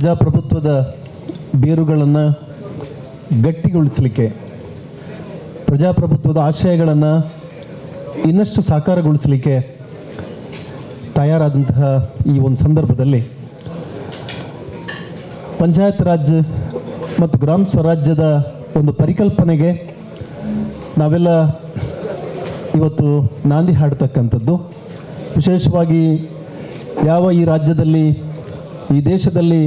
ಪ್ರಜಾಪ್ರಭುತ್ವದ ಬೇರುಗಳನ್ನು ಗಟ್ಟಿಗೊಳಿಸಲಿಕ್ಕೆ ಪ್ರಜಾಪ್ರಭುತ್ವದ ಆಶಯಗಳನ್ನು ಇನ್ನಷ್ಟು ಸಾಕಾರಗೊಳಿಸಲಿಕ್ಕೆ ತಯಾರಾದಂತಹ ಈ ಒಂದು ಸಂದರ್ಭದಲ್ಲಿ ಪಂಚಾಯತ್ ರಾಜ್ ಮತ್ತು ಗ್ರಾಮ ಸ್ವರಾಜ್ಯದ ಒಂದು ಪರಿಕಲ್ಪನೆಗೆ ನಾವೆಲ್ಲ ಇವತ್ತು ನಾಂದಿ ಹಾಡ್ತಕ್ಕಂಥದ್ದು ವಿಶೇಷವಾಗಿ ಯಾವ ಈ ರಾಜ್ಯದಲ್ಲಿ ಈ ದೇಶದಲ್ಲಿ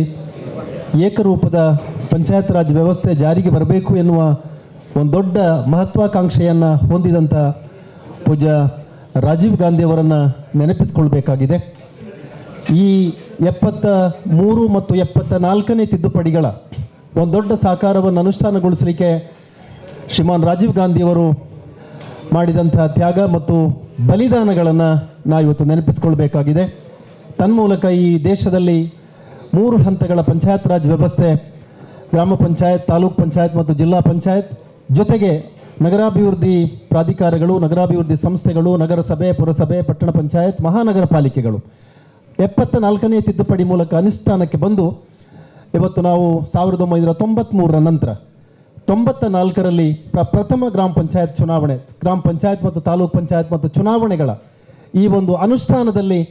ಏಕರೂಪದ ಪಂಚಾಯತ್ ರಾಜ್ ವ್ಯವಸ್ಥೆ ಜಾರಿಗೆ ಬರಬೇಕು ಎನ್ನುವ ಒಂದು ದೊಡ್ಡ ಮಹತ್ವಾಕಾಂಕ್ಷೆಯನ್ನು ಹೊಂದಿದಂಥ ಪೂಜ್ಯ ರಾಜೀವ್ ಗಾಂಧಿಯವರನ್ನು ನೆನಪಿಸ್ಕೊಳ್ಬೇಕಾಗಿದೆ ಈ ಎಪ್ಪತ್ತ ಮೂರು ಮತ್ತು ಎಪ್ಪತ್ತ ನಾಲ್ಕನೇ ತಿದ್ದುಪಡಿಗಳ ಒಂದು ದೊಡ್ಡ ಸಾಕಾರವನ್ನು ಅನುಷ್ಠಾನಗೊಳಿಸಲಿಕ್ಕೆ ಶ್ರೀಮಾನ್ ರಾಜೀವ್ ಗಾಂಧಿಯವರು ಮಾಡಿದಂಥ ತ್ಯಾಗ ಮತ್ತು ಬಲಿದಾನಗಳನ್ನು ನಾವು ಇವತ್ತು ನೆನಪಿಸ್ಕೊಳ್ಬೇಕಾಗಿದೆ ತನ್ಮೂಲಕ ಈ ದೇಶದಲ್ಲಿ ಮೂರು ಹಂತಗಳ ಪಂಚಾಯತ್ ರಾಜ್ ವ್ಯವಸ್ಥೆ ಗ್ರಾಮ ಪಂಚಾಯತ್ ತಾಲೂಕ್ ಪಂಚಾಯತ್ ಮತ್ತು ಜಿಲ್ಲಾ ಪಂಚಾಯತ್ ಜೊತೆಗೆ ನಗರಾಭಿವೃದ್ಧಿ ಪ್ರಾಧಿಕಾರಗಳು ನಗರಾಭಿವೃದ್ಧಿ ಸಂಸ್ಥೆಗಳು ನಗರಸಭೆ ಪುರಸಭೆ ಪಟ್ಟಣ ಪಂಚಾಯತ್ ಮಹಾನಗರ ಪಾಲಿಕೆಗಳು ಎಪ್ಪತ್ತ ನಾಲ್ಕನೇ ತಿದ್ದುಪಡಿ ಮೂಲಕ ಅನುಷ್ಠಾನಕ್ಕೆ ಬಂದು ಇವತ್ತು ನಾವು ಸಾವಿರದ ಒಂಬೈನೂರ ತೊಂಬತ್ತ್ಮೂರರ ನಂತರ ತೊಂಬತ್ತ ನಾಲ್ಕರಲ್ಲಿ ಪ್ರ ಪ್ರಥಮ ಗ್ರಾಮ ಪಂಚಾಯತ್ ಚುನಾವಣೆ ಗ್ರಾಮ ಪಂಚಾಯತ್ ಮತ್ತು ತಾಲೂಕ್ ಪಂಚಾಯತ್ ಮತ್ತು ಚುನಾವಣೆಗಳ ಈ ಒಂದು ಅನುಷ್ಠಾನದಲ್ಲಿ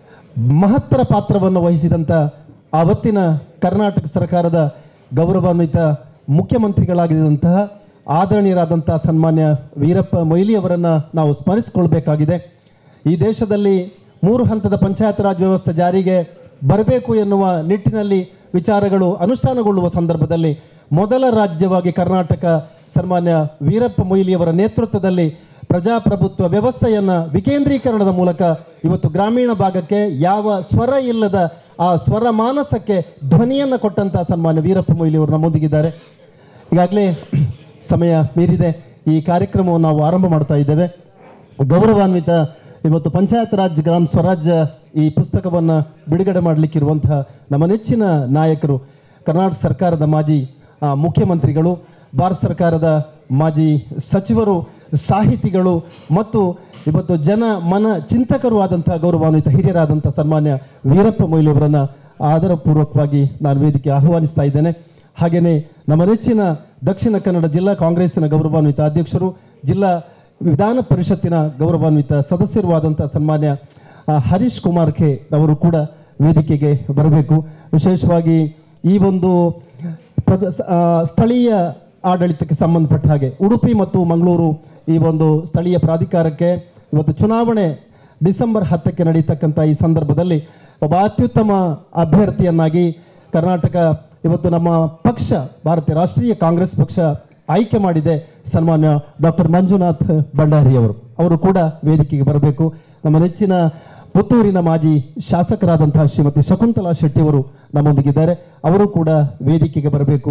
ಮಹತ್ತರ ಪಾತ್ರವನ್ನು ವಹಿಸಿದಂಥ ಆವತ್ತಿನ ಕರ್ನಾಟಕ ಸರ್ಕಾರದ ಗೌರವಾನ್ವಿತ ಮುಖ್ಯಮಂತ್ರಿಗಳಾಗಿದ್ದಂತಹ ಆದರಣೀಯರಾದಂಥ ಸನ್ಮಾನ್ಯ ವೀರಪ್ಪ ಮೊಯ್ಲಿ ಅವರನ್ನು ನಾವು ಸ್ಮರಿಸಿಕೊಳ್ಬೇಕಾಗಿದೆ ಈ ದೇಶದಲ್ಲಿ ಮೂರು ಹಂತದ ಪಂಚಾಯತ್ ರಾಜ್ ವ್ಯವಸ್ಥೆ ಜಾರಿಗೆ ಬರಬೇಕು ಎನ್ನುವ ನಿಟ್ಟಿನಲ್ಲಿ ವಿಚಾರಗಳು ಅನುಷ್ಠಾನಗೊಳ್ಳುವ ಸಂದರ್ಭದಲ್ಲಿ ಮೊದಲ ರಾಜ್ಯವಾಗಿ ಕರ್ನಾಟಕ ಸನ್ಮಾನ್ಯ ವೀರಪ್ಪ ಮೊಯ್ಲಿಯವರ ನೇತೃತ್ವದಲ್ಲಿ ಪ್ರಜಾಪ್ರಭುತ್ವ ವ್ಯವಸ್ಥೆಯನ್ನು ವಿಕೇಂದ್ರೀಕರಣದ ಮೂಲಕ ಇವತ್ತು ಗ್ರಾಮೀಣ ಭಾಗಕ್ಕೆ ಯಾವ ಸ್ವರ ಇಲ್ಲದ ಆ ಸ್ವರ ಮಾನಸಕ್ಕೆ ಧ್ವನಿಯನ್ನು ಕೊಟ್ಟಂಥ ಸನ್ಮಾನ್ಯ ವೀರಪ್ಪ ಮೊಯ್ಲಿಯವರು ನಮ್ಮೊಂದಿಗಿದ್ದಾರೆ ಈಗಾಗಲೇ ಸಮಯ ಮೀರಿದೆ ಈ ಕಾರ್ಯಕ್ರಮವನ್ನು ನಾವು ಆರಂಭ ಮಾಡ್ತಾ ಇದ್ದೇವೆ ಗೌರವಾನ್ವಿತ ಇವತ್ತು ಪಂಚಾಯತ್ ರಾಜ್ ಗ್ರಾಮ ಸ್ವರಾಜ್ಯ ಈ ಪುಸ್ತಕವನ್ನು ಬಿಡುಗಡೆ ಮಾಡಲಿಕ್ಕಿರುವಂತಹ ನಮ್ಮ ನೆಚ್ಚಿನ ನಾಯಕರು ಕರ್ನಾಟಕ ಸರ್ಕಾರದ ಮಾಜಿ ಆ, ಮುಖ್ಯಮಂತ್ರಿಗಳು ಭಾರತ ಸರ್ಕಾರದ ಮಾಜಿ ಸಚಿವರು ಸಾಹಿತಿಗಳು ಮತ್ತು ಇವತ್ತು ಜನ ಮನ ಚಿಂತಕರು ಆದಂಥ ಗೌರವಾನ್ವಿತ ಹಿರಿಯರಾದಂಥ ಸನ್ಮಾನ್ಯ ವೀರಪ್ಪ ಮೊಯ್ಲಿ ಅವರನ್ನು ಆದರಪೂರ್ವಕವಾಗಿ ನಾನು ವೇದಿಕೆ ಆಹ್ವಾನಿಸ್ತಾ ಇದ್ದೇನೆ ಹಾಗೆಯೇ ನಮ್ಮ ನೆಚ್ಚಿನ ದಕ್ಷಿಣ ಕನ್ನಡ ಜಿಲ್ಲಾ ಕಾಂಗ್ರೆಸ್ಸಿನ ಗೌರವಾನ್ವಿತ ಅಧ್ಯಕ್ಷರು ಜಿಲ್ಲಾ ವಿಧಾನ ಪರಿಷತ್ತಿನ ಗೌರವಾನ್ವಿತ ಸದಸ್ಯರು ಆದಂಥ ಸನ್ಮಾನ್ಯ ಆ, ಹರೀಶ್ ಕುಮಾರ್ ಖೆ ಅವರು ಕೂಡ ವೇದಿಕೆಗೆ ಬರಬೇಕು ವಿಶೇಷವಾಗಿ ಈ ಒಂದು ಪ್ರದ ಆ, ಸ್ಥಳೀಯ ಆಡಳಿತಕ್ಕೆ ಸಂಬಂಧಪಟ್ಟ ಹಾಗೆ ಉಡುಪಿ ಮತ್ತು ಮಂಗಳೂರು ಈ ಒಂದು ಸ್ಥಳೀಯ ಪ್ರಾಧಿಕಾರಕ್ಕೆ ಇವತ್ತು ಚುನಾವಣೆ ಡಿಸೆಂಬರ್ ಹತ್ತಕ್ಕೆ ನಡೀತಕ್ಕಂಥ ಈ ಸಂದರ್ಭದಲ್ಲಿ ಒಬ್ಬ ಅತ್ಯುತ್ತಮ ಅಭ್ಯರ್ಥಿಯನ್ನಾಗಿ ಕರ್ನಾಟಕ ಇವತ್ತು ನಮ್ಮ ಪಕ್ಷ ಭಾರತೀಯ ರಾಷ್ಟ್ರೀಯ ಕಾಂಗ್ರೆಸ್ ಪಕ್ಷ ಆಯ್ಕೆ ಮಾಡಿದೆ ಸನ್ಮಾನ್ಯ ಡಾಕ್ಟರ್ ಮಂಜುನಾಥ್ ಭಂಡಾರಿ ಅವರು ಅವರು ಕೂಡ ವೇದಿಕೆಗೆ ಬರಬೇಕು ನಮ್ಮ ನೆಚ್ಚಿನ ಪುತ್ತೂರಿನ ಮಾಜಿ ಶಾಸಕರಾದಂತಹ ಶ್ರೀಮತಿ ಶಕುಂತಲಾ ಶೆಟ್ಟಿ ಅವರು ನಮ್ಮೊಂದಿಗಿದ್ದಾರೆ ಅವರು ಕೂಡ ವೇದಿಕೆಗೆ ಬರಬೇಕು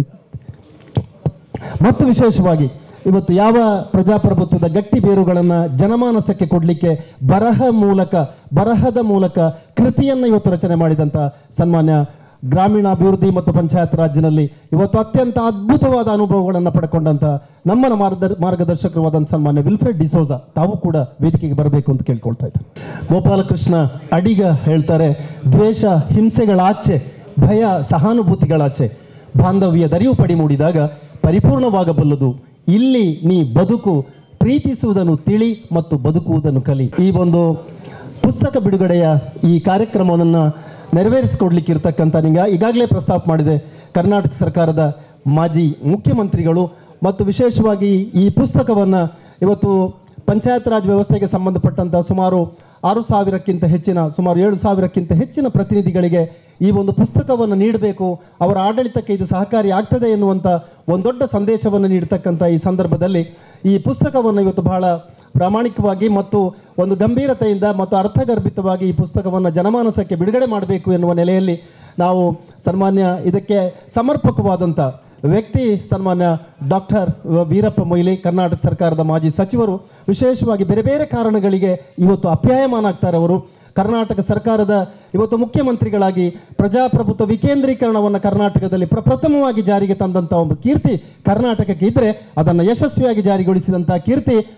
ಮತ್ತು ವಿಶೇಷವಾಗಿ ಇವತ್ತು ಯಾವ ಪ್ರಜಾಪ್ರಭುತ್ವದ ಗಟ್ಟಿ ಬೇರುಗಳನ್ನು ಜನಮಾನಸಕ್ಕೆ ಕೊಡಲಿಕ್ಕೆ ಬರಹ ಮೂಲಕ ಬರಹದ ಮೂಲಕ ಕೃತಿಯನ್ನು ಇವತ್ತು ರಚನೆ ಮಾಡಿದಂಥ ಸನ್ಮಾನ್ಯ ಗ್ರಾಮೀಣಾಭಿವೃದ್ಧಿ ಮತ್ತು ಪಂಚಾಯತ್ ರಾಜ್ಯದಲ್ಲಿ ಇವತ್ತು ಅತ್ಯಂತ ಅದ್ಭುತವಾದ ಅನುಭವಗಳನ್ನು ಪಡ್ಕೊಂಡಂಥ ನಮ್ಮ ಮಾರ್ಗದರ್ ಮಾರ್ಗದರ್ಶಕರಾದಂಥ ಸನ್ಮಾನ್ಯ ವಿಲ್ಫ್ರೆಡ್ ಡಿಸೋಜ ತಾವು ಕೂಡ ವೇದಿಕೆಗೆ ಬರಬೇಕು ಅಂತ ಕೇಳ್ಕೊಳ್ತಾ ಇದ್ದಾರೆ ಗೋಪಾಲಕೃಷ್ಣ ಅಡಿಗ ಹೇಳ್ತಾರೆ ದ್ವೇಷ ಹಿಂಸೆಗಳಾಚೆ ಭಯ ಸಹಾನುಭೂತಿಗಳಾಚೆ ಬಾಂಧವ್ಯ ದರಿವು ಪಡಿ ಮೂಡಿದಾಗ ಪರಿಪೂರ್ಣವಾಗಬಲ್ಲದು ಇಲ್ಲಿ ನೀ ಬದುಕು ಪ್ರೀತಿಸುವುದನ್ನು ತಿಳಿ ಮತ್ತು ಬದುಕುವುದನ್ನು ಕಲಿ ಈ ಒಂದು ಪುಸ್ತಕ ಬಿಡುಗಡೆಯ ಈ ಕಾರ್ಯಕ್ರಮವನ್ನು ನೆರವೇರಿಸಿಕೊಡ್ಲಿಕ್ಕೆ ಇರ್ತಕ್ಕಂಥ ನಿಂಗ ಈಗಾಗಲೇ ಪ್ರಸ್ತಾಪ ಮಾಡಿದೆ ಕರ್ನಾಟಕ ಸರ್ಕಾರದ ಮಾಜಿ ಮುಖ್ಯಮಂತ್ರಿಗಳು ಮತ್ತು ವಿಶೇಷವಾಗಿ ಈ ಪುಸ್ತಕವನ್ನು ಇವತ್ತು ಪಂಚಾಯತ್ ರಾಜ್ ವ್ಯವಸ್ಥೆಗೆ ಸಂಬಂಧಪಟ್ಟಂಥ ಸುಮಾರು ಆರು ಸಾವಿರಕ್ಕಿಂತ ಹೆಚ್ಚಿನ ಸುಮಾರು ಏಳು ಸಾವಿರಕ್ಕಿಂತ ಹೆಚ್ಚಿನ ಪ್ರತಿನಿಧಿಗಳಿಗೆ ಈ ಒಂದು ಪುಸ್ತಕವನ್ನು ನೀಡಬೇಕು ಅವರ ಆಡಳಿತಕ್ಕೆ ಇದು ಸಹಕಾರಿ ಆಗ್ತದೆ ಎನ್ನುವಂಥ ಒಂದು ದೊಡ್ಡ ಸಂದೇಶವನ್ನು ನೀಡತಕ್ಕಂಥ ಈ ಸಂದರ್ಭದಲ್ಲಿ ಈ ಪುಸ್ತಕವನ್ನು ಇವತ್ತು ಬಹಳ ಪ್ರಾಮಾಣಿಕವಾಗಿ ಮತ್ತು ಒಂದು ಗಂಭೀರತೆಯಿಂದ ಮತ್ತು ಅರ್ಥಗರ್ಭಿತವಾಗಿ ಈ ಪುಸ್ತಕವನ್ನು ಜನಮಾನಸಕ್ಕೆ ಬಿಡುಗಡೆ ಮಾಡಬೇಕು ಎನ್ನುವ ನೆಲೆಯಲ್ಲಿ ನಾವು ಸನ್ಮಾನ್ಯ ಇದಕ್ಕೆ ಸಮರ್ಪಕವಾದಂಥ ವ್ಯಕ್ತಿ ಸನ್ಮಾನ್ಯ ಡಾಕ್ಟರ್ ವೀರಪ್ಪ ಮೊಯ್ಲಿ ಕರ್ನಾಟಕ ಸರ್ಕಾರದ ಮಾಜಿ ಸಚಿವರು ವಿಶೇಷವಾಗಿ ಬೇರೆ ಬೇರೆ ಕಾರಣಗಳಿಗೆ ಇವತ್ತು ಅಪ್ಯಾಯಮಾನ ಆಗ್ತಾರೆ ಅವರು ಕರ್ನಾಟಕ ಸರ್ಕಾರದ ಇವತ್ತು ಮುಖ್ಯಮಂತ್ರಿಗಳಾಗಿ ಪ್ರಜಾಪ್ರಭುತ್ವ ವಿಕೇಂದ್ರೀಕರಣವನ್ನು ಕರ್ನಾಟಕದಲ್ಲಿ ಪ್ರಪ್ರಥಮವಾಗಿ ಜಾರಿಗೆ ತಂದಂಥ ಒಂದು ಕೀರ್ತಿ ಕರ್ನಾಟಕಕ್ಕೆ ಇದ್ದರೆ ಅದನ್ನು ಯಶಸ್ವಿಯಾಗಿ ಜಾರಿಗೊಳಿಸಿದಂಥ ಕೀರ್ತಿ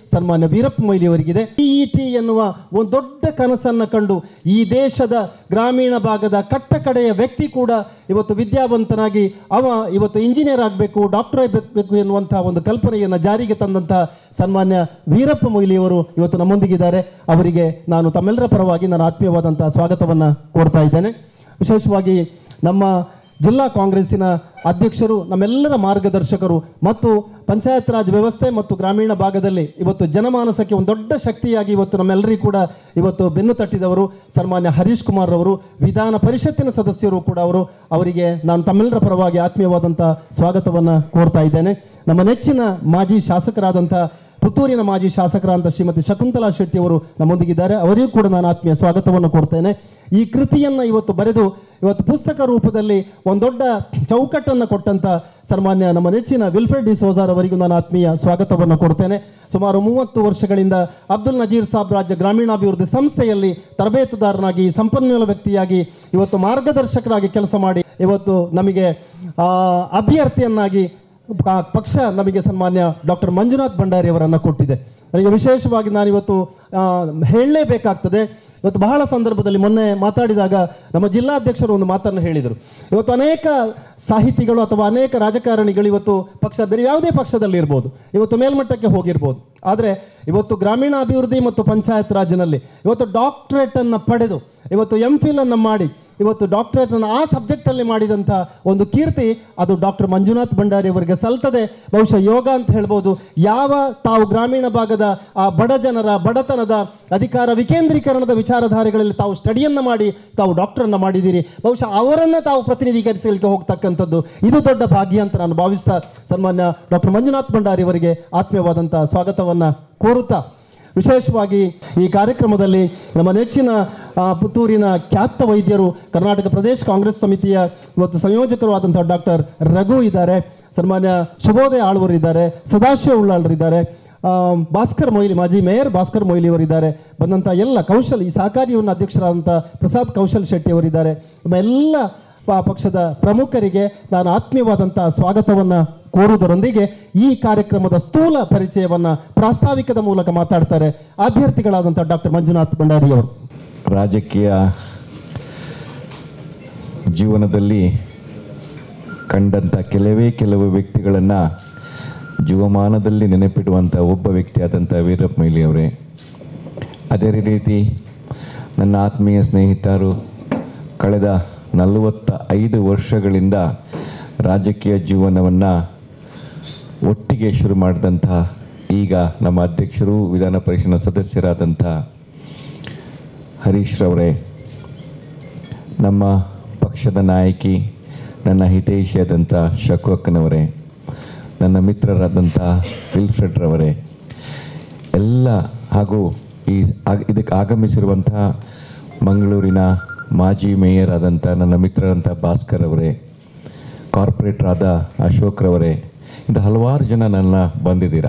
ಸನ್ಮಾನ್ಯ ವೀರಪ್ಪ ಮೊಯ್ಲಿ ಅವರಿಗಿದೆ ಟಿ ಎನ್ನುವ ಒಂದು ದೊಡ್ಡ ಕನಸನ್ನು ಕಂಡು ಈ ದೇಶದ ಗ್ರಾಮೀಣ ಭಾಗದ ಕಟ್ಟ ಕಡೆಯ ವ್ಯಕ್ತಿ ಕೂಡ ಇವತ್ತು ವಿದ್ಯಾವಂತನಾಗಿ ಅವ ಇವತ್ತು ಇಂಜಿನಿಯರ್ ಆಗಬೇಕು ಡಾಕ್ಟರ್ ಆಗಬೇಕು ಎನ್ನುವಂತಹ ಒಂದು ಕಲ್ಪನೆಯನ್ನು ಜಾರಿಗೆ ತಂದಂತಹ ಸನ್ಮಾನ್ಯ ವೀರಪ್ಪ ಮೊಯ್ಲಿಯವರು ಇವತ್ತು ನಮ್ಮೊಂದಿಗಿದ್ದಾರೆ ಅವರಿಗೆ ನಾನು ತಮ್ಮೆಲ್ಲರ ಪರವಾಗಿ ನಾನು ಆತ್ಮೀಯವಾದಂತಹ ಸ್ವಾಗತವನ್ನು ಕೋರ್ತಾ ಇದ್ದೇನೆ ವಿಶೇಷವಾಗಿ ನಮ್ಮ ಜಿಲ್ಲಾ ಕಾಂಗ್ರೆಸ್ಸಿನ ಅಧ್ಯಕ್ಷರು ನಮ್ಮೆಲ್ಲರ ಮಾರ್ಗದರ್ಶಕರು ಮತ್ತು ಪಂಚಾಯತ್ ರಾಜ್ ವ್ಯವಸ್ಥೆ ಮತ್ತು ಗ್ರಾಮೀಣ ಭಾಗದಲ್ಲಿ ಇವತ್ತು ಜನಮಾನಸಕ್ಕೆ ಒಂದು ದೊಡ್ಡ ಶಕ್ತಿಯಾಗಿ ಇವತ್ತು ನಮ್ಮೆಲ್ಲರಿಗೂ ಕೂಡ ಇವತ್ತು ಬೆನ್ನು ತಟ್ಟಿದವರು ಸನ್ಮಾನ್ಯ ಹರೀಶ್ ಕುಮಾರ್ ಅವರು ವಿಧಾನ ಪರಿಷತ್ತಿನ ಸದಸ್ಯರು ಕೂಡ ಅವರು ಅವರಿಗೆ ನಾನು ತಮ್ಮೆಲ್ಲರ ಪರವಾಗಿ ಆತ್ಮೀಯವಾದಂಥ ಸ್ವಾಗತವನ್ನು ಕೋರ್ತಾ ಇದ್ದೇನೆ ನಮ್ಮ ನೆಚ್ಚಿನ ಮಾಜಿ ಶಾಸಕರಾದಂಥ ಪುತ್ತೂರಿನ ಮಾಜಿ ಶಾಸಕರಾದಂಥ ಶ್ರೀಮತಿ ಶಕುಂತಲಾ ಶೆಟ್ಟಿ ಅವರು ನಮ್ಮೊಂದಿಗಿದ್ದಾರೆ ಅವರಿಗೂ ಕೂಡ ನಾನು ಆತ್ಮೀಯ ಸ್ವಾಗತವನ್ನು ಕೊಡ್ತೇನೆ ಈ ಕೃತಿಯನ್ನು ಇವತ್ತು ಬರೆದು ಇವತ್ತು ಪುಸ್ತಕ ರೂಪದಲ್ಲಿ ಒಂದು ದೊಡ್ಡ ಚೌಕಟ್ಟನ್ನು ಕೊಟ್ಟಂತ ಸನ್ಮಾನ್ಯ ನಮ್ಮ ನೆಚ್ಚಿನ ವಿಲ್ಫ್ರೆಡ್ ಡಿ ಸೋಜಾರ್ ಅವರಿಗೂ ನಾನು ಆತ್ಮೀಯ ಸ್ವಾಗತವನ್ನು ಕೊಡ್ತೇನೆ ಸುಮಾರು ಮೂವತ್ತು ವರ್ಷಗಳಿಂದ ಅಬ್ದುಲ್ ನಜೀರ್ ಸಾಬ್ ರಾಜ್ಯ ಗ್ರಾಮೀಣಾಭಿವೃದ್ಧಿ ಸಂಸ್ಥೆಯಲ್ಲಿ ತರಬೇತುದಾರನಾಗಿ ಸಂಪನ್ಮೂಲ ವ್ಯಕ್ತಿಯಾಗಿ ಇವತ್ತು ಮಾರ್ಗದರ್ಶಕರಾಗಿ ಕೆಲಸ ಮಾಡಿ ಇವತ್ತು ನಮಗೆ ಆ, ಅಭ್ಯರ್ಥಿಯನ್ನಾಗಿ ಪ- ಪಕ್ಷ ನಮಗೆ ಸನ್ಮಾನ್ಯ ಡಾಕ್ಟರ್ ಮಂಜುನಾಥ್ ಭಂಡಾರಿ ಅವರನ್ನು ಕೊಟ್ಟಿದೆ ನನಗೆ ವಿಶೇಷವಾಗಿ ನಾನಿವತ್ತು ಆ, ಹೇಳಲೇಬೇಕಾಗ್ತದೆ ಇವತ್ತು ಬಹಳ ಸಂದರ್ಭದಲ್ಲಿ ಮೊನ್ನೆ ಮಾತಾಡಿದಾಗ ನಮ್ಮ ಜಿಲ್ಲಾಧ್ಯಕ್ಷರು ಒಂದು ಮಾತನ್ನು ಹೇಳಿದರು ಇವತ್ತು ಅನೇಕ ಸಾಹಿತಿಗಳು ಅಥವಾ ಅನೇಕ ರಾಜಕಾರಣಿಗಳು ಇವತ್ತು ಪಕ್ಷ ಬೇರೆ ಯಾವುದೇ ಪಕ್ಷದಲ್ಲಿ ಇರ್ಬೋದು ಇವತ್ತು ಮೇಲ್ಮಟ್ಟಕ್ಕೆ ಹೋಗಿರ್ಬೋದು ಆದರೆ ಇವತ್ತು ಗ್ರಾಮೀಣ ಅಭಿವೃದ್ಧಿ ಮತ್ತು ಪಂಚಾಯತ್ ರಾಜ್ನಲ್ಲಿ ಇವತ್ತು ಡಾಕ್ಟರೇಟನ್ನು ಪಡೆದು ಇವತ್ತು ಎಂ ಫಿಲನ್ನು ಮಾಡಿ ಇವತ್ತು ಡಾಕ್ಟರೇಟನ್ನು ಆ ಸಬ್ಜೆಕ್ಟಲ್ಲಿ ಮಾಡಿದಂಥ ಒಂದು ಕೀರ್ತಿ ಅದು ಡಾಕ್ಟರ್ ಮಂಜುನಾಥ್ ಭಂಡಾರಿ ಅವರಿಗೆ ಸಲ್ತದೆ ಬಹುಶಃ ಯೋಗ ಅಂತ ಹೇಳ್ಬೋದು ಯಾವ ತಾವು ಗ್ರಾಮೀಣ ಭಾಗದ ಆ ಬಡ ಜನರ ಬಡತನದ ಅಧಿಕಾರ ವಿಕೇಂದ್ರೀಕರಣದ ವಿಚಾರಧಾರೆಗಳಲ್ಲಿ ತಾವು ಸ್ಟಡಿಯನ್ನು ಮಾಡಿ ತಾವು ಡಾಕ್ಟರನ್ನು ಮಾಡಿದ್ದೀರಿ ಬಹುಶಃ ಅವರನ್ನು ತಾವು ಪ್ರತಿನಿಧೀಕರಿಸಲಿಕ್ಕೆ ಹೋಗ್ತಕ್ಕಂಥದ್ದು ಇದು ದೊಡ್ಡ ಭಾಗ್ಯ ಅಂತ ನಾನು ಭಾವಿಸ್ತಾ ಸನ್ಮಾನ್ಯ ಡಾಕ್ಟರ್ ಮಂಜುನಾಥ್ ಭಂಡಾರಿ ಅವರಿಗೆ ಆತ್ಮೀಯವಾದಂಥ ಸ್ವಾಗತವನ್ನು ಕೋರುತ್ತಾ ವಿಶೇಷವಾಗಿ ಈ ಕಾರ್ಯಕ್ರಮದಲ್ಲಿ ನಮ್ಮ ನೆಚ್ಚಿನ ಆ, ಪುತ್ತೂರಿನ ಖ್ಯಾತ ವೈದ್ಯರು ಕರ್ನಾಟಕ ಪ್ರದೇಶ ಕಾಂಗ್ರೆಸ್ ಸಮಿತಿಯ ಇವತ್ತು ಸಂಯೋಜಕರು ಆದಂತಹ ಡಾಕ್ಟರ್ ರಘು ಇದ್ದಾರೆ ಸನ್ಮಾನ್ಯ ಶುಭೋದಯ ಆಳ್ವರು ಇದ್ದಾರೆ ಸದಾಶಿವ ಉಳ್ಳಾಳ್ರಿದ್ದಾರೆ ಆ, ಭಾಸ್ಕರ್ ಮೊಯ್ಲಿ ಮಾಜಿ ಮೇಯರ್ ಭಾಸ್ಕರ್ ಮೊಯ್ಲಿ ಅವರಿದ್ದಾರೆ ಬಂದಂಥ ಎಲ್ಲ ಕೌಶಲ್ ಈ ಸಹಕಾರಿ ಯೂನಿಯನ್ ಅಧ್ಯಕ್ಷರಾದಂಥ ಪ್ರಸಾದ್ ಕೌಶಲ್ ಶೆಟ್ಟಿ ಅವರಿದ್ದಾರೆ ನಮ್ಮ ಎಲ್ಲ ಪ- ಪಕ್ಷದ ಪ್ರಮುಖರಿಗೆ ನಾನು ಆತ್ಮೀಯವಾದಂಥ ಸ್ವಾಗತವನ್ನು ಕೋರುವುದರೊಂದಿಗೆ ಈ ಕಾರ್ಯಕ್ರಮದ ಸ್ಥೂಲ ಪರಿಚಯವನ್ನ ಪ್ರಾಸ್ತಾವಿಕದ ಮೂಲಕ ಮಾತಾಡ್ತಾರೆ ಅಭ್ಯರ್ಥಿಗಳಾದಂಥ ಡಾಕ್ಟರ್ ಮಂಜುನಾಥ್ ಭಂಡಾರಿ ಅವರು ರಾಜಕೀಯ ಜೀವನದಲ್ಲಿ ಕಂಡಂಥ ಕೆಲವೇ ಕೆಲವು ವ್ಯಕ್ತಿಗಳನ್ನು ಜೀವಮಾನದಲ್ಲಿ ನೆನಪಿಡುವಂಥ ಒಬ್ಬ ವ್ಯಕ್ತಿಯಾದಂಥ ವೀರಪ್ಪ ಮೊಯ್ಲಿ ಅವರೇ ಅದೇ ರೀತಿ ನನ್ನ ಆತ್ಮೀಯ ಸ್ನೇಹಿತರು ಕಳೆದ ನಲವತ್ತ ಐದು ವರ್ಷಗಳಿಂದ ರಾಜಕೀಯ ಜೀವನವನ್ನು ಒಟ್ಟಿಗೆ ಶುರು ಮಾಡಿದಂಥ ಈಗ ನಮ್ಮ ಅಧ್ಯಕ್ಷರು ವಿಧಾನ ಪರಿಷತ್ನ ಸದಸ್ಯರಾದಂಥ ಹರೀಶ್ ರವರೇ ನಮ್ಮ ಪಕ್ಷದ ನಾಯಕಿ ನನ್ನ ಹಿತೈಷಿಯಾದಂಥ ಶಕು ಅಕ್ಕನವರೇ ನನ್ನ ಮಿತ್ರರಾದಂಥ ವಿಲ್ಫ್ರೆಡ್ ರವರೇ ಎಲ್ಲ ಹಾಗೂ ಈ ಆಗ್- ಇದಕ್ಕೆ ಆಗಮಿಸಿರುವಂತಹ ಮಂಗಳೂರಿನ ಮಾಜಿ ಮೇಯರ್ ಆದಂಥ ನನ್ನ ಮಿತ್ರರಂಥ ಭಾಸ್ಕರ್ ಅವರೇ ಕಾರ್ಪೊರೇಟರ್ ಆದ ಅಶೋಕ್ ರವರೇ ಇಂಥ ಹಲವಾರು ಜನ ನನ್ನ ಬಂದಿದ್ದೀರ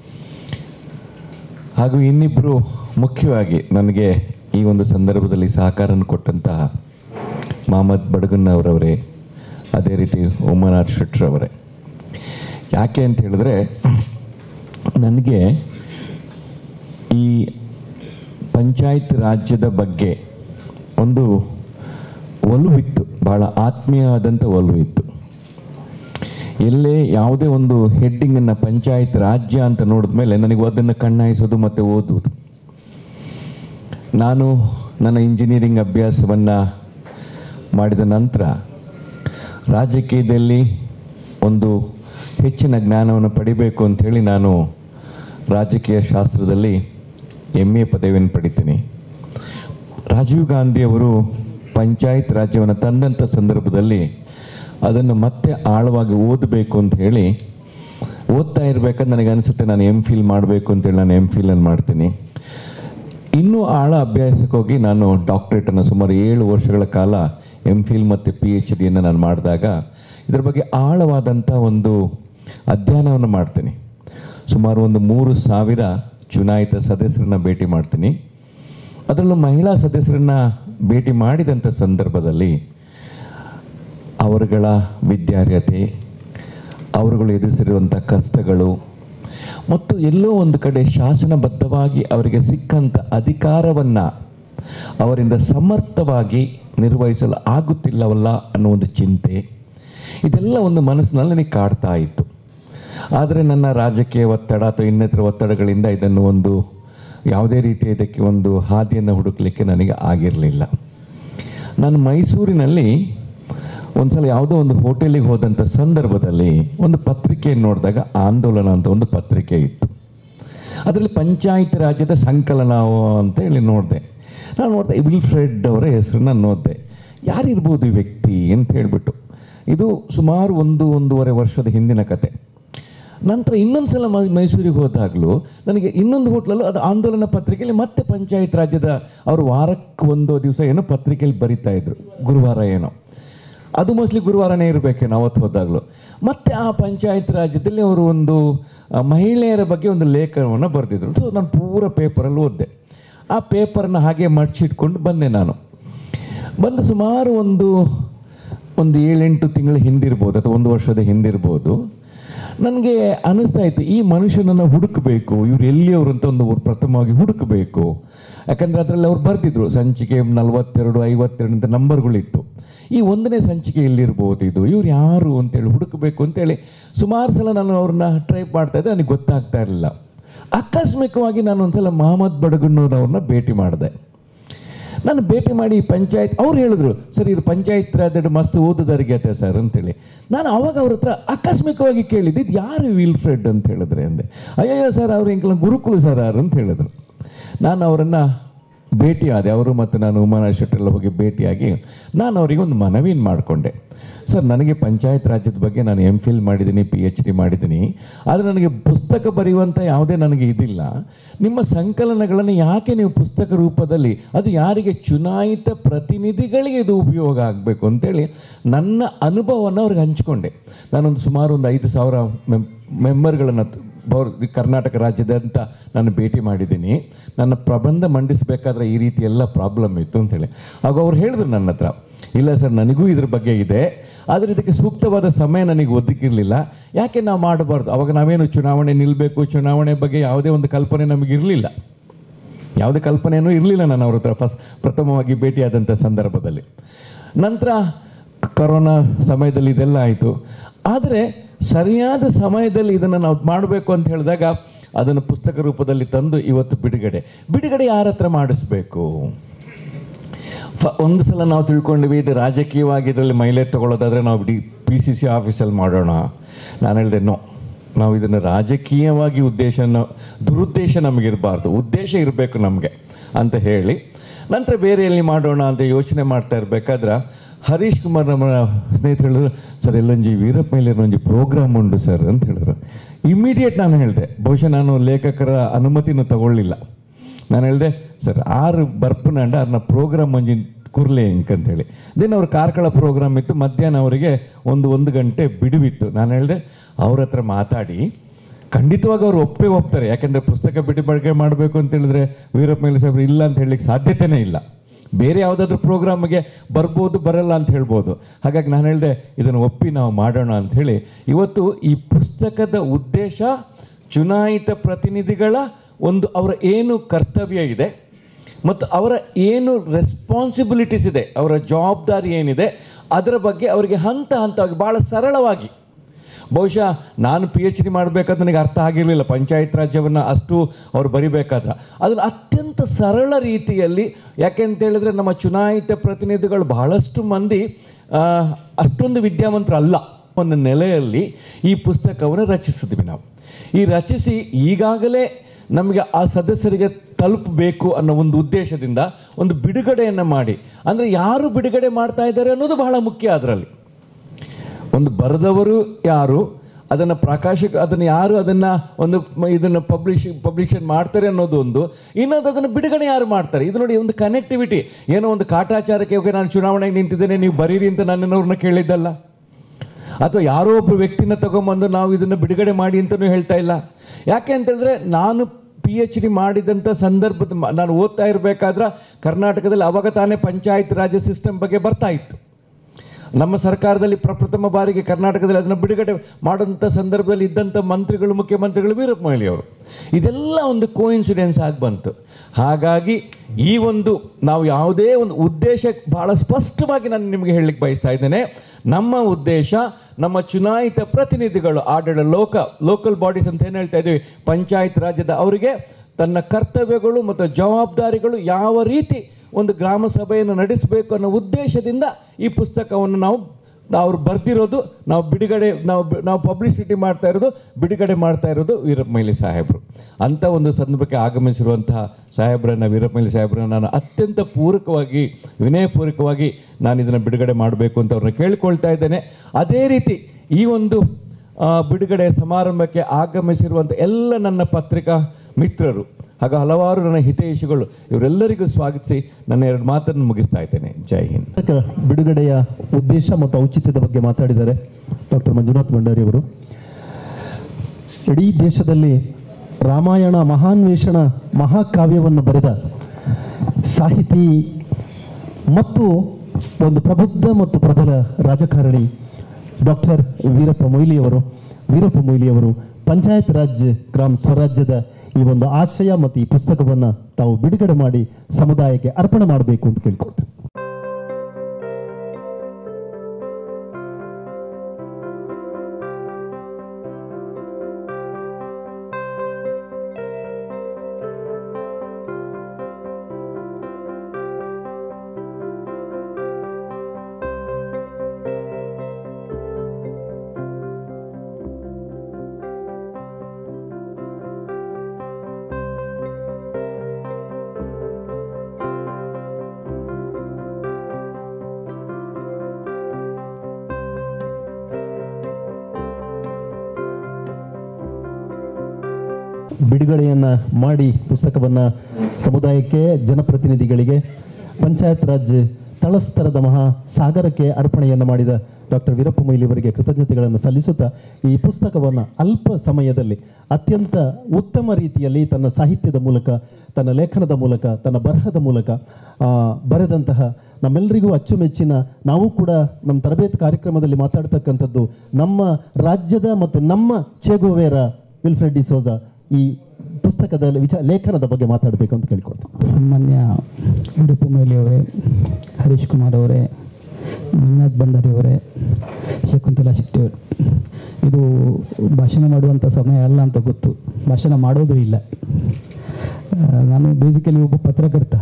ಹಾಗೂ ಇನ್ನಿಬ್ಬರು ಮುಖ್ಯವಾಗಿ ನನಗೆ ಈ ಒಂದು ಸಂದರ್ಭದಲ್ಲಿ ಸಹಕಾರನ ಕೊಟ್ಟಂತಹ ಮಹಮ್ಮದ್ ಬಡಗನ್ ಅವರವರೇ ಅದೇ ರೀತಿ ಉಮ್ಮನಾಥ್ ಶೆಟ್ರವರೇ ಯಾಕೆ ಅಂತ ಹೇಳಿದ್ರೆ ನನಗೆ ಈ ಪಂಚಾಯತ್ ರಾಜ್ಯದ ಬಗ್ಗೆ ಒಂದು ಒಲವಿತ್ತು ಭಾಳ ಆತ್ಮೀಯವಾದಂಥ ಒಲವಿತ್ತು ಎಲ್ಲೇ ಯಾವುದೇ ಒಂದು ಹೆಡ್ಡಿಂಗನ್ನು ಪಂಚಾಯತ್ ರಾಜ್ಯ ಅಂತ ನೋಡಿದ್ಮೇಲೆ ನನಗೆ ಅದನ್ನು ಕಣ್ಣಾಯಿಸೋದು ಮತ್ತು ಓದುವುದು ನಾನು ನನ್ನ ಇಂಜಿನಿಯರಿಂಗ್ ಅಭ್ಯಾಸವನ್ನು ಮಾಡಿದ ನಂತರ ರಾಜಕೀಯದಲ್ಲಿ ಒಂದು ಹೆಚ್ಚಿನ ಜ್ಞಾನವನ್ನು ಪಡಿಬೇಕು ಅಂಥೇಳಿ ನಾನು ರಾಜಕೀಯ ಶಾಸ್ತ್ರದಲ್ಲಿ ಎಮ್ ಎ ಪದವಿಯನ್ನು ಪಡಿತೀನಿ ರಾಜೀವ್ ಗಾಂಧಿಯವರು ಪಂಚಾಯತ್ ರಾಜ್ಯವನ್ನು ತಂದಂಥ ಸಂದರ್ಭದಲ್ಲಿ ಅದನ್ನು ಮತ್ತೆ ಆಳವಾಗಿ ಓದಬೇಕು ಅಂತ ಹೇಳಿ ಓದ್ತಾ ಇರಬೇಕಾದ್ರೆ ನನಗೆ ಅನಿಸುತ್ತೆ ನಾನು ಎಮ್ ಫಿಲ್ ಮಾಡಬೇಕು ಅಂತೇಳಿ ನಾನು ಎಮ್ ಫಿಲನ್ನು ಮಾಡ್ತೀನಿ ಇನ್ನೂ ಆಳ ಅಭ್ಯಾಸಕ್ಕೆ ಹೋಗಿ ನಾನು ಡಾಕ್ಟ್ರೇಟನ್ನು ಸುಮಾರು ಏಳು ವರ್ಷಗಳ ಕಾಲ ಎಮ್ ಫಿಲ್ ಮತ್ತು ಪಿ ಎಚ್ ಡಿಯನ್ನು ನಾನು ಮಾಡಿದಾಗ ಇದರ ಬಗ್ಗೆ ಆಳವಾದಂಥ ಒಂದು ಅಧ್ಯಯನವನ್ನು ಮಾಡ್ತೀನಿ ಸುಮಾರು ಒಂದು ಮೂರು ಸಾವಿರ ಚುನಾಯಿತ ಸದಸ್ಯರನ್ನ ಭೇಟಿ ಮಾಡ್ತೀನಿ ಅದರಲ್ಲೂ ಮಹಿಳಾ ಸದಸ್ಯರನ್ನ ಭೇಟಿ ಮಾಡಿದಂಥ ಸಂದರ್ಭದಲ್ಲಿ ಅವರುಗಳ ವಿದ್ಯಾರ್ಹತೆ ಅವರುಗಳು ಎದುರಿಸಿರುವಂಥ ಕಷ್ಟಗಳು ಮತ್ತು ಎಲ್ಲೋ ಒಂದು ಕಡೆ ಶಾಸನಬದ್ಧವಾಗಿ ಅವರಿಗೆ ಸಿಕ್ಕಂಥ ಅಧಿಕಾರವನ್ನು ಅವರಿಂದ ಸಮರ್ಥವಾಗಿ ನಿರ್ವಹಿಸಲು ಆಗುತ್ತಿಲ್ಲವಲ್ಲ ಅನ್ನೋ ಒಂದು ಚಿಂತೆ ಇದೆಲ್ಲ ಒಂದು ಮನಸ್ಸಿನಲ್ಲಿ ನನಗೆ ಕಾಡ್ತಾ ಇತ್ತು ಆದರೆ ನನ್ನ ರಾಜಕೀಯ ಒತ್ತಡ ಅಥವಾ ಇನ್ನಿತರ ಒತ್ತಡಗಳಿಂದ ಇದನ್ನು ಒಂದು ಯಾವುದೇ ರೀತಿಯ ಇದಕ್ಕೆ ಒಂದು ಹಾದಿಯನ್ನು ಹುಡುಕಲಿಕ್ಕೆ ನನಗೆ ಆಗಿರಲಿಲ್ಲ ನಾನು ಮೈಸೂರಿನಲ್ಲಿ ಒಂದ್ಸಲ ಯಾವುದೋ ಒಂದು ಹೋಟೆಲಿಗೆ ಹೋದಂಥ ಸಂದರ್ಭದಲ್ಲಿ ಒಂದು ಪತ್ರಿಕೆಯನ್ನು ನೋಡಿದಾಗ ಆಂದೋಲನ ಅಂತ ಒಂದು ಪತ್ರಿಕೆ ಇತ್ತು ಅದರಲ್ಲಿ ಪಂಚಾಯತ್ ರಾಜ್ಯದ ಸಂಕಲನ ಅಂತ ಹೇಳಿ ನೋಡಿದೆ ನಾನು ನೋಡಿದೆ ವಿಲ್ಫ್ರೆಡ್ ಅವರ ಹೆಸರನ್ನ ನೋಡಿದೆ ಯಾರಿರ್ಬೋದು ಈ ವ್ಯಕ್ತಿ ಅಂತ ಹೇಳಿಬಿಟ್ಟು ಇದು ಸುಮಾರು ಒಂದು ಒಂದೂವರೆ ವರ್ಷದ ಹಿಂದಿನ ಕತೆ ನಂತರ ಇನ್ನೊಂದು ಸಲ ಮೈ- ಮೈಸೂರಿಗೆ ಹೋದಾಗಲೂ ನನಗೆ ಇನ್ನೊಂದು ಹೋಟ್ಲಲ್ಲೂ ಅದು ಆಂದೋಲನ ಪತ್ರಿಕೆಯಲ್ಲಿ ಮತ್ತೆ ಪಂಚಾಯತ್ ರಾಜ್ಯದ ಅವರು ವಾರಕ್ಕೆ ಒಂದು ದಿವಸ ಏನೋ ಪತ್ರಿಕೆಯಲ್ಲಿ ಬರಿತಾ ಇದ್ರು ಗುರುವಾರ ಏನೋ ಅದು ಮೋಸ್ಟ್ಲಿ ಗುರುವಾರನೇ ಇರಬೇಕೇನೋ ಅವತ್ತು ಹೋದಾಗಲೂ ಮತ್ತೆ ಆ ಪಂಚಾಯತ್ ರಾಜ್ಯದಲ್ಲಿ ಅವರು ಒಂದು ಆ, ಮಹಿಳೆಯರ ಬಗ್ಗೆ ಒಂದು ಲೇಖನವನ್ನು ಬರೆದಿದ್ರು ಸೊ ನಾನು ಪೂರ ಪೇಪರಲ್ಲಿ ಓದಿದೆ ಆ ಪೇಪರನ್ನು ಹಾಗೆ ಮಡ್ಚಿಟ್ಕೊಂಡು ಬಂದೆ ನಾನು ಬಂದು ಸುಮಾರು ಒಂದು ಒಂದು ಏಳೆಂಟು ತಿಂಗಳ ಹಿಂದಿರ್ಬೋದು ಅಥವಾ ಒಂದು ವರ್ಷದ ಹಿಂದಿರ್ಬೋದು ನನಗೆ ಅನ್ನಿಸ್ತಾ ಇತ್ತು ಈ ಮನುಷ್ಯನನ್ನು ಹುಡುಕಬೇಕು ಇವ್ರು ಎಲ್ಲಿಯವರು ಅಂತ ಒಂದು ಪ್ರಥಮವಾಗಿ ಹುಡುಕಬೇಕು ಯಾಕಂದರೆ ಅದರಲ್ಲಿ ಅವ್ರು ಬರೆದಿದ್ರು ಸಂಚಿಕೆ ನಲವತ್ತೆರಡು ಐವತ್ತೆರಡು ಅಂತ ನಂಬರ್ಗಳಿತ್ತು ಈ ಒಂದನೇ ಸಂಚಿಕೆ ಎಲ್ಲಿರ್ಬೋದು ಇದು ಇವ್ರು ಯಾರು ಅಂತೇಳಿ ಹುಡುಕಬೇಕು ಅಂತೇಳಿ ಸುಮಾರು ಸಲ ನಾನು ಅವ್ರನ್ನ ಟ್ರೈ ಮಾಡ್ತಾ ಇದ್ದೆ ನನಗೆ ಗೊತ್ತಾಗ್ತಾ ಇರಲಿಲ್ಲ ಆಕಸ್ಮಿಕವಾಗಿ ನಾನು ಒಂದ್ಸಲ ಮಹಮ್ಮದ್ ಬಡಗಣ್ಣವ್ರನ್ನ ಭೇಟಿ ಮಾಡಿದೆ ನಾನು ಭೇಟಿ ಮಾಡಿ ಪಂಚಾಯತ್ ಅವ್ರು ಹೇಳಿದ್ರು ಸರ್ ಇದು ಪಂಚಾಯತ್ ರಾಜ್ ಮಸ್ತ್ ಓದುದರಿಗೆ ಅತ್ತೆ ಸರ್ ಅಂತೇಳಿ ನಾನು ಅವಾಗ ಅವ್ರ ಹತ್ರ ಆಕಸ್ಮಿಕವಾಗಿ ಕೇಳಿದ್ದು ಇದು ಯಾರು ವಿಲ್ಫ್ರೆಡ್ ಅಂತ ಹೇಳಿದ್ರೆ ಅಂದೆ ಅಯ್ಯಯ್ಯೋ ಸರ್ ಅವ್ರು ಇಂಕಲ ಗುರುಕುಲು ಸರ್ ಯಾರು ಅಂತ ಹೇಳಿದ್ರು ನಾನು ಅವರನ್ನು ಭೇಟಿಯಾದೆ ಅವರು ಮತ್ತು ನಾನು ಉಮಾನ ಶೆಟ್ಟರೆಲ್ಲ ಹೋಗಿ ಭೇಟಿಯಾಗಿ ನಾನು ಅವರಿಗೆ ಒಂದು ಮನವಿನ ಮಾಡಿಕೊಂಡೆ ಸರ್ ನನಗೆ ಪಂಚಾಯತ್ ರಾಜ್ಯದ ಬಗ್ಗೆ ನಾನು ಎಮ್ ಫಿಲ್ ಮಾಡಿದ್ದೀನಿ ಪಿ ಎಚ್ ಡಿ ಮಾಡಿದ್ದೀನಿ ಆದರೆ ನನಗೆ ಪುಸ್ತಕ ಬರೆಯುವಂಥ ಯಾವುದೇ ನನಗೆ ಇದಿಲ್ಲ ನಿಮ್ಮ ಸಂಕಲನಗಳನ್ನು ಯಾಕೆ ನೀವು ಪುಸ್ತಕ ರೂಪದಲ್ಲಿ ಅದು ಯಾರಿಗೆ ಚುನಾಯಿತ ಪ್ರತಿನಿಧಿಗಳಿಗೆ ಇದು ಉಪಯೋಗ ಆಗಬೇಕು ಅಂತೇಳಿ ನನ್ನ ಅನುಭವವನ್ನು ಅವ್ರಿಗೆ ಹಂಚ್ಕೊಂಡೆ ನಾನೊಂದು ಸುಮಾರು ಒಂದು ಐದು ಸಾವಿರ ಮೆಂ ಮೆಂಬರ್ಗಳನ್ನು ಬೌರ್ ಕರ್ನಾಟಕ ರಾಜ್ಯದಂತ ನಾನು ಭೇಟಿ ಮಾಡಿದ್ದೀನಿ ನನ್ನ ಪ್ರಬಂಧ ಮಂಡಿಸಬೇಕಾದ್ರೆ ಈ ರೀತಿ ಎಲ್ಲ ಪ್ರಾಬ್ಲಮ್ ಇತ್ತು ಅಂತೇಳಿ ಆಗ ಅವ್ರು ಹೇಳಿದ್ರು ನನ್ನ ಹತ್ರ ಇಲ್ಲ ಸರ್ ನನಗೂ ಇದ್ರ ಬಗ್ಗೆ ಇದೆ ಆದರೆ ಇದಕ್ಕೆ ಸೂಕ್ತವಾದ ಸಮಯ ನನಗೆ ಒದಗಿರಲಿಲ್ಲ ಯಾಕೆ ನಾವು ಮಾಡಬಾರ್ದು ಅವಾಗ ನಾವೇನು ಚುನಾವಣೆ ನಿಲ್ಲಬೇಕು ಚುನಾವಣೆ ಬಗ್ಗೆ ಯಾವುದೇ ಒಂದು ಕಲ್ಪನೆ ನಮಗಿರಲಿಲ್ಲ ಯಾವುದೇ ಕಲ್ಪನೆಯೂ ಇರಲಿಲ್ಲ ನಾನು ಅವ್ರ ಹತ್ರ ಫಸ್ಟ್ ಪ್ರಥಮವಾಗಿ ಭೇಟಿಯಾದಂಥ ಸಂದರ್ಭದಲ್ಲಿ ನಂತರ ಕರೋನಾ ಸಮಯದಲ್ಲಿ ಇದೆಲ್ಲ ಆಯಿತು ಆದರೆ ಸರಿಯಾದ ಸಮಯದಲ್ಲಿ ಇದನ್ನು ನಾವು ಮಾಡಬೇಕು ಅಂತ ಹೇಳಿದಾಗ ಅದನ್ನು ಪುಸ್ತಕ ರೂಪದಲ್ಲಿ ತಂದು ಇವತ್ತು ಬಿಡುಗಡೆ ಬಿಡುಗಡೆ ಯಾರ ಹತ್ರ ಮಾಡಿಸ್ಬೇಕು ಫ ಒಂದು ಸಲ ನಾವು ತಿಳ್ಕೊಂಡ್ವಿ ಇದು ರಾಜಕೀಯವಾಗಿ ಇದರಲ್ಲಿ ಮೈಲೇಜ್ ತಗೊಳ್ಳೋದಾದರೆ ನಾವು ಡಿ ಪಿ ಸಿ ಸಿ ಆಫೀಸಲ್ಲಿ ಮಾಡೋಣ ನಾನು ಹೇಳಿದೆ ನೋ ನಾವು ಇದನ್ನು ರಾಜಕೀಯವಾಗಿ ಉದ್ದೇಶನ ದುರುದ್ದೇಶ ನಮಗಿರಬಾರ್ದು ಉದ್ದೇಶ ಇರಬೇಕು ನಮಗೆ ಅಂತ ಹೇಳಿ ನಂತರ ಬೇರೆ ಎಲ್ಲಿ ಮಾಡೋಣ ಅಂತ ಯೋಚನೆ ಮಾಡ್ತಾ ಇರಬೇಕಾದ್ರೆ ಹರೀಶ್ ಕುಮಾರ್ ನಮ್ಮ ಸ್ನೇಹಿತರು ಹೇಳಿದ್ರು ಸರ್ ಎಲ್ಲೊಂಜಿ ವೀರಪ್ಪ ಮೇಲೆ ಒಂಜಿ ಪ್ರೋಗ್ರಾಮ್ ಉಂಟು ಸರ್ ಅಂತ ಹೇಳಿದ್ರು ಇಮಿಡಿಯೇಟ್ ನಾನು ಹೇಳಿದೆ ಬಹುಶಃ ನಾನು ಲೇಖಕರ ಅನುಮತಿನೂ ತಗೊಳ್ಳಿಲ್ಲ ನಾನು ಹೇಳಿದೆ ಸರ್ ಆರು ಬರ್ಪನಂಡ ಅದನ್ನ ಪ್ರೋಗ್ರಾಮ್ ಒಂಜಿ ಕುರ್ಲೆ ಇಂಕ್ ಅಂತೇಳಿ ದೆನ್ ಅವ್ರ ಕಾರ್ಕಳ ಪ್ರೋಗ್ರಾಮ್ ಇತ್ತು ಮಧ್ಯಾಹ್ನ ಅವರಿಗೆ ಒಂದು ಒಂದು ಗಂಟೆ ಬಿಡುವಿತ್ತು ನಾನು ಹೇಳಿದೆ ಅವ್ರ ಹತ್ರ ಮಾತಾಡಿ ಖಂಡಿತವಾಗಿ ಅವ್ರು ಒಪ್ಪೇ ಒಪ್ತಾರೆ ಯಾಕೆಂದರೆ ಪುಸ್ತಕ ಬಿಡುಗಡೆ ಮಾಡಬೇಕು ಅಂತ ಹೇಳಿದ್ರೆ ವೀರಪ್ಪ ಮೇಲೆ ಸಾಹೇಬ್ರು ಇಲ್ಲ ಅಂತ ಹೇಳಲಿಕ್ಕೆ ಸಾಧ್ಯತೆನೇ ಇಲ್ಲ ಬೇರೆ ಯಾವುದಾದ್ರೂ ಪ್ರೋಗ್ರಾಮ್ಗೆ ಬರ್ಬೋದು ಬರಲ್ಲ ಅಂತ ಹೇಳ್ಬೋದು ಹಾಗಾಗಿ ನಾನು ಹೇಳಿದೆ ಇದನ್ನು ಒಪ್ಪಿ ನಾವು ಮಾಡೋಣ ಅಂತ ಹೇಳಿ ಇವತ್ತು ಈ ಪುಸ್ತಕದ ಉದ್ದೇಶ ಚುನಾಯಿತ ಪ್ರತಿನಿಧಿಗಳ ಒಂದು ಅವರ ಏನು ಕರ್ತವ್ಯ ಇದೆ ಮತ್ತು ಅವರ ಏನು ರೆಸ್ಪಾನ್ಸಿಬಿಲಿಟೀಸ್ ಇದೆ ಅವರ ಜವಾಬ್ದಾರಿ ಏನಿದೆ ಅದರ ಬಗ್ಗೆ ಅವರಿಗೆ ಹಂತ ಹಂತವಾಗಿ ಭಾಳ ಸರಳವಾಗಿ ಬಹುಶಃ ನಾನು ಪಿ ಎಚ್ ಡಿ ಮಾಡಬೇಕಾದ್ರೆ ನನಗೆ ಅರ್ಥ ಆಗಿರಲಿಲ್ಲ ಪಂಚಾಯತ್ ರಾಜ್ಯವನ್ನು ಅಷ್ಟು ಅವ್ರು ಬರಿಬೇಕಾದ್ರೆ ಅದನ್ನು ಅತ್ಯಂತ ಸರಳ ರೀತಿಯಲ್ಲಿ ಯಾಕೆ ಅಂತ ಹೇಳಿದ್ರೆ ನಮ್ಮ ಚುನಾಯಿತ ಪ್ರತಿನಿಧಿಗಳು ಬಹಳಷ್ಟು ಮಂದಿ ಆ, ಅಷ್ಟೊಂದು ವಿದ್ಯಾವಂತರು ಅಲ್ಲ ಒಂದು ನೆಲೆಯಲ್ಲಿ ಈ ಪುಸ್ತಕವನ್ನು ರಚಿಸಿದ್ವಿ ನಾವು ಈ ರಚಿಸಿ ಈಗಾಗಲೇ ನಮಗೆ ಆ ಸದಸ್ಯರಿಗೆ ತಲುಪಬೇಕು ಅನ್ನೋ ಒಂದು ಉದ್ದೇಶದಿಂದ ಒಂದು ಬಿಡುಗಡೆಯನ್ನು ಮಾಡಿ ಅಂದರೆ ಯಾರು ಬಿಡುಗಡೆ ಮಾಡ್ತಾ ಇದ್ದಾರೆ ಅನ್ನೋದು ಬಹಳ ಮುಖ್ಯ ಅದರಲ್ಲಿ ಒಂದು ಬರೆದವರು ಯಾರು ಅದನ್ನು ಪ್ರಕಾಶಕ ಅದನ್ನು ಯಾರು ಅದನ್ನು ಒಂದು ಮ- ಇದನ್ನು ಪಬ್ಲಿಷ್ ಪಬ್ಲಿಷನ್ ಮಾಡ್ತಾರೆ ಅನ್ನೋದು ಒಂದು ಇನ್ನೊಂದು ಅದನ್ನು ಬಿಡುಗಡೆ ಯಾರು ಮಾಡ್ತಾರೆ ಇದು ನೋಡಿ ಒಂದು ಕನೆಕ್ಟಿವಿಟಿ ಏನೋ ಒಂದು ಕಾಟಾಚಾರಕ್ಕೆ ಹೋಗಿ ನಾನು ಚುನಾವಣೆಗೆ ನಿಂತಿದ್ದೇನೆ ನೀವು ಬರೀರಿ ಅಂತ ನನ್ನವ್ರನ್ನ ಕೇಳಿದ್ದಲ್ಲ ಅಥವಾ ಯಾರೋ ಒಬ್ಬರು ವ್ಯಕ್ತಿನ ತಗೊಂಬಂದು ನಾವು ಇದನ್ನು ಬಿಡುಗಡೆ ಮಾಡಿ ಅಂತಲೂ ಹೇಳ್ತಾ ಇಲ್ಲ ಯಾಕೆ ಅಂತ ಹೇಳಿದ್ರೆ ನಾನು ಪಿ ಎಚ್ ಡಿ ಮಾಡಿದಂಥ ಸಂದರ್ಭದ ಮ- ನಾನು ಓದ್ತಾ ಇರಬೇಕಾದ್ರೆ ಕರ್ನಾಟಕದಲ್ಲಿ ಅವಾಗ ತಾನೇ ಪಂಚಾಯತ್ ರಾಜ್ ಸಿಸ್ಟಮ್ ಬಗ್ಗೆ ಬರ್ತಾ ಇತ್ತು ನಮ್ಮ ಸರ್ಕಾರದಲ್ಲಿ ಪ್ರಪ್ರಥಮ ಬಾರಿಗೆ ಕರ್ನಾಟಕದಲ್ಲಿ ಅದನ್ನು ಬಿಡುಗಡೆ ಮಾಡುವಂಥ ಸಂದರ್ಭದಲ್ಲಿ ಇದ್ದಂಥ ಮಂತ್ರಿಗಳು ಮುಖ್ಯಮಂತ್ರಿಗಳು ವೀರಪ್ಪ ಮೊಯ್ಲಿ ಅವರು ಇದೆಲ್ಲ ಒಂದು ಕೋಇನ್ಸಿಡೆನ್ಸ್ ಆಗಿ ಬಂತು ಹಾಗಾಗಿ ಈ ಒಂದು ನಾವು ಯಾವುದೇ ಒಂದು ಉದ್ದೇಶ ಬಹಳ ಸ್ಪಷ್ಟವಾಗಿ ನಾನು ನಿಮಗೆ ಹೇಳಲಿಕ್ಕೆ ಬಯಸ್ತಾ ಇದ್ದೇನೆ ನಮ್ಮ ಉದ್ದೇಶ ನಮ್ಮ ಚುನಾಯಿತ ಪ್ರತಿನಿಧಿಗಳು ಆಡಳಿತ ಲೋಕ ಲೋಕಲ್ ಬಾಡೀಸ್ ಅಂತ ಏನು ಹೇಳ್ತಾ ಇದ್ದೀವಿ ಪಂಚಾಯತ್ ರಾಜ್ಯದ ಅವರಿಗೆ ತನ್ನ ಕರ್ತವ್ಯಗಳು ಮತ್ತು ಜವಾಬ್ದಾರಿಗಳು ಯಾವ ರೀತಿ ಒಂದು ಗ್ರಾಮ ಸಭೆಯನ್ನು ನಡೆಸಬೇಕು ಅನ್ನೋ ಉದ್ದೇಶದಿಂದ ಈ ಪುಸ್ತಕವನ್ನು ನಾವು ಅವ್ರು ಬರೆದಿರೋದು ನಾವು ಬಿಡುಗಡೆ ನಾವು ಬಿ- ನಾವು ಪಬ್ಲಿಸಿಟಿ ಮಾಡ್ತಾ ಇರೋದು ಬಿಡುಗಡೆ ಮಾಡ್ತಾ ಇರೋದು ವೀರಪ್ಪ ಮೊಯ್ಲಿ ಸಾಹೇಬರು ಅಂಥ ಒಂದು ಸಂದರ್ಭಕ್ಕೆ ಆಗಮಿಸಿರುವಂತಹ ಸಾಹೇಬ್ರನ್ನ ವೀರಪ್ಪ ಮೊಯ್ಲಿ ಸಾಹೇಬ್ರನ್ನ ನಾನು ಅತ್ಯಂತ ಪೂರಕವಾಗಿ ವಿನಯಪೂರ್ವಕವಾಗಿ ನಾನು ಇದನ್ನು ಬಿಡುಗಡೆ ಮಾಡಬೇಕು ಅಂತ ಅವ್ರನ್ನ ಕೇಳ್ಕೊಳ್ತಾ ಇದ್ದೇನೆ ಅದೇ ರೀತಿ ಈ ಒಂದು ಆ, ಬಿಡುಗಡೆ ಸಮಾರಂಭಕ್ಕೆ ಆಗಮಿಸಿರುವಂಥ ಎಲ್ಲ ನನ್ನ ಪತ್ರಿಕಾ ಮಿತ್ರರು ಹಾಗೂ ಹಲವಾರು ನನ್ನ ಹಿತೈಷಿಗಳು ಇವರೆಲ್ಲರಿಗೂ ಸ್ವಾಗತಿಸಿ ನನ್ನ ಎರಡು ಮಾತನ್ನು ಮುಗಿಸ್ತಾ ಇದ್ದೇನೆ ಜೈ ಹಿಂದ್ ಪುಸ್ತಕ ಬಿಡುಗಡೆಯ ಉದ್ದೇಶ ಮತ್ತು ಔಚಿತ್ಯದ ಬಗ್ಗೆ ಮಾತಾಡಿದ್ದಾರೆ ಡಾಕ್ಟರ್ ಮಂಜುನಾಥ್ ಭಂಡಾರಿ ಅವರು ಇಡೀ ದೇಶದಲ್ಲಿ ರಾಮಾಯಣ ಮಹಾನ್ವೇಷಣ ಮಹಾಕಾವ್ಯವನ್ನು ಬರೆದ ಸಾಹಿತಿ ಮತ್ತು ಒಂದು ಪ್ರಬುದ್ಧ ಮತ್ತು ಪ್ರಬಲ ರಾಜಕಾರಣಿ ಡಾಕ್ಟರ್ ವೀರಪ್ಪ ಮೊಯ್ಲಿಯವರು ವೀರಪ್ಪ ಮೊಯ್ಲಿಯವರು ಪಂಚಾಯತ್ ರಾಜ್ ಗ್ರಾಮ ಸ್ವರಾಜ್ಯದ ಈ ಒಂದು ಆಶಯ ಮತ್ತು ಈ ಪುಸ್ತಕವನ್ನು ತಾವು ಬಿಡುಗಡೆ ಮಾಡಿ ಸಮುದಾಯಕ್ಕೆ ಅರ್ಪಣೆ ಮಾಡಬೇಕು ಅಂತ ಕೇಳ್ಕೊಳ್ತೇನೆ ಬಿಡುಗಡೆಯನ್ನು ಮಾಡಿ ಪುಸ್ತಕವನ್ನು ಸಮುದಾಯಕ್ಕೆ ಜನಪ್ರತಿನಿಧಿಗಳಿಗೆ ಪಂಚಾಯತ್ ರಾಜ್ ತಳಸ್ತರದ ಮಹಾ ಸಾಗರಕ್ಕೆ ಅರ್ಪಣೆಯನ್ನು ಮಾಡಿದ ಡಾಕ್ಟರ್ ವೀರಪ್ಪ ಮೊಯ್ಲಿ ಅವರಿಗೆ ಕೃತಜ್ಞತೆಗಳನ್ನು ಸಲ್ಲಿಸುತ್ತಾ ಈ ಪುಸ್ತಕವನ್ನು ಅಲ್ಪ ಸಮಯದಲ್ಲಿ ಅತ್ಯಂತ ಉತ್ತಮ ರೀತಿಯಲ್ಲಿ ತನ್ನ ಸಾಹಿತ್ಯದ ಮೂಲಕ ತನ್ನ ಲೇಖನದ ಮೂಲಕ ತನ್ನ ಬರಹದ ಮೂಲಕ ಆ, ಬರೆದಂತಹ ನಮ್ಮೆಲ್ಲರಿಗೂ ಅಚ್ಚುಮೆಚ್ಚಿನ ನಾವು ಕೂಡ ನಮ್ಮ ತರಬೇತಿ ಕಾರ್ಯಕ್ರಮದಲ್ಲಿ ಮಾತಾಡ್ತಕ್ಕಂಥದ್ದು ನಮ್ಮ ರಾಜ್ಯದ ಮತ್ತು ನಮ್ಮ ಚೆಗುವೇರ ವಿಲ್ಫ್ರೆಡ್ ಡಿಸೋಜ ಈ ಪುಸ್ತಕದ ವಿಚ ಲೇಖನದ ಬಗ್ಗೆ ಮಾತಾಡಬೇಕು ಅಂತ ಕೇಳ್ಕೊಳ್ತೀನಿ ಸನ್ಮಾನ್ಯ ವೀರಪ್ಪ ಮೊಯ್ಲಿ ಅವರೇ ಹರೀಶ್ ಕುಮಾರ್ ಅವರೇ ಮಂಜುನಾಥ್ ಭಂಡಾರಿ ಅವರೇ ಶಕುಂತಲಾ ಶೆಟ್ಟಿ ಅವರು ಇದು ಭಾಷಣ ಮಾಡುವಂಥ ಸಮಯ ಅಲ್ಲ ಅಂತ ಗೊತ್ತು ಭಾಷಣ ಮಾಡೋದು ಇಲ್ಲ ಆ, ನಾನು ಬೇಸಿಕಲಿ ಒಬ್ಬ ಪತ್ರಕರ್ತ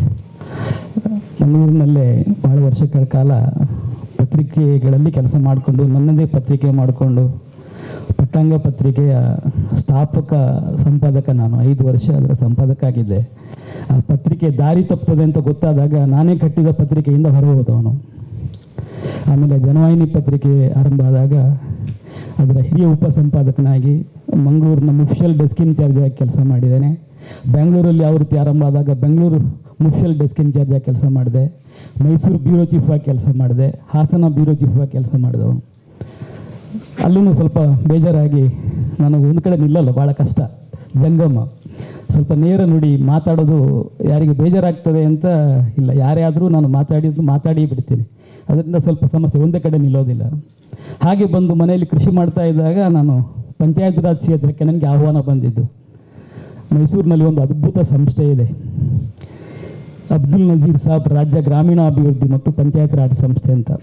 ಮಂಗಳೂರಿನಲ್ಲೇ ಭಾಳ ವರ್ಷಗಳ ಕಾಲ ಪತ್ರಿಕೆಗಳಲ್ಲಿ ಕೆಲಸ ಮಾಡಿಕೊಂಡು ನನ್ನದೇ ಪತ್ರಿಕೆ ಮಾಡಿಕೊಂಡು ಪಟ್ಟಾಂಗ ಪತ್ರಿಕೆಯ ಸ್ಥಾಪಕ ಸಂಪಾದಕ ನಾನು ಐದು ವರ್ಷ ಅದರ ಸಂಪಾದಕ ಆಗಿದ್ದೆ ಆ ಪತ್ರಿಕೆ ದಾರಿ ತಪ್ಪದೆ ಅಂತ ಗೊತ್ತಾದಾಗ ನಾನೇ ಕಟ್ಟಿದ ಪತ್ರಿಕೆಯಿಂದ ಹೊರಹೋದವನು ಆಮೇಲೆ ಜನವಾಹಿನಿ ಪತ್ರಿಕೆ ಆರಂಭ ಆದಾಗ ಅದರ ಹಿರಿಯ ಉಪ ಸಂಪಾದಕನಾಗಿ ಮಂಗಳೂರಿನ ಮುಫ್ಷಲ್ ಡೆಸ್ಕ್ ಇನ್ಚಾರ್ಜ್ ಆಗಿ ಕೆಲಸ ಮಾಡಿದ್ದೇನೆ ಬೆಂಗಳೂರಲ್ಲಿ ಆವೃತ್ತಿ ಆರಂಭ ಆದಾಗ ಬೆಂಗಳೂರು ಮುಫ್ಷಲ್ ಡೆಸ್ಕ್ ಇನ್ಚಾರ್ಜ್ ಆಗಿ ಕೆಲಸ ಮಾಡಿದೆ ಮೈಸೂರು ಬ್ಯೂರೋ ಚೀಫ್ ಆಗಿ ಕೆಲಸ ಮಾಡಿದೆ ಹಾಸನ ಬ್ಯೂರೋ ಚೀಫ್ ಆಗಿ ಕೆಲಸ ಮಾಡಿದವು ಅಲ್ಲೂ ಸ್ವಲ್ಪ ಬೇಜಾರಾಗಿ ನಾನು ಒಂದು ಕಡೆ ನಿಲ್ಲಲ್ಲ ಭಾಳ ಕಷ್ಟ ಜಂಗಮ ಸ್ವಲ್ಪ ನೇರ ನುಡಿ ಮಾತಾಡೋದು ಯಾರಿಗೆ ಬೇಜಾರಾಗ್ತದೆ ಅಂತ ಇಲ್ಲ ಯಾರೇ ಆದರೂ ನಾನು ಮಾತಾಡಿದ್ದು ಮಾತಾಡಿ ಬಿಡ್ತೀನಿ ಅದರಿಂದ ಸ್ವಲ್ಪ ಸಮಸ್ಯೆ ಒಂದೇ ಕಡೆ ನಿಲ್ಲೋದಿಲ್ಲ ಹಾಗೆ ಬಂದು ಮನೆಯಲ್ಲಿ ಕೃಷಿ ಮಾಡ್ತಾ ಇದ್ದಾಗ ನಾನು ಪಂಚಾಯತ್ ರಾಜ್ ಕ್ಷೇತ್ರಕ್ಕೆ ನನಗೆ ಆಹ್ವಾನ ಬಂದಿದ್ದು ಮೈಸೂರಿನಲ್ಲಿ ಒಂದು ಅದ್ಭುತ ಸಂಸ್ಥೆ ಇದೆ ಅಬ್ದುಲ್ ನಜೀರ್ ಸಾಬ್ ರಾಜ್ಯ ಗ್ರಾಮೀಣಾಭಿವೃದ್ಧಿ ಮತ್ತು ಪಂಚಾಯತ್ ರಾಜ್ ಸಂಸ್ಥೆ ಅಂತ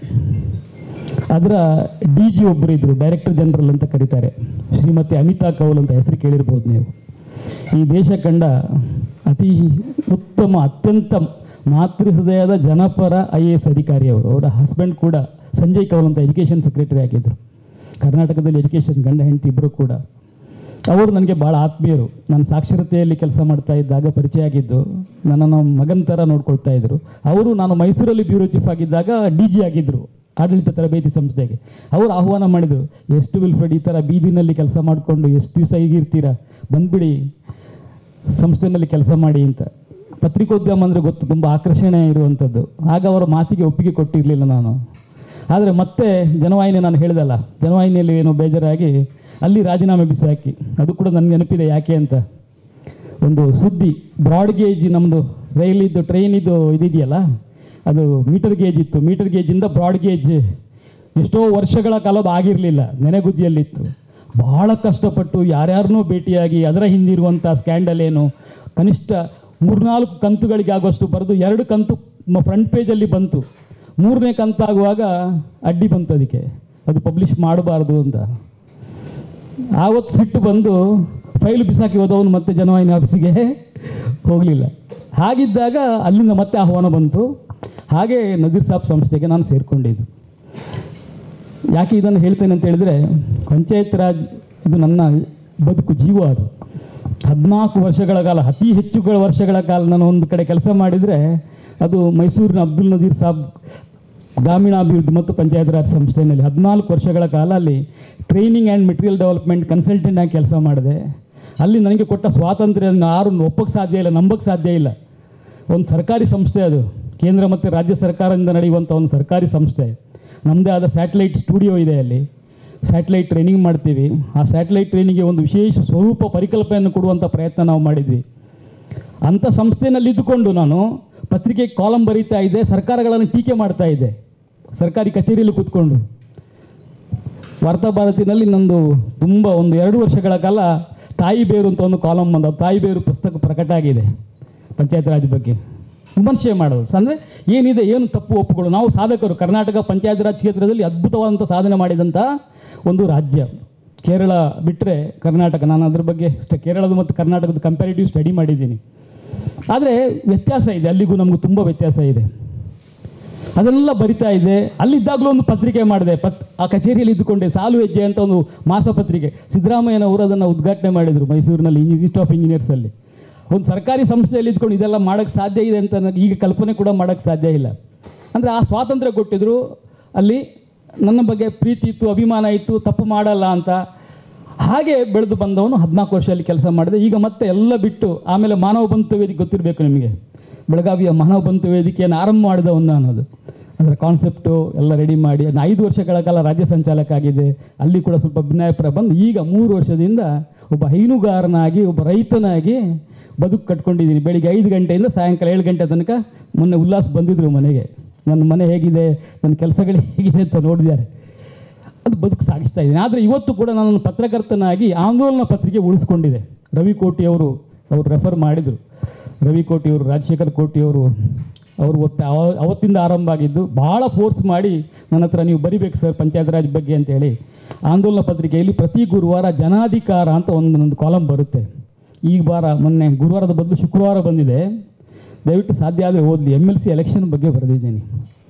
ಅದರ ಡಿ ಜಿ ಒಬ್ಬರು ಇದ್ರು ಡೈರೆಕ್ಟರ್ ಜನರಲ್ ಅಂತ ಕರೀತಾರೆ ಶ್ರೀಮತಿ ಅನಿತಾ ಕೌಲ್ ಅಂತ ಹೆಸರು ಕೇಳಿರ್ಬೋದು ನೀವು ಈ ದೇಶ ಕಂಡ ಅತಿ ಉತ್ತಮ ಅತ್ಯಂತ ಮಾತೃ ಹೃದಯದ ಜನಪರ ಐ ಎ ಎಸ್ ಅಧಿಕಾರಿ ಅವರು ಅವರ ಹಸ್ಬೆಂಡ್ ಕೂಡ ಸಂಜಯ್ ಕೌಲ್ ಅಂತ ಎಜುಕೇಷನ್ ಸೆಕ್ರೆಟರಿ ಆಗಿದ್ದರು ಕರ್ನಾಟಕದಲ್ಲಿ ಎಜುಕೇಷನ್ ಗಂಡ ಹೆಂಡತಿ ಇಬ್ಬರು ಕೂಡ ಅವರು ನನಗೆ ಭಾಳ ಆತ್ಮೀಯರು ನಾನು ಸಾಕ್ಷರತೆಯಲ್ಲಿ ಕೆಲಸ ಮಾಡ್ತಾ ಇದ್ದಾಗ ಪರಿಚಯ ಆಗಿದ್ದು ನನ್ನನ್ನು ಮಗನ ಥರ ನೋಡ್ಕೊಳ್ತಾ ಇದ್ರು ಅವರು ನಾನು ಮೈಸೂರಲ್ಲಿ ಬ್ಯೂರೋ ಚೀಫ್ ಆಗಿದ್ದಾಗ ಡಿ ಜಿ ಆಗಿದ್ದರು ಆಡಳಿತ ತರಬೇತಿ ಸಂಸ್ಥೆಗೆ ಅವರು ಆಹ್ವಾನ ಮಾಡಿದರು ಎಷ್ಟು ವಿಲ್ಫೆಡ್ ಈ ಥರ ಬೀದಿನಲ್ಲಿ ಕೆಲಸ ಮಾಡಿಕೊಂಡು ಎಷ್ಟು ದಿವಸ ಹೀಗಿರ್ತೀರಾ ಬಂದ್ಬಿಡಿ ಸಂಸ್ಥೆಯಲ್ಲಿ ಕೆಲಸ ಮಾಡಿ ಅಂತ ಪತ್ರಿಕೋದ್ಯಮ ಅಂದರೆ ಗೊತ್ತು ತುಂಬ ಆಕರ್ಷಣೆ ಇರುವಂಥದ್ದು ಆಗ ಅವರ ಮಾತಿಗೆ ಒಪ್ಪಿಗೆ ಕೊಟ್ಟಿರಲಿಲ್ಲ ನಾನು ಆದರೆ ಮತ್ತೆ ಜನವಾಹಿನಿ ನಾನು ಹೇಳ್ದಲ್ಲ ಜನವಾಹಿನಿಯಲ್ಲಿ ಏನೋ ಬೇಜಾರಾಗಿ ಅಲ್ಲಿ ರಾಜೀನಾಮೆ ಬಿಸಿ ಹಾಕಿ ಅದು ಕೂಡ ನನಗೆ ನೆನಪಿದೆ ಯಾಕೆ ಅಂತ ಒಂದು ಸುದ್ದಿ ಬ್ರಾಡ್ ಗೇಜ್ ನಮ್ಮದು ರೈಲಿದ್ದು ಟ್ರೈನಿದ್ದು ಇದಿದೆಯಲ್ಲ ಅದು ಮೀಟರ್ ಗೇಜ್ ಇತ್ತು ಮೀಟರ್ ಗೇಜಿಂದ ಬ್ರಾಡ್ ಗೇಜ್ ಎಷ್ಟೋ ವರ್ಷಗಳ ಕಾಲದ ಆಗಿರಲಿಲ್ಲ ನೆನೆಗುದಿಯಲ್ಲಿತ್ತು ಬಹಳ ಕಷ್ಟಪಟ್ಟು ಯಾರ್ಯಾರನ್ನೂ ಭೇಟಿಯಾಗಿ ಅದರ ಹಿಂದಿರುವಂಥ ಸ್ಕ್ಯಾಂಡಲ್ ಏನು ಕನಿಷ್ಠ ಮೂರ್ನಾಲ್ಕು ಕಂತುಗಳಿಗೆ ಆಗುವಷ್ಟು ಬರೆದು ಎರಡು ಕಂತು ಫ್ರಂಟ್ ಪೇಜಲ್ಲಿ ಬಂತು ಮೂರನೇ ಕಂತಾಗುವಾಗ ಅಡ್ಡಿ ಬಂತು ಅದಕ್ಕೆ ಅದು ಪಬ್ಲಿಷ್ ಮಾಡಬಾರ್ದು ಅಂತ ಆವತ್ತು ಸಿಟ್ಟು ಬಂದು ಫೈಲ್ ಬಿಸಾಕಿ ಹೋದವನು ಮತ್ತೆ ಜನವಾಹಿನಿ ಆಫೀಸಿಗೆ ಹೋಗಲಿಲ್ಲ ಹಾಗಿದ್ದಾಗ ಅಲ್ಲಿಂದ ಮತ್ತೆ ಆಹ್ವಾನ ಬಂತು ಹಾಗೆ ನದೀರ್ ಸಾಬ್ ಸಂಸ್ಥೆಗೆ ನಾನು ಸೇರಿಕೊಂಡಿದ್ದು ಯಾಕೆ ಇದನ್ನು ಹೇಳ್ತೇನೆ ಅಂತ ಹೇಳಿದರೆ ಪಂಚಾಯತ್ ರಾಜ್ ಇದು ನನ್ನ ಬದುಕು ಜೀವ ಅದು ಹದಿನಾಲ್ಕು ವರ್ಷಗಳ ಕಾಲ ಅತಿ ಹೆಚ್ಚುಗಳ ವರ್ಷಗಳ ಕಾಲ ನಾನು ಒಂದು ಕಡೆ ಕೆಲಸ ಮಾಡಿದರೆ ಅದು ಮೈಸೂರಿನ ಅಬ್ದುಲ್ ನದೀರ್ ಸಾಬ್ ಗ್ರಾಮೀಣಾಭಿವೃದ್ಧಿ ಮತ್ತು ಪಂಚಾಯತ್ ರಾಜ್ ಸಂಸ್ಥೆಯಲ್ಲಿ ಹದಿನಾಲ್ಕು ವರ್ಷಗಳ ಕಾಲ ಅಲ್ಲಿ training and material development consultant ಆಗಿ ಕೆಲಸ ಮಾಡಿದೆ ಅಲ್ಲಿ ನನಗೆ ಕೊಟ್ಟ ಸ್ವಾತಂತ್ರ್ಯ ಯಾರು ಒಪ್ಪಕ್ಕೆ ಸಾಧ್ಯ ಇಲ್ಲ ನಂಬಕ್ಕೆ ಸಾಧ್ಯ ಇಲ್ಲ ಒಂದು ಸರ್ಕಾರಿ ಸಂಸ್ಥೆ ಅದು ಕೇಂದ್ರ ಮತ್ತು ರಾಜ್ಯ ಸರ್ಕಾರದಿಂದ ನಡೆಯುವಂಥ ಒಂದು ಸರ್ಕಾರಿ ಸಂಸ್ಥೆ ನಮ್ಮದೇ ಆದ ಸ್ಯಾಟಲೈಟ್ ಸ್ಟುಡಿಯೋ ಇದೆ ಅಲ್ಲಿ ಸ್ಯಾಟಲೈಟ್ ಟ್ರೈನಿಂಗ್ ಮಾಡ್ತೀವಿ ಆ ಸ್ಯಾಟಲೈಟ್ ಟ್ರೈನಿಂಗ್ಗೆ ಒಂದು ವಿಶೇಷ ಸ್ವರೂಪ ಪರಿಕಲ್ಪನೆಯನ್ನು ಕೊಡುವಂಥ ಪ್ರಯತ್ನ ನಾವು ಮಾಡಿದ್ವಿ ಅಂಥ ಸಂಸ್ಥೆನಲ್ಲಿ ಇದ್ದುಕೊಂಡು ನಾನು ಪತ್ರಿಕೆ ಕಾಲಮ್ ಬರೀತಾ ಇದ್ದೆ ಸರ್ಕಾರಗಳನ್ನು ಟೀಕೆ ಮಾಡ್ತಾ ಇದ್ದೆ ಸರ್ಕಾರಿ ಕಚೇರಿಯಲ್ಲಿ ಕೂತ್ಕೊಂಡು ವಾರ್ತಾ ಭಾರತಿನಲ್ಲಿ ನಂದು ತುಂಬ ಒಂದು ಎರಡು ವರ್ಷಗಳ ಕಾಲ ತಾಯಿ ಬೇರು ಅಂತ ಒಂದು ಕಾಲಮ್ ಬಂದ ತಾಯಿ ಬೇರು ಪುಸ್ತಕ ಪ್ರಕಟ ಆಗಿದೆ ಪಂಚಾಯತ್ ರಾಜ್ ಬಗ್ಗೆ ವಿಮರ್ಶೆ ಮಾಡೋದು ಅಂದರೆ ಏನಿದೆ ಏನು ತಪ್ಪು ಒಪ್ಪುಗಳು ನಾವು ಸಾಧಕರು ಕರ್ನಾಟಕ ಪಂಚಾಯತ್ ರಾಜ್ ಕ್ಷೇತ್ರದಲ್ಲಿ ಅದ್ಭುತವಾದಂಥ ಸಾಧನೆ ಮಾಡಿದಂಥ ಒಂದು ರಾಜ್ಯ ಕೇರಳ ಬಿಟ್ಟರೆ ಕರ್ನಾಟಕ ನಾನು ಅದ್ರ ಬಗ್ಗೆ ಅಷ್ಟೇ ಕೇರಳದ ಮತ್ತು ಕರ್ನಾಟಕದ ಕಂಪ್ಯಾರಿಟಿವ್ ಸ್ಟಡಿ ಮಾಡಿದ್ದೀನಿ ಆದರೆ ವ್ಯತ್ಯಾಸ ಇದೆ ಅಲ್ಲಿಗೂ ನಮಗೂ ತುಂಬ ವ್ಯತ್ಯಾಸ ಇದೆ ಅದನ್ನೆಲ್ಲ ಬರಿತಾ ಇದೆ ಅಲ್ಲಿದ್ದಾಗಲೂ ಒಂದು ಪತ್ರಿಕೆ ಮಾಡಿದೆ ಪತ್ ಆ ಕಚೇರಿಯಲ್ಲಿ ಇದ್ದುಕೊಂಡೆ ಸಾಲು ಹೆಜ್ಜೆ ಅಂತ ಒಂದು ಮಾಸಪತ್ರಿಕೆ ಸಿದ್ದರಾಮಯ್ಯನವರು ಅದನ್ನು ಉದ್ಘಾಟನೆ ಮಾಡಿದರು ಮೈಸೂರಿನಲ್ಲಿ ಇನ್ಸ್ಟಿಟ್ಯೂಟ್ ಆಫ್ ಇಂಜಿನಿಯರ್ಸಲ್ಲಿ ಒಂದು ಸರ್ಕಾರಿ ಸಂಸ್ಥೆಯಲ್ಲಿ ಇದ್ಕೊಂಡು ಇದೆಲ್ಲ ಮಾಡೋಕ್ಕೆ ಸಾಧ್ಯ ಇದೆ ಅಂತ ನನಗೆ ಈಗ ಕಲ್ಪನೆ ಕೂಡ ಮಾಡೋಕ್ಕೆ ಸಾಧ್ಯ ಇಲ್ಲ ಅಂದರೆ ಆ ಸ್ವಾತಂತ್ರ್ಯ ಕೊಟ್ಟಿದ್ರು ಅಲ್ಲಿ ನನ್ನ ಬಗ್ಗೆ ಪ್ರೀತಿ ಇತ್ತು ಅಭಿಮಾನ ಇತ್ತು ತಪ್ಪು ಮಾಡಲ್ಲ ಅಂತ ಹಾಗೆ ಬೆಳೆದು ಬಂದವನು ಹದಿನಾಲ್ಕು ವರ್ಷದಲ್ಲಿ ಕೆಲಸ ಮಾಡಿದೆ ಈಗ ಮತ್ತೆ ಎಲ್ಲ ಬಿಟ್ಟು ಆಮೇಲೆ ಮಾನವ ಬಂತು ವೇದಿಕೆ ಗೊತ್ತಿರಬೇಕು ನಿಮಗೆ ಬೆಳಗಾವಿಯ ಮಾನವ ಬಂತು ವೇದಿಕೆಯನ್ನು ಆರಂಭ ಮಾಡಿದವನು ನಾನು ಅದು ಅದರ ಕಾನ್ಸೆಪ್ಟು ಎಲ್ಲ ರೆಡಿ ಮಾಡಿ ಅದನ್ನ ಐದು ವರ್ಷಗಳ ಕಾಲ ರಾಜ್ಯ ಸಂಚಾಲಕ ಆಗಿದೆ ಅಲ್ಲಿ ಕೂಡ ಸ್ವಲ್ಪ ಭಿನ್ನಾಭಿಪ್ರಾಯ ಬಂದು ಈಗ ಮೂರು ವರ್ಷದಿಂದ ಒಬ್ಬ ಹೈನುಗಾರನಾಗಿ ಒಬ್ಬ ರೈತನಾಗಿ ಬದುಕು ಕಟ್ಕೊಂಡಿದ್ದೀನಿ ಬೆಳಿಗ್ಗೆ ಐದು ಗಂಟೆಯಿಂದ ಸಾಯಂಕಾಲ ಏಳು ಗಂಟೆ ತನಕ ಮೊನ್ನೆ ಉಲ್ಲಾಸ್ ಬಂದಿದ್ರು ಮನೆಗೆ ನನ್ನ ಮನೆ ಹೇಗಿದೆ ನನ್ನ ಕೆಲಸಗಳು ಹೇಗಿದೆ ಅಂತ ನೋಡಿದ್ದಾರೆ ಅದು ಬದುಕು ಸಾಗಿಸ್ತಾ ಇದ್ದೀನಿ ಆದರೆ ಇವತ್ತು ಕೂಡ ನಾನು ಪತ್ರಕರ್ತನಾಗಿ ಆಂದೋಲನ ಪತ್ರಿಕೆ ಉಳಿಸ್ಕೊಂಡಿದೆ ರವಿ ಕೋಟಿಯವರು ಅವರು ರೆಫರ್ ಮಾಡಿದರು ರವಿ ಕೋಟಿಯವರು ರಾಜಶೇಖರ್ ಕೋಟಿಯವರು ಅವರು ಒತ್ತ ಅವ- ಅವತ್ತಿಂದ ಆರಂಭ ಆಗಿದ್ದು ಭಾಳ ಫೋರ್ಸ್ ಮಾಡಿ ನನ್ನ ಹತ್ರ ನೀವು ಬರಿಬೇಕು ಸರ್ ಪಂಚಾಯತ್ ರಾಜ್ ಬಗ್ಗೆ ಅಂತೇಳಿ ಆಂದೋಲನ ಪತ್ರಿಕೆಯಲ್ಲಿ ಪ್ರತಿ ಗುರುವಾರ ಜನಾಧಿಕಾರ ಅಂತ ಒಂದೊಂದು ಕಾಲಮ್ ಬರುತ್ತೆ ಈ ವಾರ ಮೊನ್ನೆ ಗುರುವಾರದ ಬದಲು ಶುಕ್ರವಾರ ಬಂದಿದೆ ದಯವಿಟ್ಟು ಸಾಧ್ಯ ಆದರೆ ಓದಲಿ ಎಮ್ ಎಲ್ ಸಿ ಎಲೆಕ್ಷನ್ ಬಗ್ಗೆ ಬರೆದಿದ್ದೀನಿ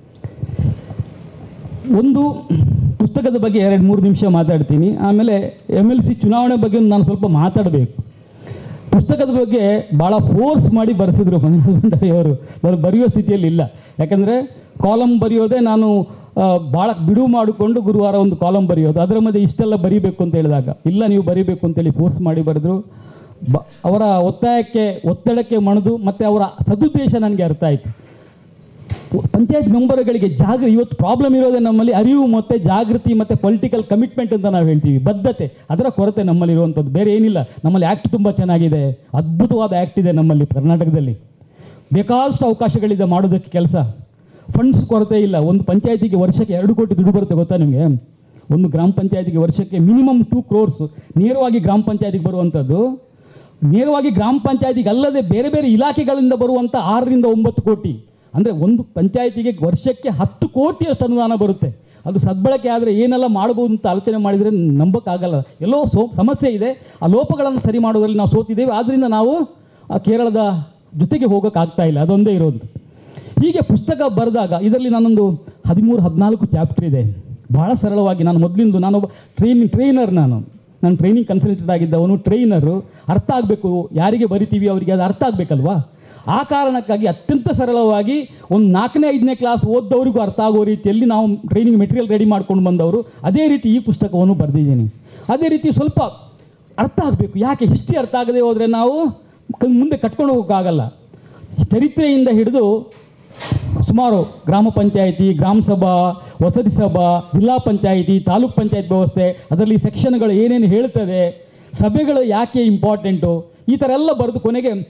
ಒಂದು ಪುಸ್ತಕದ ಬಗ್ಗೆ ಎರಡು ಮೂರು ನಿಮಿಷ ಮಾತಾಡ್ತೀನಿ ಆಮೇಲೆ ಎಮ್ ಎಲ್ ಸಿ ಚುನಾವಣೆ ಬಗ್ಗೆ ನಾನು ಸ್ವಲ್ಪ ಮಾತಾಡಬೇಕು ಪುಸ್ತಕದ ಬಗ್ಗೆ ಭಾಳ ಫೋರ್ಸ್ ಮಾಡಿ ಬರೆಸಿದ್ರು ಅವರು ನಾನು ಬರೆಯೋ ಸ್ಥಿತಿಯಲ್ಲಿ ಇಲ್ಲ ಯಾಕಂದರೆ ಕಾಲಮ್ ಬರೆಯೋದೇ ನಾನು ಆ, ಭಾಳ ಬಿಡುವು ಮಾಡಿಕೊಂಡು ಗುರುವಾರ ಒಂದು ಕಾಲಮ್ ಬರೆಯೋದು ಅದರ ಮಧ್ಯೆ ಇಷ್ಟೆಲ್ಲ ಬರೀಬೇಕು ಅಂತ ಹೇಳಿದಾಗ ಇಲ್ಲ ನೀವು ಬರೀಬೇಕು ಅಂತೇಳಿ ಫೋರ್ಸ್ ಮಾಡಿ ಬರೆದ್ರು ಬ ಅವರ ಒತ್ತಾಯಕ್ಕೆ ಒತ್ತಡಕ್ಕೆ ಮಣಿದು ಮತ್ತು ಅವರ ಸದುದ್ದೇಶ ನನಗೆ ಅರ್ಥ ಆಯಿತು ಪಂಚಾಯತ್ ಮೆಂಬರ್ಗಳಿಗೆ ಜಾಗ ಇವತ್ತು ಪ್ರಾಬ್ಲಮ್ ಇರೋದೇ ನಮ್ಮಲ್ಲಿ ಅರಿವು ಮತ್ತು ಜಾಗೃತಿ ಮತ್ತು ಪೊಲಿಟಿಕಲ್ ಕಮಿಟ್ಮೆಂಟ್ ಅಂತ ನಾವು ಹೇಳ್ತೀವಿ ಬದ್ಧತೆ ಅದರ ಕೊರತೆ ನಮ್ಮಲ್ಲಿ ಇರುವಂಥದ್ದು ಬೇರೆ ಏನಿಲ್ಲ ನಮ್ಮಲ್ಲಿ ಆ್ಯಕ್ಟ್ ತುಂಬ ಚೆನ್ನಾಗಿದೆ ಅದ್ಭುತವಾದ ಆ್ಯಕ್ಟ್ ಇದೆ ನಮ್ಮಲ್ಲಿ ಕರ್ನಾಟಕದಲ್ಲಿ ಬೇಕಾದಷ್ಟು ಅವಕಾಶಗಳಿದೆ ಮಾಡೋದಕ್ಕೆ ಕೆಲಸ ಫಂಡ್ಸ್ ಕೊರತೆ ಇಲ್ಲ ಒಂದು ಪಂಚಾಯತಿಗೆ ವರ್ಷಕ್ಕೆ ಎರಡು ಕೋಟಿ ದುಡ್ಡು ಬರುತ್ತೆ ಗೊತ್ತಾ ನಿಮಗೆ ಒಂದು ಗ್ರಾಮ ಪಂಚಾಯತಿಗೆ ವರ್ಷಕ್ಕೆ ಮಿನಿಮಮ್ ಟೂ ಕ್ರೋರ್ಸ್ ನೇರವಾಗಿ ಗ್ರಾಮ ಪಂಚಾಯತಿಗೆ ಬರುವಂಥದ್ದು ನೇರವಾಗಿ ಗ್ರಾಮ ಪಂಚಾಯತಿಗೆ ಅಲ್ಲದೆ ಬೇರೆ ಬೇರೆ ಇಲಾಖೆಗಳಿಂದ ಬರುವಂಥ ಆರರಿಂದ ಒಂಬತ್ತು ಕೋಟಿ ಅಂದರೆ ಒಂದು ಪಂಚಾಯತಿಗೆ ವರ್ಷಕ್ಕೆ ಹತ್ತು ಕೋಟಿಯಷ್ಟು ಅನುದಾನ ಬರುತ್ತೆ ಅದು ಸದ್ಬಳಕೆ ಆದರೆ ಏನೆಲ್ಲ ಮಾಡ್ಬೋದು ಅಂತ ಆಲೋಚನೆ ಮಾಡಿದರೆ ನಂಬಕ್ಕಾಗಲ್ಲ ಎಲ್ಲೋ ಸೋ ಸಮಸ್ಯೆ ಇದೆ ಆ ಲೋಪಗಳನ್ನು ಸರಿ ಮಾಡೋದ್ರಲ್ಲಿ ನಾವು ಸೋತಿದ್ದೇವೆ ಆದ್ದರಿಂದ ನಾವು ಆ ಕೇರಳದ ಜೊತೆಗೆ ಹೋಗೋಕ್ಕಾಗ್ತಾ ಇಲ್ಲ ಅದೊಂದೇ ಇರೋದು ಹೀಗೆ ಪುಸ್ತಕ ಬರೆದಾಗ ಇದರಲ್ಲಿ ನಾನೊಂದು ಹದಿಮೂರು ಹದಿನಾಲ್ಕು ಚಾಪ್ಟರ್ ಇದೆ ಭಾಳ ಸರಳವಾಗಿ ನಾನು ಮೊದಲಿಂದು ನಾನೊಬ್ಬ ಟ್ರೈನಿಂಗ್ ಟ್ರೈನರ್ ನಾನು ನಾನು ಟ್ರೈನಿಂಗ್ ಕನ್ಸಲ್ಟೆಂಟ್ ಆಗಿದ್ದವನು ಟ್ರೈನರು ಅರ್ಥ ಆಗಬೇಕು ಯಾರಿಗೆ ಬರಿತೀವಿ ಅವರಿಗೆ ಅದು ಅರ್ಥ ಆಗಬೇಕಲ್ವಾ ಆ ಕಾರಣಕ್ಕಾಗಿ ಅತ್ಯಂತ ಸರಳವಾಗಿ ಒಂದು ನಾಲ್ಕನೇ ಐದನೇ ಕ್ಲಾಸ್ ಓದ್ದವರಿಗೂ ಅರ್ಥ ಆಗೋ ರೀತಿಯಲ್ಲಿ ನಾವು ಟ್ರೈನಿಂಗ್ ಮೆಟೀರಿಯಲ್ ರೆಡಿ ಮಾಡ್ಕೊಂಡು ಬಂದವರು ಅದೇ ರೀತಿ ಈ ಪುಸ್ತಕವನ್ನು ಬರೆದಿದ್ದೀನಿ ಅದೇ ರೀತಿ ಸ್ವಲ್ಪ ಅರ್ಥ ಆಗಬೇಕು ಯಾಕೆ ಹಿಸ್ಟ್ರಿ ಅರ್ಥ ಆಗದೆ ಹೋದರೆ ನಾವು ಕ- ಮುಂದೆ ಕಟ್ಕೊಂಡು ಹೋಗೋಕ್ಕಾಗಲ್ಲ ಚರಿತ್ರೆಯಿಂದ ಹಿಡಿದು ಸುಮಾರು ಗ್ರಾಮ ಪಂಚಾಯಿತಿ ಗ್ರಾಮ ಸಭಾ ವಸತಿ ಸಭಾ ಜಿಲ್ಲಾ ಪಂಚಾಯಿತಿ ತಾಲೂಕ್ ಪಂಚಾಯತ್ ವ್ಯವಸ್ಥೆ ಅದರಲ್ಲಿ ಸೆಕ್ಷನ್ಗಳು ಏನೇನು ಹೇಳ್ತದೆ ಸಭೆಗಳು ಯಾಕೆ ಇಂಪಾರ್ಟೆಂಟು ಈ ಥರ ಎಲ್ಲ ಬರೆದು ಕೊನೆಗೆ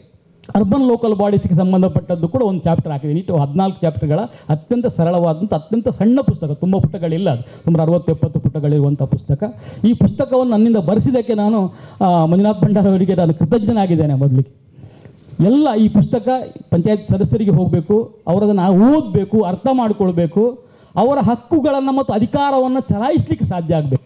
ಅರ್ಬನ್ ಲೋಕಲ್ ಬಾಡೀಸ್ಗೆ ಸಂಬಂಧಪಟ್ಟದ್ದು ಕೂಡ ಒಂದು ಚಾಪ್ಟರ್ ಹಾಕಿದ್ದೀನಿ ಇಟ್ಟು ಹದಿನಾಲ್ಕು ಚಾಪ್ಟರ್ಗಳ ಅತ್ಯಂತ ಸರಳವಾದಂಥ ಅತ್ಯಂತ ಸಣ್ಣ ಪುಸ್ತಕ ತುಂಬ ಪುಟಗಳಿಲ್ಲ ಅದು ಸುಮಾರು ಅರವತ್ತು ಎಪ್ಪತ್ತು ಪುಟಗಳಿರುವಂಥ ಪುಸ್ತಕ ಈ ಪುಸ್ತಕವನ್ನು ನನ್ನಿಂದ ಬರೆಸಿದ್ದಕ್ಕೆ ನಾನು ಆ, ಮಂಜುನಾಥ್ ಭಂಡಾರ ಅವರಿಗೆ ನಾನು ಕೃತಜ್ಞನಾಗಿದ್ದೇನೆ ಮೊದಲಿಗೆ ಎಲ್ಲ ಈ ಪುಸ್ತಕ ಪಂಚಾಯತ್ ಸದಸ್ಯರಿಗೆ ಹೋಗಬೇಕು ಅವರದನ್ನು ಓದಬೇಕು ಅರ್ಥ ಮಾಡಿಕೊಳ್ಬೇಕು ಅವರ ಹಕ್ಕುಗಳನ್ನು ಮತ್ತು ಅಧಿಕಾರವನ್ನು ಚಲಾಯಿಸಲಿಕ್ಕೆ ಸಾಧ್ಯ ಆಗಬೇಕು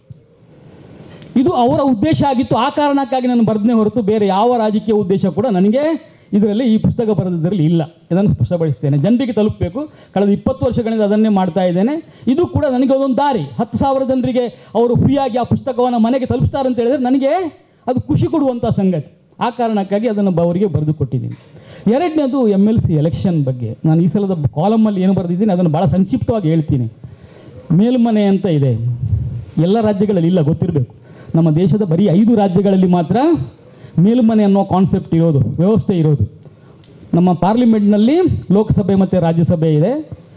ಇದು ಅವರ ಉದ್ದೇಶ ಆಗಿತ್ತು ಆ ಕಾರಣಕ್ಕಾಗಿ ನಾನು ಬರೆದನೇ ಹೊರತು ಬೇರೆ ಯಾವ ರಾಜಕೀಯ ಉದ್ದೇಶ ಕೂಡ ನನಗೆ ಇದರಲ್ಲಿ ಈ ಪುಸ್ತಕ ಬರೆದಿದ್ದರಲ್ಲಿ ಇಲ್ಲ ಇದನ್ನು ಸ್ಪಷ್ಟಪಡಿಸ್ತೇನೆ ಜನರಿಗೆ ತಲುಪಬೇಕು ಕಳೆದ ಇಪ್ಪತ್ತು ವರ್ಷಗಳಿಂದ ಅದನ್ನೇ ಮಾಡ್ತಾ ಇದ್ದೇನೆ ಇದು ಕೂಡ ನನಗೆ ಅದೊಂದು ದಾರಿ ಹತ್ತು ಸಾವಿರ ಜನರಿಗೆ ಅವರು ಫ್ರೀಯಾಗಿ ಆ ಪುಸ್ತಕವನ್ನು ಮನೆಗೆ ತಲುಪಿಸ್ತಾರೆ ಅಂತ ಹೇಳಿದರೆ ನನಗೆ ಅದು ಖುಷಿ ಕೊಡುವಂಥ ಸಂಗತಿ ಆ ಕಾರಣಕ್ಕಾಗಿ ಅದನ್ನು ಬ- ಅವರಿಗೆ ಬರೆದು ಕೊಟ್ಟಿದ್ದೀನಿ ಎರಡನೇದು ಎಮ್ ಎಲ್ ಸಿ ಎಲೆಕ್ಷನ್ ಬಗ್ಗೆ ನಾನು ಈ ಸಲದ ಕಾಲಮಲ್ಲಿ ಏನು ಬರೆದಿದ್ದೀನಿ ಅದನ್ನು ಭಾಳ ಸಂಕ್ಷಿಪ್ತವಾಗಿ ಹೇಳ್ತೀನಿ ಮೇಲ್ಮನೆ ಅಂತ ಇದೆ ಎಲ್ಲ ರಾಜ್ಯಗಳಲ್ಲಿ ಇಲ್ಲ ಗೊತ್ತಿರಬೇಕು ನಮ್ಮ ದೇಶದ ಬರೀ ಐದು ರಾಜ್ಯಗಳಲ್ಲಿ ಮಾತ್ರ ಮೇಲ್ಮನೆ ಅನ್ನೋ ಕಾನ್ಸೆಪ್ಟ್ ಇರೋದು ವ್ಯವಸ್ಥೆ ಇರೋದು ನಮ್ಮ ಪಾರ್ಲಿಮೆಂಟ್ನಲ್ಲಿ ಲೋಕಸಭೆ ಮತ್ತು ರಾಜ್ಯಸಭೆ ಇದೆ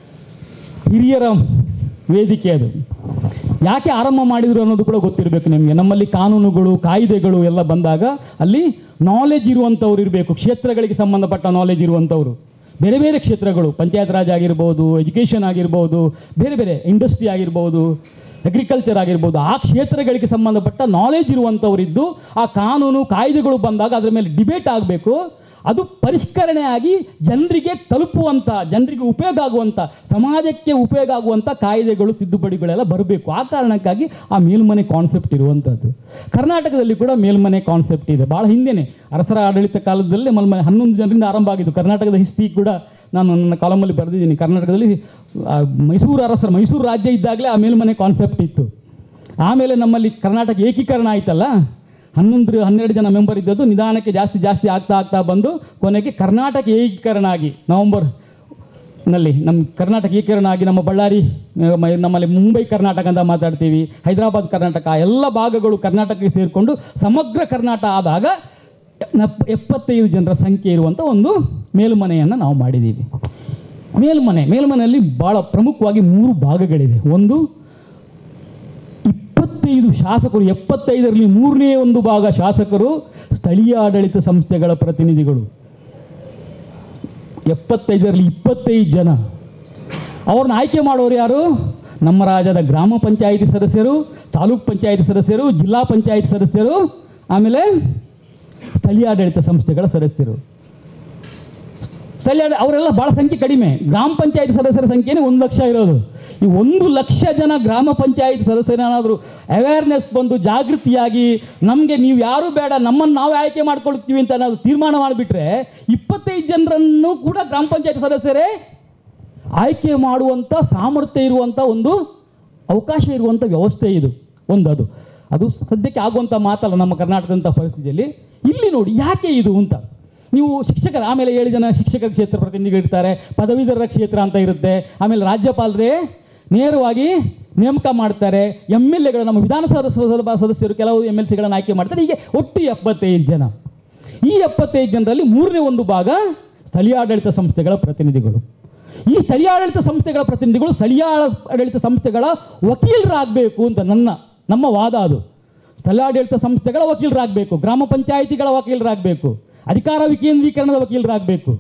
ಹಿರಿಯರ ವೇದಿಕೆ ಅದು ಯಾಕೆ ಆರಂಭ ಮಾಡಿದರು ಅನ್ನೋದು ಕೂಡ ಗೊತ್ತಿರಬೇಕು ನಿಮಗೆ ನಮ್ಮಲ್ಲಿ ಕಾನೂನುಗಳು ಕಾಯ್ದೆಗಳು ಎಲ್ಲ ಬಂದಾಗ ಅಲ್ಲಿ ನಾಲೆಜ್ ಇರುವಂಥವ್ರು ಇರಬೇಕು ಕ್ಷೇತ್ರಗಳಿಗೆ ಸಂಬಂಧಪಟ್ಟ ನಾಲೆಜ್ ಇರುವಂಥವ್ರು ಬೇರೆ ಬೇರೆ ಕ್ಷೇತ್ರಗಳು ಪಂಚಾಯತ್ ರಾಜ್ ಆಗಿರ್ಬೋದು ಎಜುಕೇಷನ್ ಆಗಿರ್ಬೋದು ಬೇರೆ ಬೇರೆ ಇಂಡಸ್ಟ್ರಿ ಆಗಿರ್ಬೋದು ಅಗ್ರಿಕಲ್ಚರ್ ಆಗಿರ್ಬೋದು ಆ ಕ್ಷೇತ್ರಗಳಿಗೆ ಸಂಬಂಧಪಟ್ಟ ನಾಲೆಜ್ ಇರುವಂಥವರಿದ್ದು ಆ ಕಾನೂನು ಕಾಯ್ದೆಗಳು ಬಂದಾಗ ಅದರ ಮೇಲೆ ಡಿಬೇಟ್ ಆಗಬೇಕು ಅದು ಪರಿಷ್ಕರಣೆಯಾಗಿ ಜನರಿಗೆ ತಲುಪುವಂಥ ಜನರಿಗೆ ಉಪಯೋಗ ಆಗುವಂಥ ಸಮಾಜಕ್ಕೆ ಉಪಯೋಗ ಆಗುವಂಥ ಕಾಯ್ದೆಗಳು ತಿದ್ದುಪಡಿಗಳೆಲ್ಲ ಬರಬೇಕು ಆ ಕಾರಣಕ್ಕಾಗಿ ಆ ಮೇಲ್ಮನೆ ಕಾನ್ಸೆಪ್ಟ್ ಇರುವಂಥದ್ದು ಕರ್ನಾಟಕದಲ್ಲಿ ಕೂಡ ಮೇಲ್ಮನೆ ಕಾನ್ಸೆಪ್ಟ್ ಇದೆ ಭಾಳ ಹಿಂದೆನೇ ಅರಸರ ಆಡಳಿತ ಕಾಲದಲ್ಲೇ ಮೇಲ್ಮನೆ ಹನ್ನೊಂದು ಜನರಿಂದ ಆರಂಭ ಆಗಿದ್ದು ಕರ್ನಾಟಕದ ಹಿಸ್ಟ್ರಿ ಕೂಡ ನಾನು ನನ್ನ ಕಾಲಮಲ್ಲಿ ಬರೆದಿದ್ದೀನಿ ಕರ್ನಾಟಕದಲ್ಲಿ ಆ, ಮೈಸೂರು ಅರಸರ ಮೈಸೂರು ರಾಜ್ಯ ಇದ್ದಾಗಲೇ ಆ ಮೇಲ್ಮನೆ ಕಾನ್ಸೆಪ್ಟ್ ಇತ್ತು ಆಮೇಲೆ ನಮ್ಮಲ್ಲಿ ಕರ್ನಾಟಕ ಏಕೀಕರಣ ಆಯ್ತಲ್ಲ ಹನ್ನೊಂದು ಹನ್ನೆರಡು ಜನ ಮೆಂಬರ್ ಇದ್ದದ್ದು ನಿಧಾನಕ್ಕೆ ಜಾಸ್ತಿ ಜಾಸ್ತಿ ಆಗ್ತಾ ಆಗ್ತಾ ಬಂದು ಕೊನೆಗೆ ಕರ್ನಾಟಕ ಏಕೀಕರಣ ಆಗಿ ನವಂಬರ್ ನಲ್ಲಿ ನಮ್ಮ ಕರ್ನಾಟಕ ಏಕೀಕರಣ ಆಗಿ ನಮ್ಮ ಬಳ್ಳಾರಿ ಆ, ಮ- ನಮ್ಮಲ್ಲಿ ಮುಂಬೈ ಕರ್ನಾಟಕ ಅಂತ ಮಾತಾಡ್ತೀವಿ ಹೈದರಾಬಾದ್ ಕರ್ನಾಟಕ ಆ ಎಲ್ಲ ಭಾಗಗಳು ಕರ್ನಾಟಕಕ್ಕೆ ಸೇರಿಕೊಂಡು ಸಮಗ್ರ ಕರ್ನಾಟಕ ಆದಾಗ ನಪ್- ಎಪ್ಪತ್ತೈದು ಜನರ ಸಂಖ್ಯೆ ಇರುವಂಥ ಒಂದು ಮೇಲ್ಮನೆಯನ್ನು ನಾವು ಮಾಡಿದ್ದೀವಿ ಮೇಲ್ಮನೆ ಮೇಲ್ಮನೆಯಲ್ಲಿ ಭಾಳ ಪ್ರಮುಖವಾಗಿ ಮೂರು ಭಾಗಗಳಿದೆ ಒಂದು ಇಪ್ಪತ್ತೈದು ಶಾಸಕರು ಎಪ್ಪತ್ತೈದರಲ್ಲಿ ಮೂರನೇ ಒಂದು ಭಾಗ ಶಾಸಕರು ಸ್ಥಳೀಯ ಆಡಳಿತ ಸಂಸ್ಥೆಗಳ ಪ್ರತಿನಿಧಿಗಳು ಎಪ್ಪತ್ತೈದರಲ್ಲಿ ಇಪ್ಪತ್ತೈದು ಜನ ಅವ್ರನ್ನ ಆಯ್ಕೆ ಮಾಡೋರು ಯಾರು ನಮ್ಮ ರಾಜ್ಯದ ಗ್ರಾಮ ಪಂಚಾಯಿತಿ ಸದಸ್ಯರು ತಾಲೂಕ್ ಪಂಚಾಯಿತಿ ಸದಸ್ಯರು ಜಿಲ್ಲಾ ಪಂಚಾಯಿತಿ ಸದಸ್ಯರು ಆಮೇಲೆ ಸ್ಥಳೀಯ ಆಡಳಿತ ಸಂಸ್ಥೆಗಳ ಸದಸ್ಯರು ಸ್ಥಳೀಯ ಆಡ- ಅವರೆಲ್ಲ ಭಾಳ ಸಂಖ್ಯೆ ಕಡಿಮೆ ಗ್ರಾಮ ಪಂಚಾಯತ್ ಸದಸ್ಯರ ಸಂಖ್ಯೆನೇ ಒಂದು ಲಕ್ಷ ಇರೋದು ಈ ಒಂದು ಲಕ್ಷ ಜನ ಗ್ರಾಮ ಪಂಚಾಯತ್ ಸದಸ್ಯರೇನಾದರೂ ಅವೇರ್ನೆಸ್ ಬಂದು ಜಾಗೃತಿಯಾಗಿ ನಮಗೆ ನೀವು ಯಾರೂ ಬೇಡ ನಮ್ಮನ್ನು ನಾವು ಆಯ್ಕೆ ಮಾಡ್ಕೊಳ್ತೀವಿ ಅಂತ ನಾವು ತೀರ್ಮಾನ ಮಾಡಿಬಿಟ್ರೆ ಇಪ್ಪತ್ತೈದು ಜನರನ್ನು ಕೂಡ ಗ್ರಾಮ ಪಂಚಾಯತ್ ಸದಸ್ಯರೇ ಆಯ್ಕೆ ಮಾಡುವಂಥ ಸಾಮರ್ಥ್ಯ ಇರುವಂಥ ಒಂದು ಅವಕಾಶ ಇರುವಂಥ ವ್ಯವಸ್ಥೆ ಇದು ಒಂದು ಅದು ಅದು ಸದ್ಯಕ್ಕೆ ಆಗುವಂಥ ಮಾತಲ್ಲ ನಮ್ಮ ಕರ್ನಾಟಕದಂಥ ಪರಿಸ್ಥಿತಿಯಲ್ಲಿ ಇಲ್ಲಿ ನೋಡಿ ಯಾಕೆ ಇದು ಅಂತ ನೀವು ಶಿಕ್ಷಕರ ಆಮೇಲೆ ಏಳು ಜನ ಶಿಕ್ಷಕರ ಕ್ಷೇತ್ರ ಪ್ರತಿನಿಧಿಗಳಿರ್ತಾರೆ ಪದವೀಧರರ ಕ್ಷೇತ್ರ ಅಂತ ಇರುತ್ತೆ ಆಮೇಲೆ ರಾಜ್ಯಪಾಲರೇ ನೇರವಾಗಿ ನೇಮಕ ಮಾಡ್ತಾರೆ ಎಮ್ ಎಲ್ ಎಗಳು ನಮ್ಮ ವಿಧಾನಸಭಾ ಸದಸ್ಯರು ಕೆಲವು ಎಮ್ ಎಲ್ ಸಿಗಳನ್ನು ಆಯ್ಕೆ ಮಾಡ್ತಾರೆ ಹೀಗೆ ಒಟ್ಟು ಎಪ್ಪತ್ತೈದು ಜನ ಈ ಎಪ್ಪತ್ತೈದು ಜನರಲ್ಲಿ ಮೂರನೇ ಒಂದು ಭಾಗ ಸ್ಥಳೀಯ ಆಡಳಿತ ಸಂಸ್ಥೆಗಳ ಪ್ರತಿನಿಧಿಗಳು ಈ ಸ್ಥಳೀಯ ಆಡಳಿತ ಸಂಸ್ಥೆಗಳ ಪ್ರತಿನಿಧಿಗಳು ಸ್ಥಳೀಯ ಆಡಳಿತ ಸಂಸ್ಥೆಗಳ ವಕೀಲರಾಗಬೇಕು ಅಂತ ನನ್ನ ನಮ್ಮ ವಾದ ಅದು ಸ್ಥಳಾಡಳಿತ ಸಂಸ್ಥೆಗಳ ವಕೀಲರಾಗಬೇಕು ಗ್ರಾಮ ಪಂಚಾಯಿತಿಗಳ ವಕೀಲರಾಗಬೇಕು ಅಧಿಕಾರ ವಿಕೇಂದ್ರೀಕರಣದ ವಕೀಲರಾಗಬೇಕು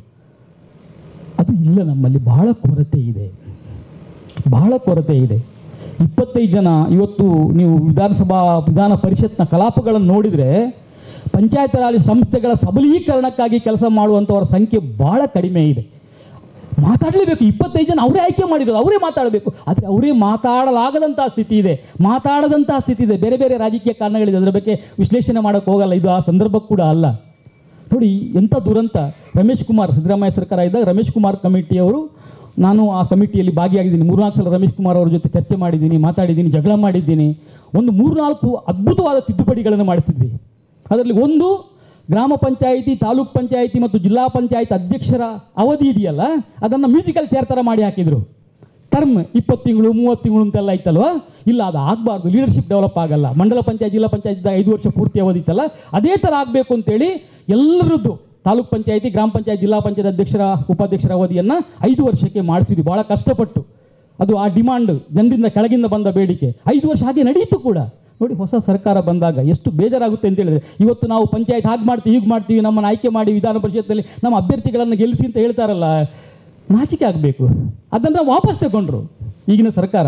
ಅದು ಇಲ್ಲ ನಮ್ಮಲ್ಲಿ ಬಹಳ ಕೊರತೆ ಇದೆ ಬಹಳ ಕೊರತೆ ಇದೆ ಇಪ್ಪತ್ತೈದು ಜನ ಇವತ್ತು ನೀವು ವಿಧಾನಸಭಾ ವಿಧಾನ ಪರಿಷತ್ನ ಕಲಾಪಗಳನ್ನು ನೋಡಿದರೆ ಪಂಚಾಯತ್ ರಾಜ್ ಸಂಸ್ಥೆಗಳ ಸಬಲೀಕರಣಕ್ಕಾಗಿ ಕೆಲಸ ಮಾಡುವಂಥವರ ಸಂಖ್ಯೆ ಭಾಳ ಕಡಿಮೆ ಇದೆ ಮಾತಾಡಲೇಬೇಕು ಇಪ್ಪತ್ತೈದು ಜನ ಅವರೇ ಆಯ್ಕೆ ಮಾಡಿರೋದು ಅವರೇ ಮಾತಾಡಬೇಕು ಆದರೆ ಅವರೇ ಮಾತಾಡಲಾಗದಂತಹ ಸ್ಥಿತಿ ಇದೆ ಮಾತಾಡದಂತಹ ಸ್ಥಿತಿ ಇದೆ ಬೇರೆ ಬೇರೆ ರಾಜಕೀಯ ಕಾರಣಗಳಿದೆ ಅದರ ಬಗ್ಗೆ ವಿಶ್ಲೇಷಣೆ ಮಾಡೋಕ್ಕೆ ಹೋಗಲ್ಲ ಇದು ಆ ಸಂದರ್ಭ ಕೂಡ ಅಲ್ಲ ನೋಡಿ ಎಂಥ ದುರಂತ ರಮೇಶ್ ಕುಮಾರ್ ಸಿದ್ದರಾಮಯ್ಯ ಸರ್ಕಾರ ಇದ್ದಾಗ ರಮೇಶ್ ಕುಮಾರ್ ಕಮಿಟಿಯವರು ನಾನು ಆ ಕಮಿಟಿಯಲ್ಲಿ ಭಾಗಿಯಾಗಿದ್ದೀನಿ ಮೂರ್ನಾಲ್ಕು ಸಲ ರಮೇಶ್ ಕುಮಾರ್ ಅವ್ರ ಜೊತೆ ಚರ್ಚೆ ಮಾಡಿದ್ದೀನಿ ಮಾತಾಡಿದ್ದೀನಿ ಜಗಳ ಮಾಡಿದ್ದೀನಿ ಒಂದು ಮೂರ್ನಾಲ್ಕು ಅದ್ಭುತವಾದ ತಿದ್ದುಪಡಿಗಳನ್ನು ಮಾಡಿಸಿದ್ವಿ ಅದರಲ್ಲಿ ಒಂದು ಗ್ರಾಮ ಪಂಚಾಯಿತಿ ತಾಲೂಕ್ ಪಂಚಾಯಿತಿ ಮತ್ತು ಜಿಲ್ಲಾ ಪಂಚಾಯತ್ ಅಧ್ಯಕ್ಷರ ಅವಧಿ ಇದೆಯಲ್ಲ ಅದನ್ನು ಮ್ಯೂಸಿಕಲ್ ಚೇರ್ ಥರ ಮಾಡಿ ಹಾಕಿದರು ಟರ್ಮ್ ಇಪ್ಪತ್ತು ತಿಂಗಳು ಮೂವತ್ತು ತಿಂಗಳು ಅಂತೆಲ್ಲ ಇತ್ತಲ್ವ ಇಲ್ಲ ಅದು ಆಗಬಾರ್ದು ಲೀಡರ್ಶಿಪ್ ಡೆವಲಪ್ ಆಗಲ್ಲ ಮಂಡಲ ಪಂಚಾಯತ್ ಜಿಲ್ಲಾ ಪಂಚಾಯತ್ ಐದು ವರ್ಷ ಪೂರ್ತಿ ಅವಧಿ ಇತ್ತಲ್ಲ ಅದೇ ಥರ ಆಗಬೇಕು ಅಂತೇಳಿ ಎಲ್ಲರದ್ದು ತಾಲೂಕ್ ಪಂಚಾಯತಿ ಗ್ರಾಮ ಪಂಚಾಯತ್ ಜಿಲ್ಲಾ ಪಂಚಾಯತ್ ಅಧ್ಯಕ್ಷರ ಉಪಾಧ್ಯಕ್ಷರ ಅವಧಿಯನ್ನು ಐದು ವರ್ಷಕ್ಕೆ ಮಾಡಿಸಿದ್ವಿ ಭಾಳ ಕಷ್ಟಪಟ್ಟು ಅದು ಆ ಡಿಮಾಂಡ್ ಜನರಿಂದ ಕೆಳಗಿಂದ ಬಂದ ಬೇಡಿಕೆ ಐದು ವರ್ಷ ಹಾಗೆ ನಡೆಯಿತು ಕೂಡ ನೋಡಿ ಹೊಸ ಸರ್ಕಾರ ಬಂದಾಗ ಎಷ್ಟು ಬೇಜಾರಾಗುತ್ತೆ ಅಂತ ಹೇಳಿದ್ರೆ ಇವತ್ತು ನಾವು ಪಂಚಾಯತ್ ಹಾಗೆ ಮಾಡ್ತೀವಿ ಹೀಗೆ ಮಾಡ್ತೀವಿ ನಮ್ಮನ್ನು ಆಯ್ಕೆ ಮಾಡಿ ವಿಧಾನ ಪರಿಷತ್ತಲ್ಲಿ ನಮ್ಮ ಅಭ್ಯರ್ಥಿಗಳನ್ನು ಗೆಲ್ಲಿಸಿ ಅಂತ ಹೇಳ್ತಾರಲ್ಲ ನಾಚಿಕೆ ಆಗಬೇಕು ಅದನ್ನು ವಾಪಸ್ ತಗೊಂಡ್ರು ಈಗಿನ ಸರ್ಕಾರ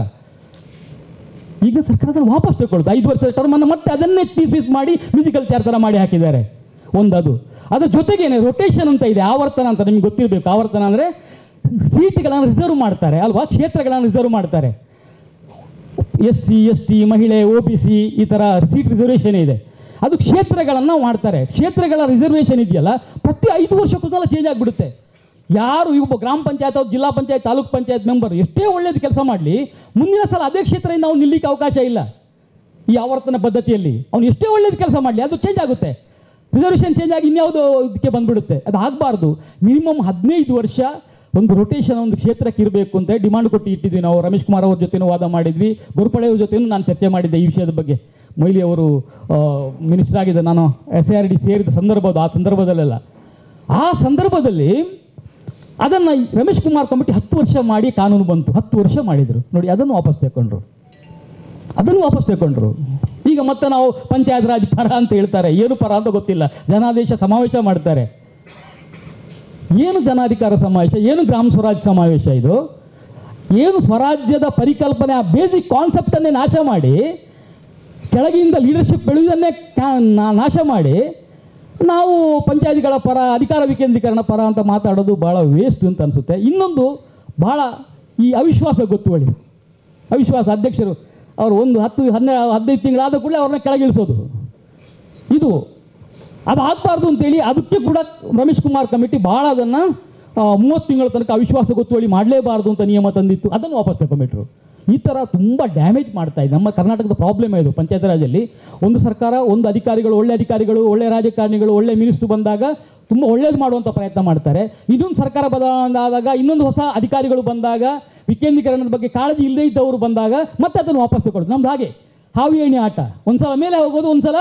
ಈಗಿನ ಸರ್ಕಾರದಲ್ಲಿ ವಾಪಸ್ ತಗೊಳ್ಳುದು ಐದು ವರ್ಷದ ಟರ್ಮನ್ನು ಮತ್ತೆ ಅದನ್ನೇ ಪೀಸ್ ಪೀಸ್ ಮಾಡಿ ಮ್ಯೂಸಿಕಲ್ ಚೇರ್ ಥರ ಮಾಡಿ ಹಾಕಿದ್ದಾರೆ ಒಂದದು ಅದರ ಜೊತೆಗೇನೆ ರೊಟೇಷನ್ ಅಂತ ಇದೆ ಆವರ್ತನ ಅಂತ ನಿಮ್ಗೆ ಗೊತ್ತಿರಬೇಕು ಆವರ್ತನ ಅಂದರೆ ಸೀಟ್ಗಳನ್ನು ರಿಸರ್ವ್ ಮಾಡ್ತಾರೆ ಅಲ್ವಾ ಕ್ಷೇತ್ರಗಳನ್ನು ರಿಸರ್ವ್ ಮಾಡ್ತಾರೆ ಎಸ್ ಸಿ ಎಸ್ ಟಿ ಮಹಿಳೆ ಒ ಬಿ ಸಿ ಈ ಥರ ಸೀಟ್ ರಿಸರ್ವೇಷನ್ ಇದೆ ಅದು ಕ್ಷೇತ್ರಗಳನ್ನು ಮಾಡ್ತಾರೆ ಕ್ಷೇತ್ರಗಳ ರಿಸರ್ವೇಷನ್ ಇದೆಯಲ್ಲ ಪ್ರತಿ ಐದು ವರ್ಷಕ್ಕೂ ಸಲ ಚೇಂಜ್ ಆಗಿಬಿಡುತ್ತೆ ಯಾರು ಈಗ ಒಬ್ಬ ಗ್ರಾಮ ಪಂಚಾಯತ್ ಅವ್ರು ಜಿಲ್ಲಾ ಪಂಚಾಯತ್ ತಾಲೂಕ್ ಪಂಚಾಯತ್ ಮೆಂಬರ್ ಎಷ್ಟೇ ಒಳ್ಳೇದು ಕೆಲಸ ಮಾಡಲಿ ಮುಂದಿನ ಸಲ ಅದೇ ಕ್ಷೇತ್ರದಿಂದ ಅವ್ನು ನಿಲ್ಲಿಕ್ಕೆ ಅವಕಾಶ ಇಲ್ಲ ಈ ಆವರ್ತನ ಪದ್ಧತಿಯಲ್ಲಿ ಅವ್ನು ಎಷ್ಟೇ ಒಳ್ಳೇದು ಕೆಲಸ ಮಾಡಲಿ ಅದು ಚೇಂಜ್ ಆಗುತ್ತೆ ರಿಸರ್ವೇಷನ್ ಚೇಂಜ್ ಆಗಿ ಇನ್ಯಾವುದೋ ಇದಕ್ಕೆ ಬಂದ್ಬಿಡುತ್ತೆ ಅದು ಆಗಬಾರ್ದು ಮಿನಿಮಮ್ ಹದಿನೈದು ವರ್ಷ ಒಂದು ರೊಟೇಷನ್ ಒಂದು ಕ್ಷೇತ್ರಕ್ಕೆ ಇರಬೇಕು ಅಂತ ಡಿಮಾಂಡ್ ಕೊಟ್ಟು ಇಟ್ಟಿದ್ವಿ ನಾವು ರಮೇಶ್ ಕುಮಾರ್ ಅವ್ರ ಜೊತೆನೂ ವಾದ ಮಾಡಿದ್ವಿ ಗೋರ್ಪಡೆಯವ್ರ ಜೊತೆನೂ ನಾನು ಚರ್ಚೆ ಮಾಡಿದ್ದೆ ಈ ವಿಷಯದ ಬಗ್ಗೆ ಮೊಯ್ಲಿ ಅವರು ಮಿನಿಸ್ಟರ್ ಆಗಿದ್ದ ನಾನು ಎಸ್ ಆರ್ ಡಿ ಸೇರಿದ ಸಂದರ್ಭ ಅದು ಆ ಸಂದರ್ಭದಲ್ಲೆಲ್ಲ ಆ ಸಂದರ್ಭದಲ್ಲಿ ಅದನ್ನು ರಮೇಶ್ ಕುಮಾರ್ ಕಮಿಟಿ ಹತ್ತು ವರ್ಷ ಮಾಡಿ ಕಾನೂನು ಬಂತು ಹತ್ತು ವರ್ಷ ಮಾಡಿದರು ನೋಡಿ ಅದನ್ನು ವಾಪಸ್ ತಗೊಂಡ್ರು ಅದನ್ನು ವಾಪಸ್ ತಗೊಂಡ್ರು ಈಗ ಮತ್ತೆ ನಾವು ಪಂಚಾಯತ್ ರಾಜ್ ಪರ ಅಂತ ಹೇಳ್ತಾರೆ ಏನು ಪರ ಅಂತ ಗೊತ್ತಿಲ್ಲ ಜನಾದೇಶ ಸಮಾವೇಶ ಮಾಡ್ತಾರೆ ಏನು ಜನಾಧಿಕಾರ ಸಮಾವೇಶ ಏನು ಗ್ರಾಮ ಸ್ವರಾಜ್ ಸಮಾವೇಶ ಇದು ಏನು ಸ್ವರಾಜ್ಯದ ಪರಿಕಲ್ಪನೆ ಆ ಬೇಸಿಕ್ ಕಾನ್ಸೆಪ್ಟನ್ನೇ ನಾಶ ಮಾಡಿ ಕೆಳಗಿಂದ ಲೀಡರ್ಶಿಪ್ ಬೆಳೆಯುವುದನ್ನೇ ಕಾ- ನಾ- ನಾಶ ಮಾಡಿ ನಾವು ಪಂಚಾಯತಿಗಳ ಪರ ಅಧಿಕಾರ ವಿಕೇಂದ್ರೀಕರಣ ಪರ ಅಂತ ಮಾತಾಡೋದು ಭಾಳ ವೇಸ್ಟ್ ಅಂತ ಅನಿಸುತ್ತೆ ಇನ್ನೊಂದು ಭಾಳ ಈ ಅವಿಶ್ವಾಸ ಗೊತ್ತುವಳಿ ಅವಿಶ್ವಾಸ ಅಧ್ಯಕ್ಷರು ಅವರು ಒಂದು ಹತ್ತು ಹನ್ನೆರಡು ಹದಿನೈದು ತಿಂಗಳಾದ ಕೂಡಲೇ ಅವ್ರನ್ನ ಕೆಳಗಿಳಿಸೋದು ಇದು ಅದು ಆಗಬಾರ್ದು ಅಂತೇಳಿ ಅದಕ್ಕೆ ಕೂಡ ರಮೇಶ್ ಕುಮಾರ್ ಕಮಿಟಿ ಭಾಳ ಅದನ್ನು ಮೂವತ್ತು ತಿಂಗಳ ತನಕ ಅವಿಶ್ವಾಸ ಗೊತ್ತುವಳಿ ಮಾಡಲೇಬಾರ್ದು ಅಂತ ನಿಯಮ ತಂದಿತ್ತು ಅದನ್ನು ವಾಪಸ್ ತಗೊಂಬಿಟ್ರು ಈ ಥರ ತುಂಬ ಡ್ಯಾಮೇಜ್ ಮಾಡ್ತಾ ಇದೆ ನಮ್ಮ ಕರ್ನಾಟಕದ ಪ್ರಾಬ್ಲಮ್ ಇದು ಪಂಚಾಯತ್ ರಾಜಲ್ಲಿ ಒಂದು ಸರ್ಕಾರ ಒಂದು ಅಧಿಕಾರಿಗಳು ಒಳ್ಳೆ ಅಧಿಕಾರಿಗಳು ಒಳ್ಳೆ ರಾಜಕಾರಣಿಗಳು ಒಳ್ಳೆ ಮಿನಿಸ್ಟ್ರು ಬಂದಾಗ ತುಂಬ ಒಳ್ಳೇದು ಮಾಡುವಂಥ ಪ್ರಯತ್ನ ಮಾಡ್ತಾರೆ ಇನ್ನೊಂದು ಸರ್ಕಾರ ಬದಲಾವಣೆ ಆದಾಗ ಇನ್ನೊಂದು ಹೊಸ ಅಧಿಕಾರಿಗಳು ಬಂದಾಗ ವಿಕೇಂದ್ರೀಕರಣದ ಬಗ್ಗೆ ಕಾಳಜಿ ಇಲ್ಲದೇ ಇದ್ದವರು ಬಂದಾಗ ಮತ್ತೆ ಅದನ್ನು ವಾಪಸ್ ತಗೊಳ್ಳೋದು ನಮ್ದು ಹಾಗೆ ಹಾವಿ ಎಣ್ಣೆ ಆಟ ಒಂದ್ಸಲ ಮೇಲೆ ಹೋಗೋದು ಒಂದ್ಸಲ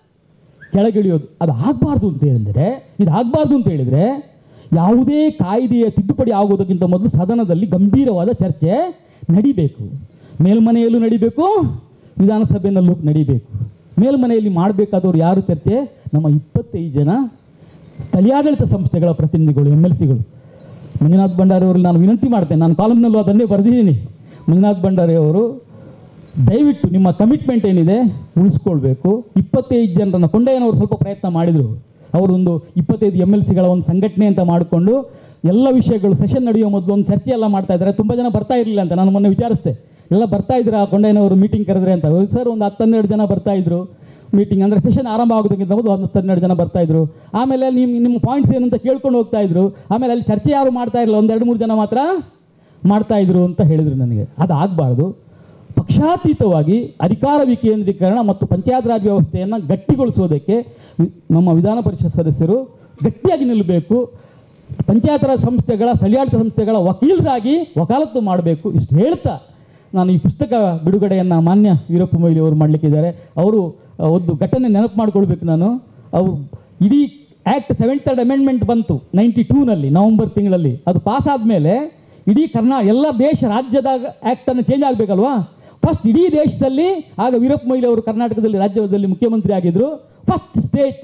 ಕೆಳಗಿಳಿಯೋದು ಅದು ಆಗಬಾರ್ದು ಅಂತ ಹೇಳಿದರೆ ಇದು ಆಗಬಾರ್ದು ಅಂತ ಹೇಳಿದರೆ ಯಾವುದೇ ಕಾಯ್ದೆಯ ತಿದ್ದುಪಡಿ ಆಗೋದಕ್ಕಿಂತ ಮೊದಲು ಸದನದಲ್ಲಿ ಗಂಭೀರವಾದ ಚರ್ಚೆ ನಡಿಬೇಕು ಮೇಲ್ಮನೆಯಲ್ಲೂ ನಡಿಬೇಕು ವಿಧಾನಸಭೆಯಲ್ಲೂ ನಡಿಬೇಕು ಮೇಲ್ಮನೆಯಲ್ಲಿ ಮಾಡಬೇಕಾದವ್ರು ಯಾರು ಚರ್ಚೆ ನಮ್ಮ ಇಪ್ಪತ್ತೈದು ಜನ ಸ್ಥಳೀಯಾಡಳಿತ ಸಂಸ್ಥೆಗಳ ಪ್ರತಿನಿಧಿಗಳು ಎಮ್ ಎಲ್ ಸಿಗಳು ಮಂಜುನಾಥ್ ಭಂಡಾರಿ ಅವರಲ್ಲಿ ನಾನು ವಿನಂತಿ ಮಾಡ್ತೇನೆ ನಾನು ಕಾಲಮ್ನಲ್ಲೂ ಅದನ್ನೇ ಬರೆದಿದ್ದೀನಿ ಮಂಜುನಾಥ್ ಭಂಡಾರಿ ಅವರು ದಯವಿಟ್ಟು ನಿಮ್ಮ ಕಮಿಟ್ಮೆಂಟ್ ಏನಿದೆ ಉಳಿಸ್ಕೊಳ್ಬೇಕು ಇಪ್ಪತ್ತೈದು ಜನರನ್ನು ಕೊಂಡಯ್ಯನವರು ಸ್ವಲ್ಪ ಪ್ರಯತ್ನ ಮಾಡಿದರು ಅವರೊಂದು ಇಪ್ಪತ್ತೈದು ಎಮ್ ಎಲ್ ಸಿಗಳ ಒಂದು ಸಂಘಟನೆ ಅಂತ ಮಾಡಿಕೊಂಡು ಎಲ್ಲ ವಿಷಯಗಳು ಸೆಷನ್ ನಡೆಯೋ ಮೊದಲು ಒಂದು ಚರ್ಚೆ ಎಲ್ಲ ಮಾಡ್ತಾ ಇದ್ದಾರೆ ತುಂಬ ಜನ ಬರ್ತಾ ಇರಲಿಲ್ಲ ಅಂತ ನಾನು ಮೊನ್ನೆ ವಿಚಾರಿಸಿದೆ ಎಲ್ಲ ಬರ್ತಾ ಇದ್ರ ಕೊಂಡಯ್ಯನವರು ಮೀಟಿಂಗ್ ಕರೆದ್ರೆ ಅಂತ ಸರ್ ಒಂದು ಹತ್ತನ್ನೆರಡು ಜನ ಬರ್ತಾ ಇದ್ರು ಮೀಟಿಂಗ್ ಅಂದರೆ ಸೆಷನ್ ಆರಂಭ ಆಗೋದಕ್ಕಿಂತ ಮೊದಲು ಒಂದು ಹತ್ತೆರಡು ಜನ ಬರ್ತಾ ಇದ್ರು ಆಮೇಲೆ ನಿಮ್ಮ ನಿಮ್ಮ ಪಾಯಿಂಟ್ಸ್ ಏನು ಅಂತ ಕೇಳ್ಕೊಂಡು ಹೋಗ್ತಾ ಇದ್ರು ಆಮೇಲೆ ಅಲ್ಲಿ ಚರ್ಚೆ ಯಾರು ಮಾಡ್ತಾ ಇರಲಿಲ್ಲ ಒಂದು ಎರಡು ಮೂರು ಜನ ಮಾತ್ರ ಮಾಡ್ತಾ ಇದ್ರು ಅಂತ ಹೇಳಿದರು ನನಗೆ ಅದು ಆಗಬಾರ್ದು ಪಕ್ಷಾತೀತವಾಗಿ ಅಧಿಕಾರ ವಿಕೇಂದ್ರೀಕರಣ ಮತ್ತು ಪಂಚಾಯತ್ ರಾಜ್ ವ್ಯವಸ್ಥೆಯನ್ನು ಗಟ್ಟಿಗೊಳಿಸೋದಕ್ಕೆ ವಿ- ನಮ್ಮ ವಿಧಾನ ಪರಿಷತ್ ಸದಸ್ಯರು ಗಟ್ಟಿಯಾಗಿ ನಿಲ್ಲಬೇಕು ಪಂಚಾಯತ್ ರಾಜ್ ಸಂಸ್ಥೆಗಳ ಸ್ಥಳೀಯಾಡಳಿತ ಸಂಸ್ಥೆಗಳ ವಕೀಲರಾಗಿ ವಕಾಲತ್ತು ಮಾಡಬೇಕು ಇಷ್ಟು ಹೇಳ್ತಾ ನಾನು ಈ ಪುಸ್ತಕ ಬಿಡುಗಡೆಯನ್ನು ಮಾನ್ಯ ವೀರಪ್ಪ ಮೊಯ್ಲಿ ಅವರು ಮಾಡಲಿಕ್ಕಿದ್ದಾರೆ ಅವರು ಆ, ಒಂದು ಘಟನೆ ನೆನಪು ಮಾಡ್ಕೊಳ್ಬೇಕು ನಾನು ಅವರು ಇಡೀ ಆ್ಯಕ್ಟ್ ಸೆವೆಂಟಿ ತರ್ಡ್ ಅಮೆಂಡ್ಮೆಂಟ್ ಬಂತು ನೈಂಟಿ ಟೂನಲ್ಲಿ ನವಂಬರ್ ತಿಂಗಳಲ್ಲಿ ಅದು ಪಾಸ್ ಆದಮೇಲೆ ಇಡೀ ಕರ್ನಾ ಎಲ್ಲ ದೇಶ ರಾಜ್ಯದಾಗ ಆ್ಯಕ್ಟನ್ನು ಚೇಂಜ್ ಆಗಬೇಕಲ್ವಾ ಫಸ್ಟ್ ಇಡೀ ದೇಶದಲ್ಲಿ ಆಗ ವೀರಪ್ಪ ಮೊಯ್ಲಿ ಅವರು ಕರ್ನಾಟಕದಲ್ಲಿ ರಾಜ್ಯದಲ್ಲಿ ಮುಖ್ಯಮಂತ್ರಿ ಆಗಿದ್ದರು first state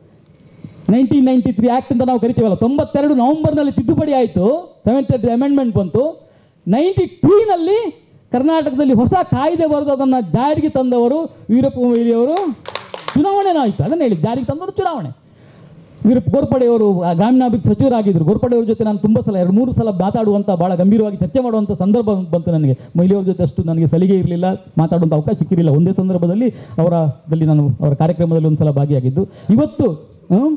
nineteen ninety three act ಅಂತ ನಾವು ಕರಿತೀವಲ್ಲ ತೊಂಬತ್ತೆರಡು ನವಂಬರ್ನಲ್ಲಿ ತಿದ್ದುಪಡಿ ಆಯಿತು ಸೆವೆಂಟಿ ಅಮೆಂಡ್ಮೆಂಟ್ ಬಂತು ನೈಂಟಿ ಟೂನಲ್ಲಿ ಕರ್ನಾಟಕದಲ್ಲಿ ಹೊಸ ಕಾಯ್ದೆ ಬರೆದು ಅದನ್ನು ಜಾರಿಗೆ ತಂದವರು ವೀರಪ್ಪ ಮೊಯ್ಲಿ ಅವರು ಚುನಾವಣೆನೂ ಆಯಿತು ಅದನ್ನು ಹೇಳಿ ಜಾರಿಗೆ ತಂದವರು ಚುನಾವಣೆ ವೀರಪ್ಪ ಗೋರ್ಪಡೆಯವರು ಆ ಗ್ರಾಮೀಣಾಭಿವೃದ್ಧಿ ಸಚಿವರಾಗಿದ್ದರು ಗೋರ್ಪಡೆಯವ್ರ ಜೊತೆ ನಾನು ತುಂಬ ಸಲ ಎರಡು ಮೂರು ಸಲ ಮಾತಾಡುವಂಥ ಭಾಳ ಗಂಭೀರವಾಗಿ ಚರ್ಚೆ ಮಾಡುವಂಥ ಸಂದರ್ಭ ಬಂತು ನನಗೆ ಮೊಯ್ಲಿಯವ್ರ ಜೊತೆ ಅಷ್ಟು ನನಗೆ ಸಲಿಗೆ ಇರಲಿಲ್ಲ ಮಾತಾಡುವಂಥ ಅವಕಾಶ ಸಿಕ್ಕಿರಲಿಲ್ಲ ಒಂದೇ ಸಂದರ್ಭದಲ್ಲಿ ಅವರ ದಲ್ಲಿ ನಾನು ಅವರ ಕಾರ್ಯಕ್ರಮದಲ್ಲಿ ಒಂದು ಸಲ ಭಾಗಿಯಾಗಿದ್ದು ಇವತ್ತು ಹ್ಮ್?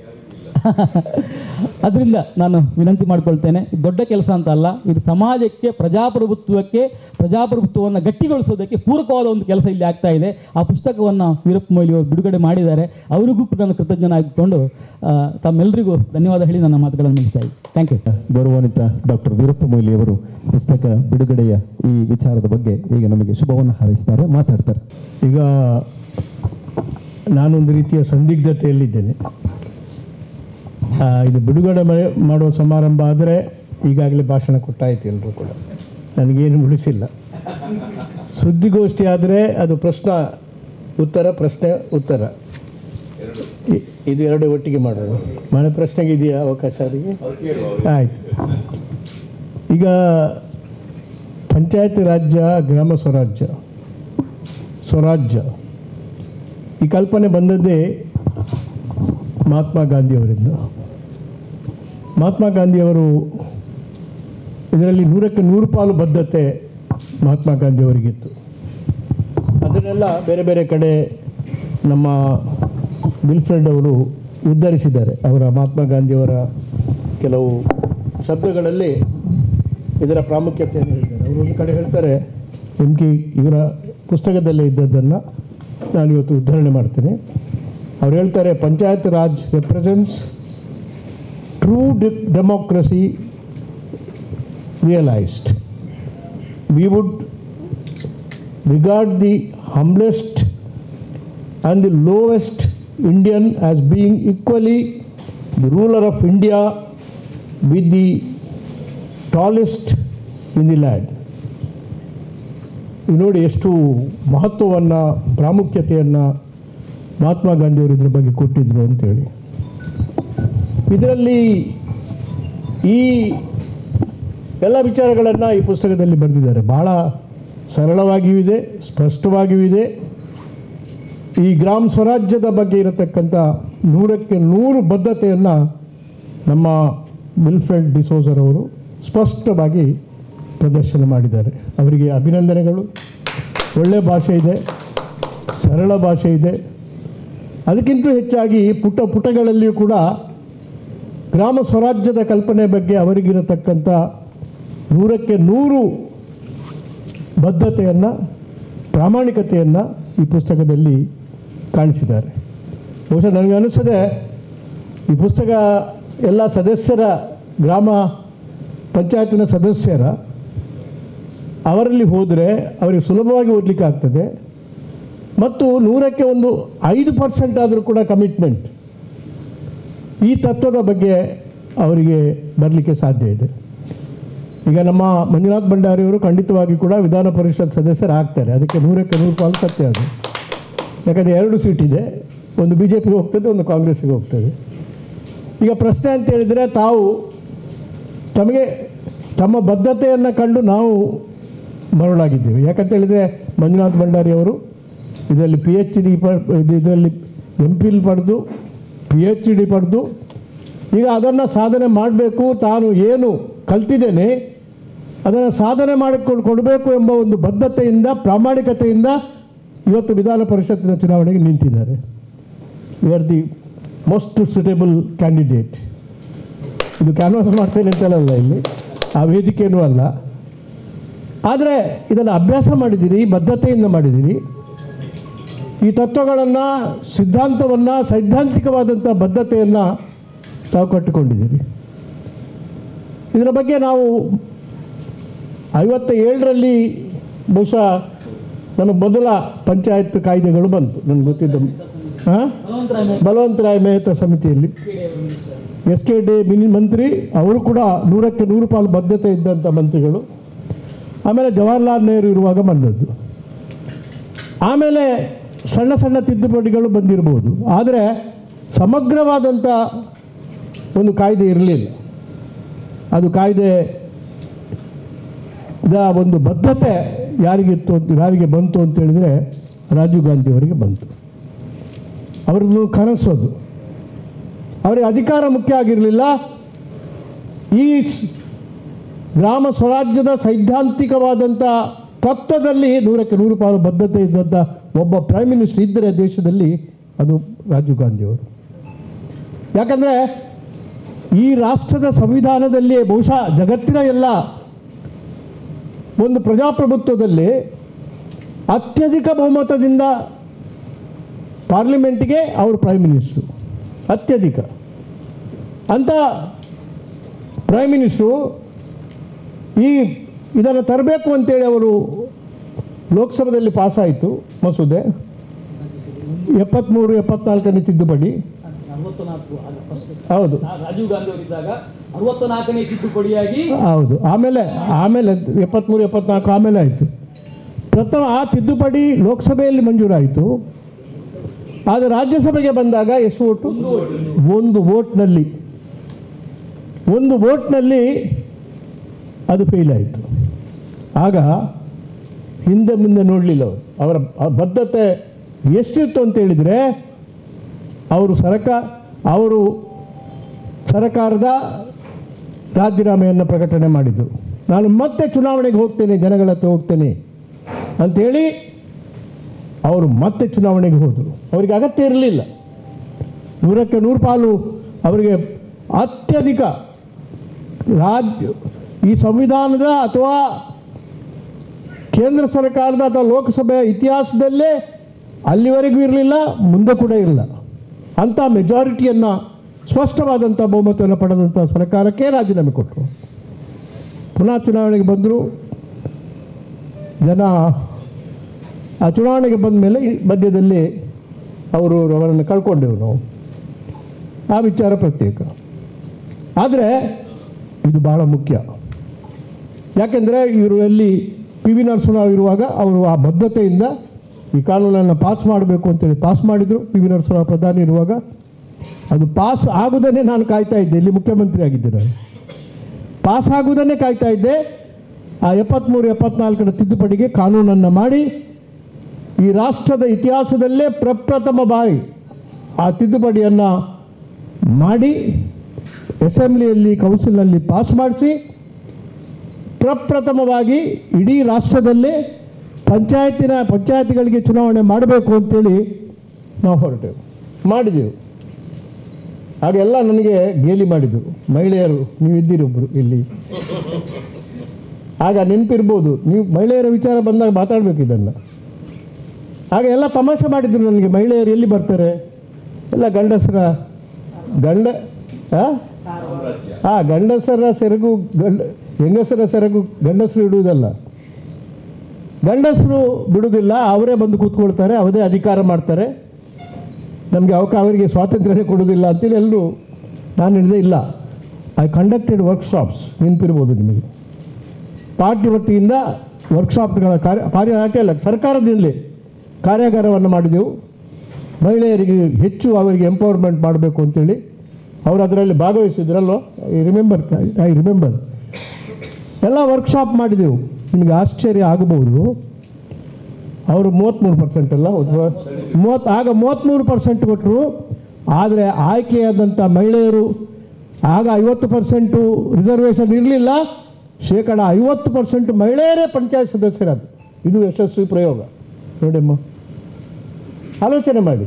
ಅದರಿಂದ ನಾನು ವಿನಂತಿ ಮಾಡ್ಕೊಳ್ತೇನೆ ಇದು ದೊಡ್ಡ ಕೆಲಸ ಅಂತ ಅಲ್ಲ ಇದು ಸಮಾಜಕ್ಕೆ ಪ್ರಜಾಪ್ರಭುತ್ವಕ್ಕೆ ಪ್ರಜಾಪ್ರಭುತ್ವವನ್ನು ಗಟ್ಟಿಗೊಳಿಸೋದಕ್ಕೆ ಪೂರಕವಾದ ಒಂದು ಕೆಲಸ ಇಲ್ಲಿ ಆಗ್ತಾ ಇದೆ ಆ ಪುಸ್ತಕವನ್ನು ವೀರಪ್ಪ ಮೊಯ್ಲಿ ಅವರು ಬಿಡುಗಡೆ ಮಾಡಿದ್ದಾರೆ ಅವರಿಗೂ ಕೂಡ ನಾನು ಕೃತಜ್ಞನಾಗಿಕೊಂಡು ಆ, ತಮ್ಮೆಲ್ಲರಿಗೂ ಧನ್ಯವಾದ ಹೇಳಿ ನನ್ನ ಮಾತುಗಳನ್ನು ಮುಗಿಸ್ತಾ ಇದ್ದೀನಿ ಥ್ಯಾಂಕ್ ಯು ಗೌರವಾನ್ವಿತ ಡಾಕ್ಟರ್ ವೀರಪ್ಪ ಮೊಯ್ಲಿ ಅವರು ಪುಸ್ತಕ ಬಿಡುಗಡೆಯ ಈ ವಿಚಾರದ ಬಗ್ಗೆ ಈಗ ನಮಗೆ ಶುಭವನ್ನು ಹಾರೈಸ್ತಾರೆ ಮಾತಾಡ್ತಾರೆ ಈಗ ನಾನೊಂದು ರೀತಿಯ ಸಂದಿಗ್ಧತೆಯಲ್ಲಿದ್ದೇನೆ ಆ, ಇದು ಬಿಡುಗಡೆ ಮಾ- ಮಾಡುವ ಸಮಾರಂಭ ಆದರೆ ಈಗಾಗಲೇ ಭಾಷಣ ಕೊಟ್ಟಾಯಿತು ಎಲ್ಲರೂ ಕೂಡ ನನಗೇನು ಉಳಿಸಿಲ್ಲ ಸುದ್ದಿಗೋಷ್ಠಿ ಆದರೆ ಅದು ಪ್ರಶ್ನ ಉತ್ತರ ಪ್ರಶ್ನೆ ಉತ್ತರ ಇ- ಇದು ಎರಡು ಒಟ್ಟಿಗೆ ಮಾಡೋಣ ಮನೆ ಪ್ರಶ್ನೆಗೆ ಇದೆಯಾ ಅವಕಾಶ ಅವರಿಗೆ ಆಯಿತು ಈಗ ಪಂಚಾಯತ್ ರಾಜ್ಯ ಗ್ರಾಮ ಸ್ವರಾಜ್ಯ ಸ್ವರಾಜ್ಯ ಈ ಕಲ್ಪನೆ ಬಂದದ್ದೇ ಮಹಾತ್ಮ ಗಾಂಧಿಯವರಿಂದ ಮಹಾತ್ಮ ಗಾಂಧಿಯವರು ಇದರಲ್ಲಿ ನೂರಕ್ಕೆ ನೂರು ಪಾಲು ಬದ್ಧತೆ ಮಹಾತ್ಮ ಗಾಂಧಿಯವರಿಗಿತ್ತು ಅದನ್ನೆಲ್ಲ ಬೇರೆ ಬೇರೆ ಕಡೆ ನಮ್ಮ ವಿಲ್ಫ್ರೆಡ್ ಅವರು ಉದ್ಧರಿಸಿದ್ದಾರೆ ಅವರ ಮಹಾತ್ಮ ಗಾಂಧಿಯವರ ಕೆಲವು ಶಬ್ದಗಳಲ್ಲಿ ಇದರ ಪ್ರಾಮುಖ್ಯತೆಯನ್ನು ಹೇಳಿದ್ದಾರೆ ಅವರು ಒಂದು ಕಡೆ ಹೇಳ್ತಾರೆ ಎಂ ಕೆ ಇವರ ಪುಸ್ತಕದಲ್ಲೇ ಇದ್ದದ್ದನ್ನು ನಾನು ಇವತ್ತು ಉದ್ಧರಣೆ ಮಾಡ್ತೀನಿ ಅವ್ರು ಹೇಳ್ತಾರೆ panchayat raj represents true democracy realized. We would regard the humblest and the lowest Indian as being equally the ruler of India with the tallest in the land. ಇದು ನೋಡಿ ಎಷ್ಟು ಮಹತ್ವವನ್ನು ಪ್ರಾಮುಖ್ಯತೆಯನ್ನು ಮಹಾತ್ಮ ಗಾಂಧಿಯವರು ಇದ್ರ ಬಗ್ಗೆ ಕೊಟ್ಟಿದ್ರು ಅಂತೇಳಿ ಇದರಲ್ಲಿ ಈ ಎಲ್ಲ ವಿಚಾರಗಳನ್ನು ಈ ಪುಸ್ತಕದಲ್ಲಿ ಬರೆದಿದ್ದಾರೆ ಬಹಳ ಸರಳವಾಗಿಯೂ ಇದೆ ಸ್ಪಷ್ಟವಾಗಿಯೂ ಇದೆ ಈ ಗ್ರಾಮ ಸ್ವರಾಜ್ಯದ ಬಗ್ಗೆ ಇರತಕ್ಕಂಥ ನೂರಕ್ಕೆ ನೂರು ಬದ್ಧತೆಯನ್ನು ನಮ್ಮ ವಿಲ್ಫ್ರೆಡ್ ಡಿಸೋಸರ್ ಅವರು ಸ್ಪಷ್ಟವಾಗಿ ಪ್ರದರ್ಶನ ಮಾಡಿದ್ದಾರೆ ಅವರಿಗೆ ಅಭಿನಂದನೆಗಳು ಒಳ್ಳೆಯ ಭಾಷೆ ಇದೆ ಸರಳ ಭಾಷೆ ಇದೆ ಅದಕ್ಕಿಂತ ಹೆಚ್ಚಾಗಿ ಪುಟ ಪುಟಗಳಲ್ಲಿಯೂ ಕೂಡ ಗ್ರಾಮ ಸ್ವರಾಜ್ಯದ ಕಲ್ಪನೆ ಬಗ್ಗೆ ಅವರಿಗಿರತಕ್ಕಂಥ ನೂರಕ್ಕೆ ನೂರು ಬದ್ಧತೆಯನ್ನು ಪ್ರಾಮಾಣಿಕತೆಯನ್ನು ಈ ಪುಸ್ತಕದಲ್ಲಿ ಕಾಣಿಸಿದ್ದಾರೆ ಬಹುಶಃ ನನಗೆ ಅನಿಸ್ತದೆ ಈ ಪುಸ್ತಕ ಎಲ್ಲ ಸದಸ್ಯರ ಗ್ರಾಮ ಪಂಚಾಯತಿನ ಸದಸ್ಯರ ಅವರಲ್ಲಿ ಹೋದರೆ ಅವರಿಗೆ ಸುಲಭವಾಗಿ ಓದಲಿಕ್ಕೆ ಆಗ್ತದೆ ಮತ್ತು ನೂರಕ್ಕೆ ಒಂದು ಐದು ಪರ್ಸೆಂಟ್ ಆದರೂ ಕೂಡ ಕಮಿಟ್ಮೆಂಟ್ ಈ ತತ್ವದ ಬಗ್ಗೆ ಅವರಿಗೆ ಬರಲಿಕ್ಕೆ ಸಾಧ್ಯ ಇದೆ ಈಗ ನಮ್ಮ ಮಂಜುನಾಥ್ ಭಂಡಾರಿಯವರು ಖಂಡಿತವಾಗಿ ಕೂಡ ವಿಧಾನ ಪರಿಷತ್ ಸದಸ್ಯರಾಗ್ತಾರೆ ಅದಕ್ಕೆ ನೂರಕ್ಕೆ ನೂರು ಪಾಲು ಸತ್ಯ ಅದು ಯಾಕಂದರೆ ಎರಡು ಸೀಟ್ ಇದೆ ಒಂದು ಬಿ ಜೆ ಪಿಗೆ ಹೋಗ್ತದೆ ಒಂದು ಕಾಂಗ್ರೆಸ್ಸಿಗೆ ಹೋಗ್ತದೆ ಈಗ ಪ್ರಶ್ನೆ ಅಂತ ಹೇಳಿದರೆ ತಾವು ತಮಗೆ ತಮ್ಮ ಬದ್ಧತೆಯನ್ನು ಕಂಡು ನಾವು ಮರಳಾಗಿದ್ದೇವೆ ಯಾಕಂತ ಹೇಳಿದರೆ ಮಂಜುನಾಥ್ ಭಂಡಾರಿ ಅವರು ಇದರಲ್ಲಿ ಪಿ ಎಚ್ ಡಿ ಇದರಲ್ಲಿ ಎಂ ಪಿಲ್ ಪಡೆದು ಪಿ ಎಚ್ ಡಿ ಪಡೆದು ಈಗ ಅದನ್ನು ಸಾಧನೆ ಮಾಡಬೇಕು ತಾನು ಏನು ಕಲ್ತಿದ್ದೇನೆ ಅದನ್ನು ಸಾಧನೆ ಮಾಡಿಕೊಂಡು ಕೊಡಬೇಕು ಎಂಬ ಒಂದು ಬದ್ಧತೆಯಿಂದ ಪ್ರಾಮಾಣಿಕತೆಯಿಂದ ಇವತ್ತು ವಿಧಾನ ಪರಿಷತ್ತಿನ ಚುನಾವಣೆಗೆ ನಿಂತಿದ್ದಾರೆ you are the most suitable candidate ಇದು ಕ್ಯಾನ್ವಾಸ್ ಮಾಡ್ತೇನೆ ಅಂತಲ್ಲ ಇಲ್ಲಿ ಆ ವೇದಿಕೆಯೂ ಅಲ್ಲ ಆದರೆ ಇದನ್ನು ಅಭ್ಯಾಸ ಮಾಡಿದ್ದೀರಿ ಬದ್ಧತೆಯಿಂದ ಮಾಡಿದ್ದೀರಿ ಈ ತತ್ವಗಳನ್ನು ಸಿದ್ಧಾಂತವನ್ನು ಸೈದ್ಧಾಂತಿಕವಾದಂಥ ಬದ್ಧತೆಯನ್ನು ತಾವು ಕಟ್ಟಿಕೊಂಡಿದ್ದೀರಿ ಇದರ ಬಗ್ಗೆ ನಾವು ಐವತ್ತ ಏಳರಲ್ಲಿ ಬಹುಶಃ ನಮ್ಮ ಮೊದಲ ಪಂಚಾಯತ್ ಕಾಯ್ದೆಗಳು ಬಂತು ನನಗೆ ಗೊತ್ತಿದ್ದ ಹಾಂ ಬಲವಂತರಾಯ ಮೆಹ್ತಾ ಸಮಿತಿಯಲ್ಲಿ ಎಸ್ ಕೆ ಡಿ ಮಿನಿ ಮಂತ್ರಿ ಅವರು ಕೂಡ ನೂರಕ್ಕೆ ನೂರು ಪಾಲು ಬದ್ಧತೆ ಇದ್ದಂಥ ಮಂತ್ರಿಗಳು ಆಮೇಲೆ ಜವಾಹರ್ಲಾಲ್ ನೆಹರು ಇರುವಾಗ ಬಂದದ್ದು ಆಮೇಲೆ ಸಣ್ಣ ಸಣ್ಣ ತಿದ್ದುಪಡಿಗಳು ಬಂದಿರ್ಬೋದು ಆದರೆ ಸಮಗ್ರವಾದಂಥ ಒಂದು ಕಾಯ್ದೆ ಇರಲಿಲ್ಲ ಅದು ಕಾಯ್ದೆ ದ ಒಂದು ಬದ್ಧತೆ ಯಾರಿಗಿತ್ತು ಅಂತ ಯಾರಿಗೆ ಬಂತು ಅಂತ ಹೇಳಿದರೆ ರಾಜೀವ್ ಗಾಂಧಿ ಅವರಿಗೆ ಬಂತು ಅವ್ರದ್ದು ಕನಸು ಅದು ಅವರಿಗೆ ಅಧಿಕಾರ ಮುಖ್ಯ ಆಗಿರಲಿಲ್ಲ ಈ ಸ್- ಗ್ರಾಮ ಸ್ವರಾಜ್ಯದ ಸೈದ್ಧಾಂತಿಕವಾದಂಥ ತತ್ವದಲ್ಲಿ ನೂರಕ್ಕೆ ನೂರು ಪಾಲು ಬದ್ಧತೆ ಇದ್ದಂಥ ಒಬ್ಬ ಪ್ರೈಮ್ ಮಿನಿಸ್ಟರ್ ಇದ್ದರೆ ದೇಶದಲ್ಲಿ ಅದು ರಾಜೀವ್ ಗಾಂಧಿಯವರು ಯಾಕಂದರೆ ಈ ರಾಷ್ಟ್ರದ ಸಂವಿಧಾನದಲ್ಲಿ ಬಹುಶಃ ಜಗತ್ತಿನ ಎಲ್ಲ ಒಂದು ಪ್ರಜಾಪ್ರಭುತ್ವದಲ್ಲಿ ಅತ್ಯಧಿಕ ಬಹುಮತದಿಂದ ಪಾರ್ಲಿಮೆಂಟ್ಗೆ ಅವರು ಪ್ರೈಮ್ ಮಿನಿಸ್ಟ್ರು ಅತ್ಯಧಿಕ ಅಂತ ಪ್ರೈಮ್ ಮಿನಿಸ್ಟ್ರು ಈ ಇದನ್ನು ತರಬೇಕು ಅಂತೇಳಿ ಅವರು ಲೋಕಸಭೆಯಲ್ಲಿ ಪಾಸಾಯಿತು ಮಸೂದೆ ಎಪ್ಪತ್ತ್ಮೂರು ಎಪ್ಪತ್ನಾಲ್ಕನೇ ತಿದ್ದುಪಡಿ ಹೌದು ರಾಜೀವ್ ಗಾಂಧಿ ಅವರಿದ್ದಾಗ ಅರವತ್ತ ನಾಲ್ಕನೇ ತಿದ್ದುಪಡಿಯಾಗಿ ಹೌದು ಆಮೇಲೆ ಆಮೇಲೆ ಎಪ್ಪತ್ತ್ಮೂರು ಎಪ್ಪತ್ನಾಲ್ಕು ಆಮೇಲೆ ಆಯಿತು ಪ್ರಥಮ ಆ ತಿದ್ದುಪಡಿ ಲೋಕಸಭೆಯಲ್ಲಿ ಮಂಜೂರಾಯಿತು ಆದರೆ ರಾಜ್ಯಸಭೆಗೆ ಬಂದಾಗ ಎಷ್ಟು ಓಟು ಒಂದು ವೋಟ್ನಲ್ಲಿ ಒಂದು ವೋಟ್ನಲ್ಲಿ ಅದು ಫೇಲ್ ಆಯಿತು ಆಗ ಹಿಂದೆ ಮುಂದೆ ನೋಡಲಿಲ್ಲ ಅವರು ಅವರ ಬದ್ಧತೆ ಎಷ್ಟಿತ್ತು ಅಂತ ಹೇಳಿದರೆ ಅವರು ಸರಕ ಅವರು ಸರಕಾರದ ರಾಜೀನಾಮೆಯನ್ನು ಪ್ರಕಟಣೆ ಮಾಡಿದರು ನಾನು ಮತ್ತೆ ಚುನಾವಣೆಗೆ ಹೋಗ್ತೇನೆ ಜನಗಳ ಹತ್ರ ಹೋಗ್ತೇನೆ ಅಂಥೇಳಿ ಅವರು ಮತ್ತೆ ಚುನಾವಣೆಗೆ ಹೋದರು ಅವರಿಗೆ ಅಗತ್ಯ ಇರಲಿಲ್ಲ ನೂರಕ್ಕೆ ನೂರು ಪಾಲು ಅವರಿಗೆ ಅತ್ಯಧಿಕ ರಾಜ್ಯ ಈ ಸಂವಿಧಾನದ ಅಥವಾ ಕೇಂದ್ರ ಸರ್ಕಾರದ ಅಥವಾ ಲೋಕಸಭೆಯ ಇತಿಹಾಸದಲ್ಲೇ ಅಲ್ಲಿವರೆಗೂ ಇರಲಿಲ್ಲ ಮುಂದೆ ಕೂಡ ಇರಲಿಲ್ಲ ಅಂಥ ಮೆಜಾರಿಟಿಯನ್ನು ಸ್ಪಷ್ಟವಾದಂಥ ಬಹುಮತವನ್ನು ಪಡೆದಂಥ ಸರ್ಕಾರಕ್ಕೆ ರಾಜೀನಾಮೆ ಕೊಟ್ಟರು ಪುನಃ ಚುನಾವಣೆಗೆ ಬಂದರು ಜನ ಆ ಚುನಾವಣೆಗೆ ಬಂದ ಮೇಲೆ ಈ ಮಧ್ಯದಲ್ಲಿ ಅವರು ಅವರನ್ನು ಕಳ್ಕೊಂಡೆವು ನಾವು ಆ ವಿಚಾರ ಪ್ರತ್ಯೇಕ ಆದರೆ ಇದು ಬಹಳ ಮುಖ್ಯ ಯಾಕೆಂದರೆ ಇವರು ಎಲ್ಲಿ ಪಿ ವಿ ನರಸಿಂಹರಾವ್ ಇರುವಾಗ ಅವರು ಆ ಬದ್ಧತೆಯಿಂದ ಈ ಕಾನೂನನ್ನು ಪಾಸ್ ಮಾಡಬೇಕು ಅಂತೇಳಿ ಪಾಸ್ ಮಾಡಿದರು ಪಿ ವಿ ನರಸಿಂಹರಾವ್ ಪ್ರಧಾನಿ ಇರುವಾಗ ಅದು ಪಾಸ್ ಆಗುವುದನ್ನೇ ನಾನು ಕಾಯ್ತಾ ಇದ್ದೆ ಇಲ್ಲಿ ಮುಖ್ಯಮಂತ್ರಿ ಆಗಿದ್ದೆ ನಾನು ಪಾಸ್ ಆಗುವುದನ್ನೇ ಕಾಯ್ತಾ ಇದ್ದೆ ಆ ಎಪ್ಪತ್ತ್ಮೂರು ಎಪ್ಪತ್ನಾಲ್ಕರ ತಿದ್ದುಪಡಿಗೆ ಕಾನೂನನ್ನು ಮಾಡಿ ಈ ರಾಷ್ಟ್ರದ ಇತಿಹಾಸದಲ್ಲೇ ಪ್ರಪ್ರಥಮ ಬಾರಿ ಆ ತಿದ್ದುಪಡಿಯನ್ನು ಮಾಡಿ ಅಸೆಂಬ್ಲಿಯಲ್ಲಿ ಕೌನ್ಸಿಲ್ನಲ್ಲಿ ಪಾಸ್ ಮಾಡಿಸಿ ಪ್ರಪ್ರಥಮವಾಗಿ ಇಡೀ ರಾಷ್ಟ್ರದಲ್ಲೇ ಪಂಚಾಯತಿನ ಪಂಚಾಯತಿಗಳಿಗೆ ಚುನಾವಣೆ ಮಾಡಬೇಕು ಅಂತೇಳಿ ನಾವು ಹೊರಟೆವು ಮಾಡಿದೆವು ಹಾಗೆಲ್ಲ ನನಗೆ ಗೇಲಿ ಮಾಡಿದರು ಮಹಿಳೆಯರು ನೀವು ಇದ್ದೀರಿ ಒಬ್ಬರು ಇಲ್ಲಿ ಆಗ ನೆನಪಿರ್ಬೋದು ನೀವು ಮಹಿಳೆಯರ ವಿಚಾರ ಬಂದಾಗ ಮಾತಾಡಬೇಕು ಇದನ್ನು ಆಗ ಎಲ್ಲ ತಮಾಷೆ ಮಾಡಿದ್ರು ನನಗೆ ಮಹಿಳೆಯರು ಎಲ್ಲಿ ಬರ್ತಾರೆ ಎಲ್ಲ ಗಂಡಸರ ಗಂಡ ಹಾಂ ಹಾಂ ಗಂಡಸರ ಸೆರಗು ಗಂಡ ಹೆಂಗಸರ ಸೆರಗು ಗಂಡಸರು ಇಡುವುದಲ್ಲ ಗಂಡಸರು ಬಿಡುವುದಿಲ್ಲ ಅವರೇ ಬಂದು ಕೂತ್ಕೊಳ್ತಾರೆ ಅವರೇ ಅಧಿಕಾರ ಮಾಡ್ತಾರೆ ನಮಗೆ ಅವಕ ಅವರಿಗೆ ಸ್ವಾತಂತ್ರ್ಯನೇ ಕೊಡೋದಿಲ್ಲ ಅಂತೇಳಿ ಎಲ್ಲರೂ ನಾನು ಹೇಳಿದೆ ಇಲ್ಲ ಐ ಕಂಡಕ್ಟೆಡ್ ವರ್ಕ್ಶಾಪ್ಸ್ ನೆನಪಿರ್ಬೋದು ನಿಮಗೆ ಪಾರ್ಟಿ ವತಿಯಿಂದ ವರ್ಕ್ಶಾಪ್ಗಳ ಕಾರ್ಯ ಕಾರ್ಯನಾಟ್ಯ ಅಲ್ಲ ಸರ್ಕಾರದಿಂದಲೇ ಕಾರ್ಯಾಗಾರವನ್ನು ಮಾಡಿದೆವು ಮಹಿಳೆಯರಿಗೆ ಹೆಚ್ಚು ಅವರಿಗೆ ಎಂಪವರ್ಮೆಂಟ್ ಮಾಡಬೇಕು ಅಂತೇಳಿ ಅವರು ಅದರಲ್ಲಿ ಭಾಗವಹಿಸಿದ್ರಲ್ವ ಐ ರಿಮೆಂಬರ್ ಐ ರಿಮೆಂಬರ್ ಎಲ್ಲ ವರ್ಕ್ಶಾಪ್ ಮಾಡಿದೆವು ನಿಮಗೆ ಆಶ್ಚರ್ಯ ಆಗಬಹುದು ಅವರು ಮೂವತ್ತ್ಮೂರು ಪರ್ಸೆಂಟ್ ಅಲ್ಲ ಮೂವತ್ತು ಆಗ ಮೂವತ್ತ್ಮೂರು ಪರ್ಸೆಂಟ್ ಕೊಟ್ಟರು ಆದರೆ ಆಯ್ಕೆಯಾದಂಥ ಮಹಿಳೆಯರು ಆಗ ಐವತ್ತು ಪರ್ಸೆಂಟು ರಿಸರ್ವೇಷನ್ ಇರಲಿಲ್ಲ ಶೇಕಡ ಐವತ್ತು ಪರ್ಸೆಂಟ್ ಮಹಿಳೆಯರೇ ಪಂಚಾಯತ್ ಸದಸ್ಯರಾದ ಇದು ಯಶಸ್ವಿ ಪ್ರಯೋಗ ನೋಡಮ್ಮ ಆಲೋಚನೆ ಮಾಡಿ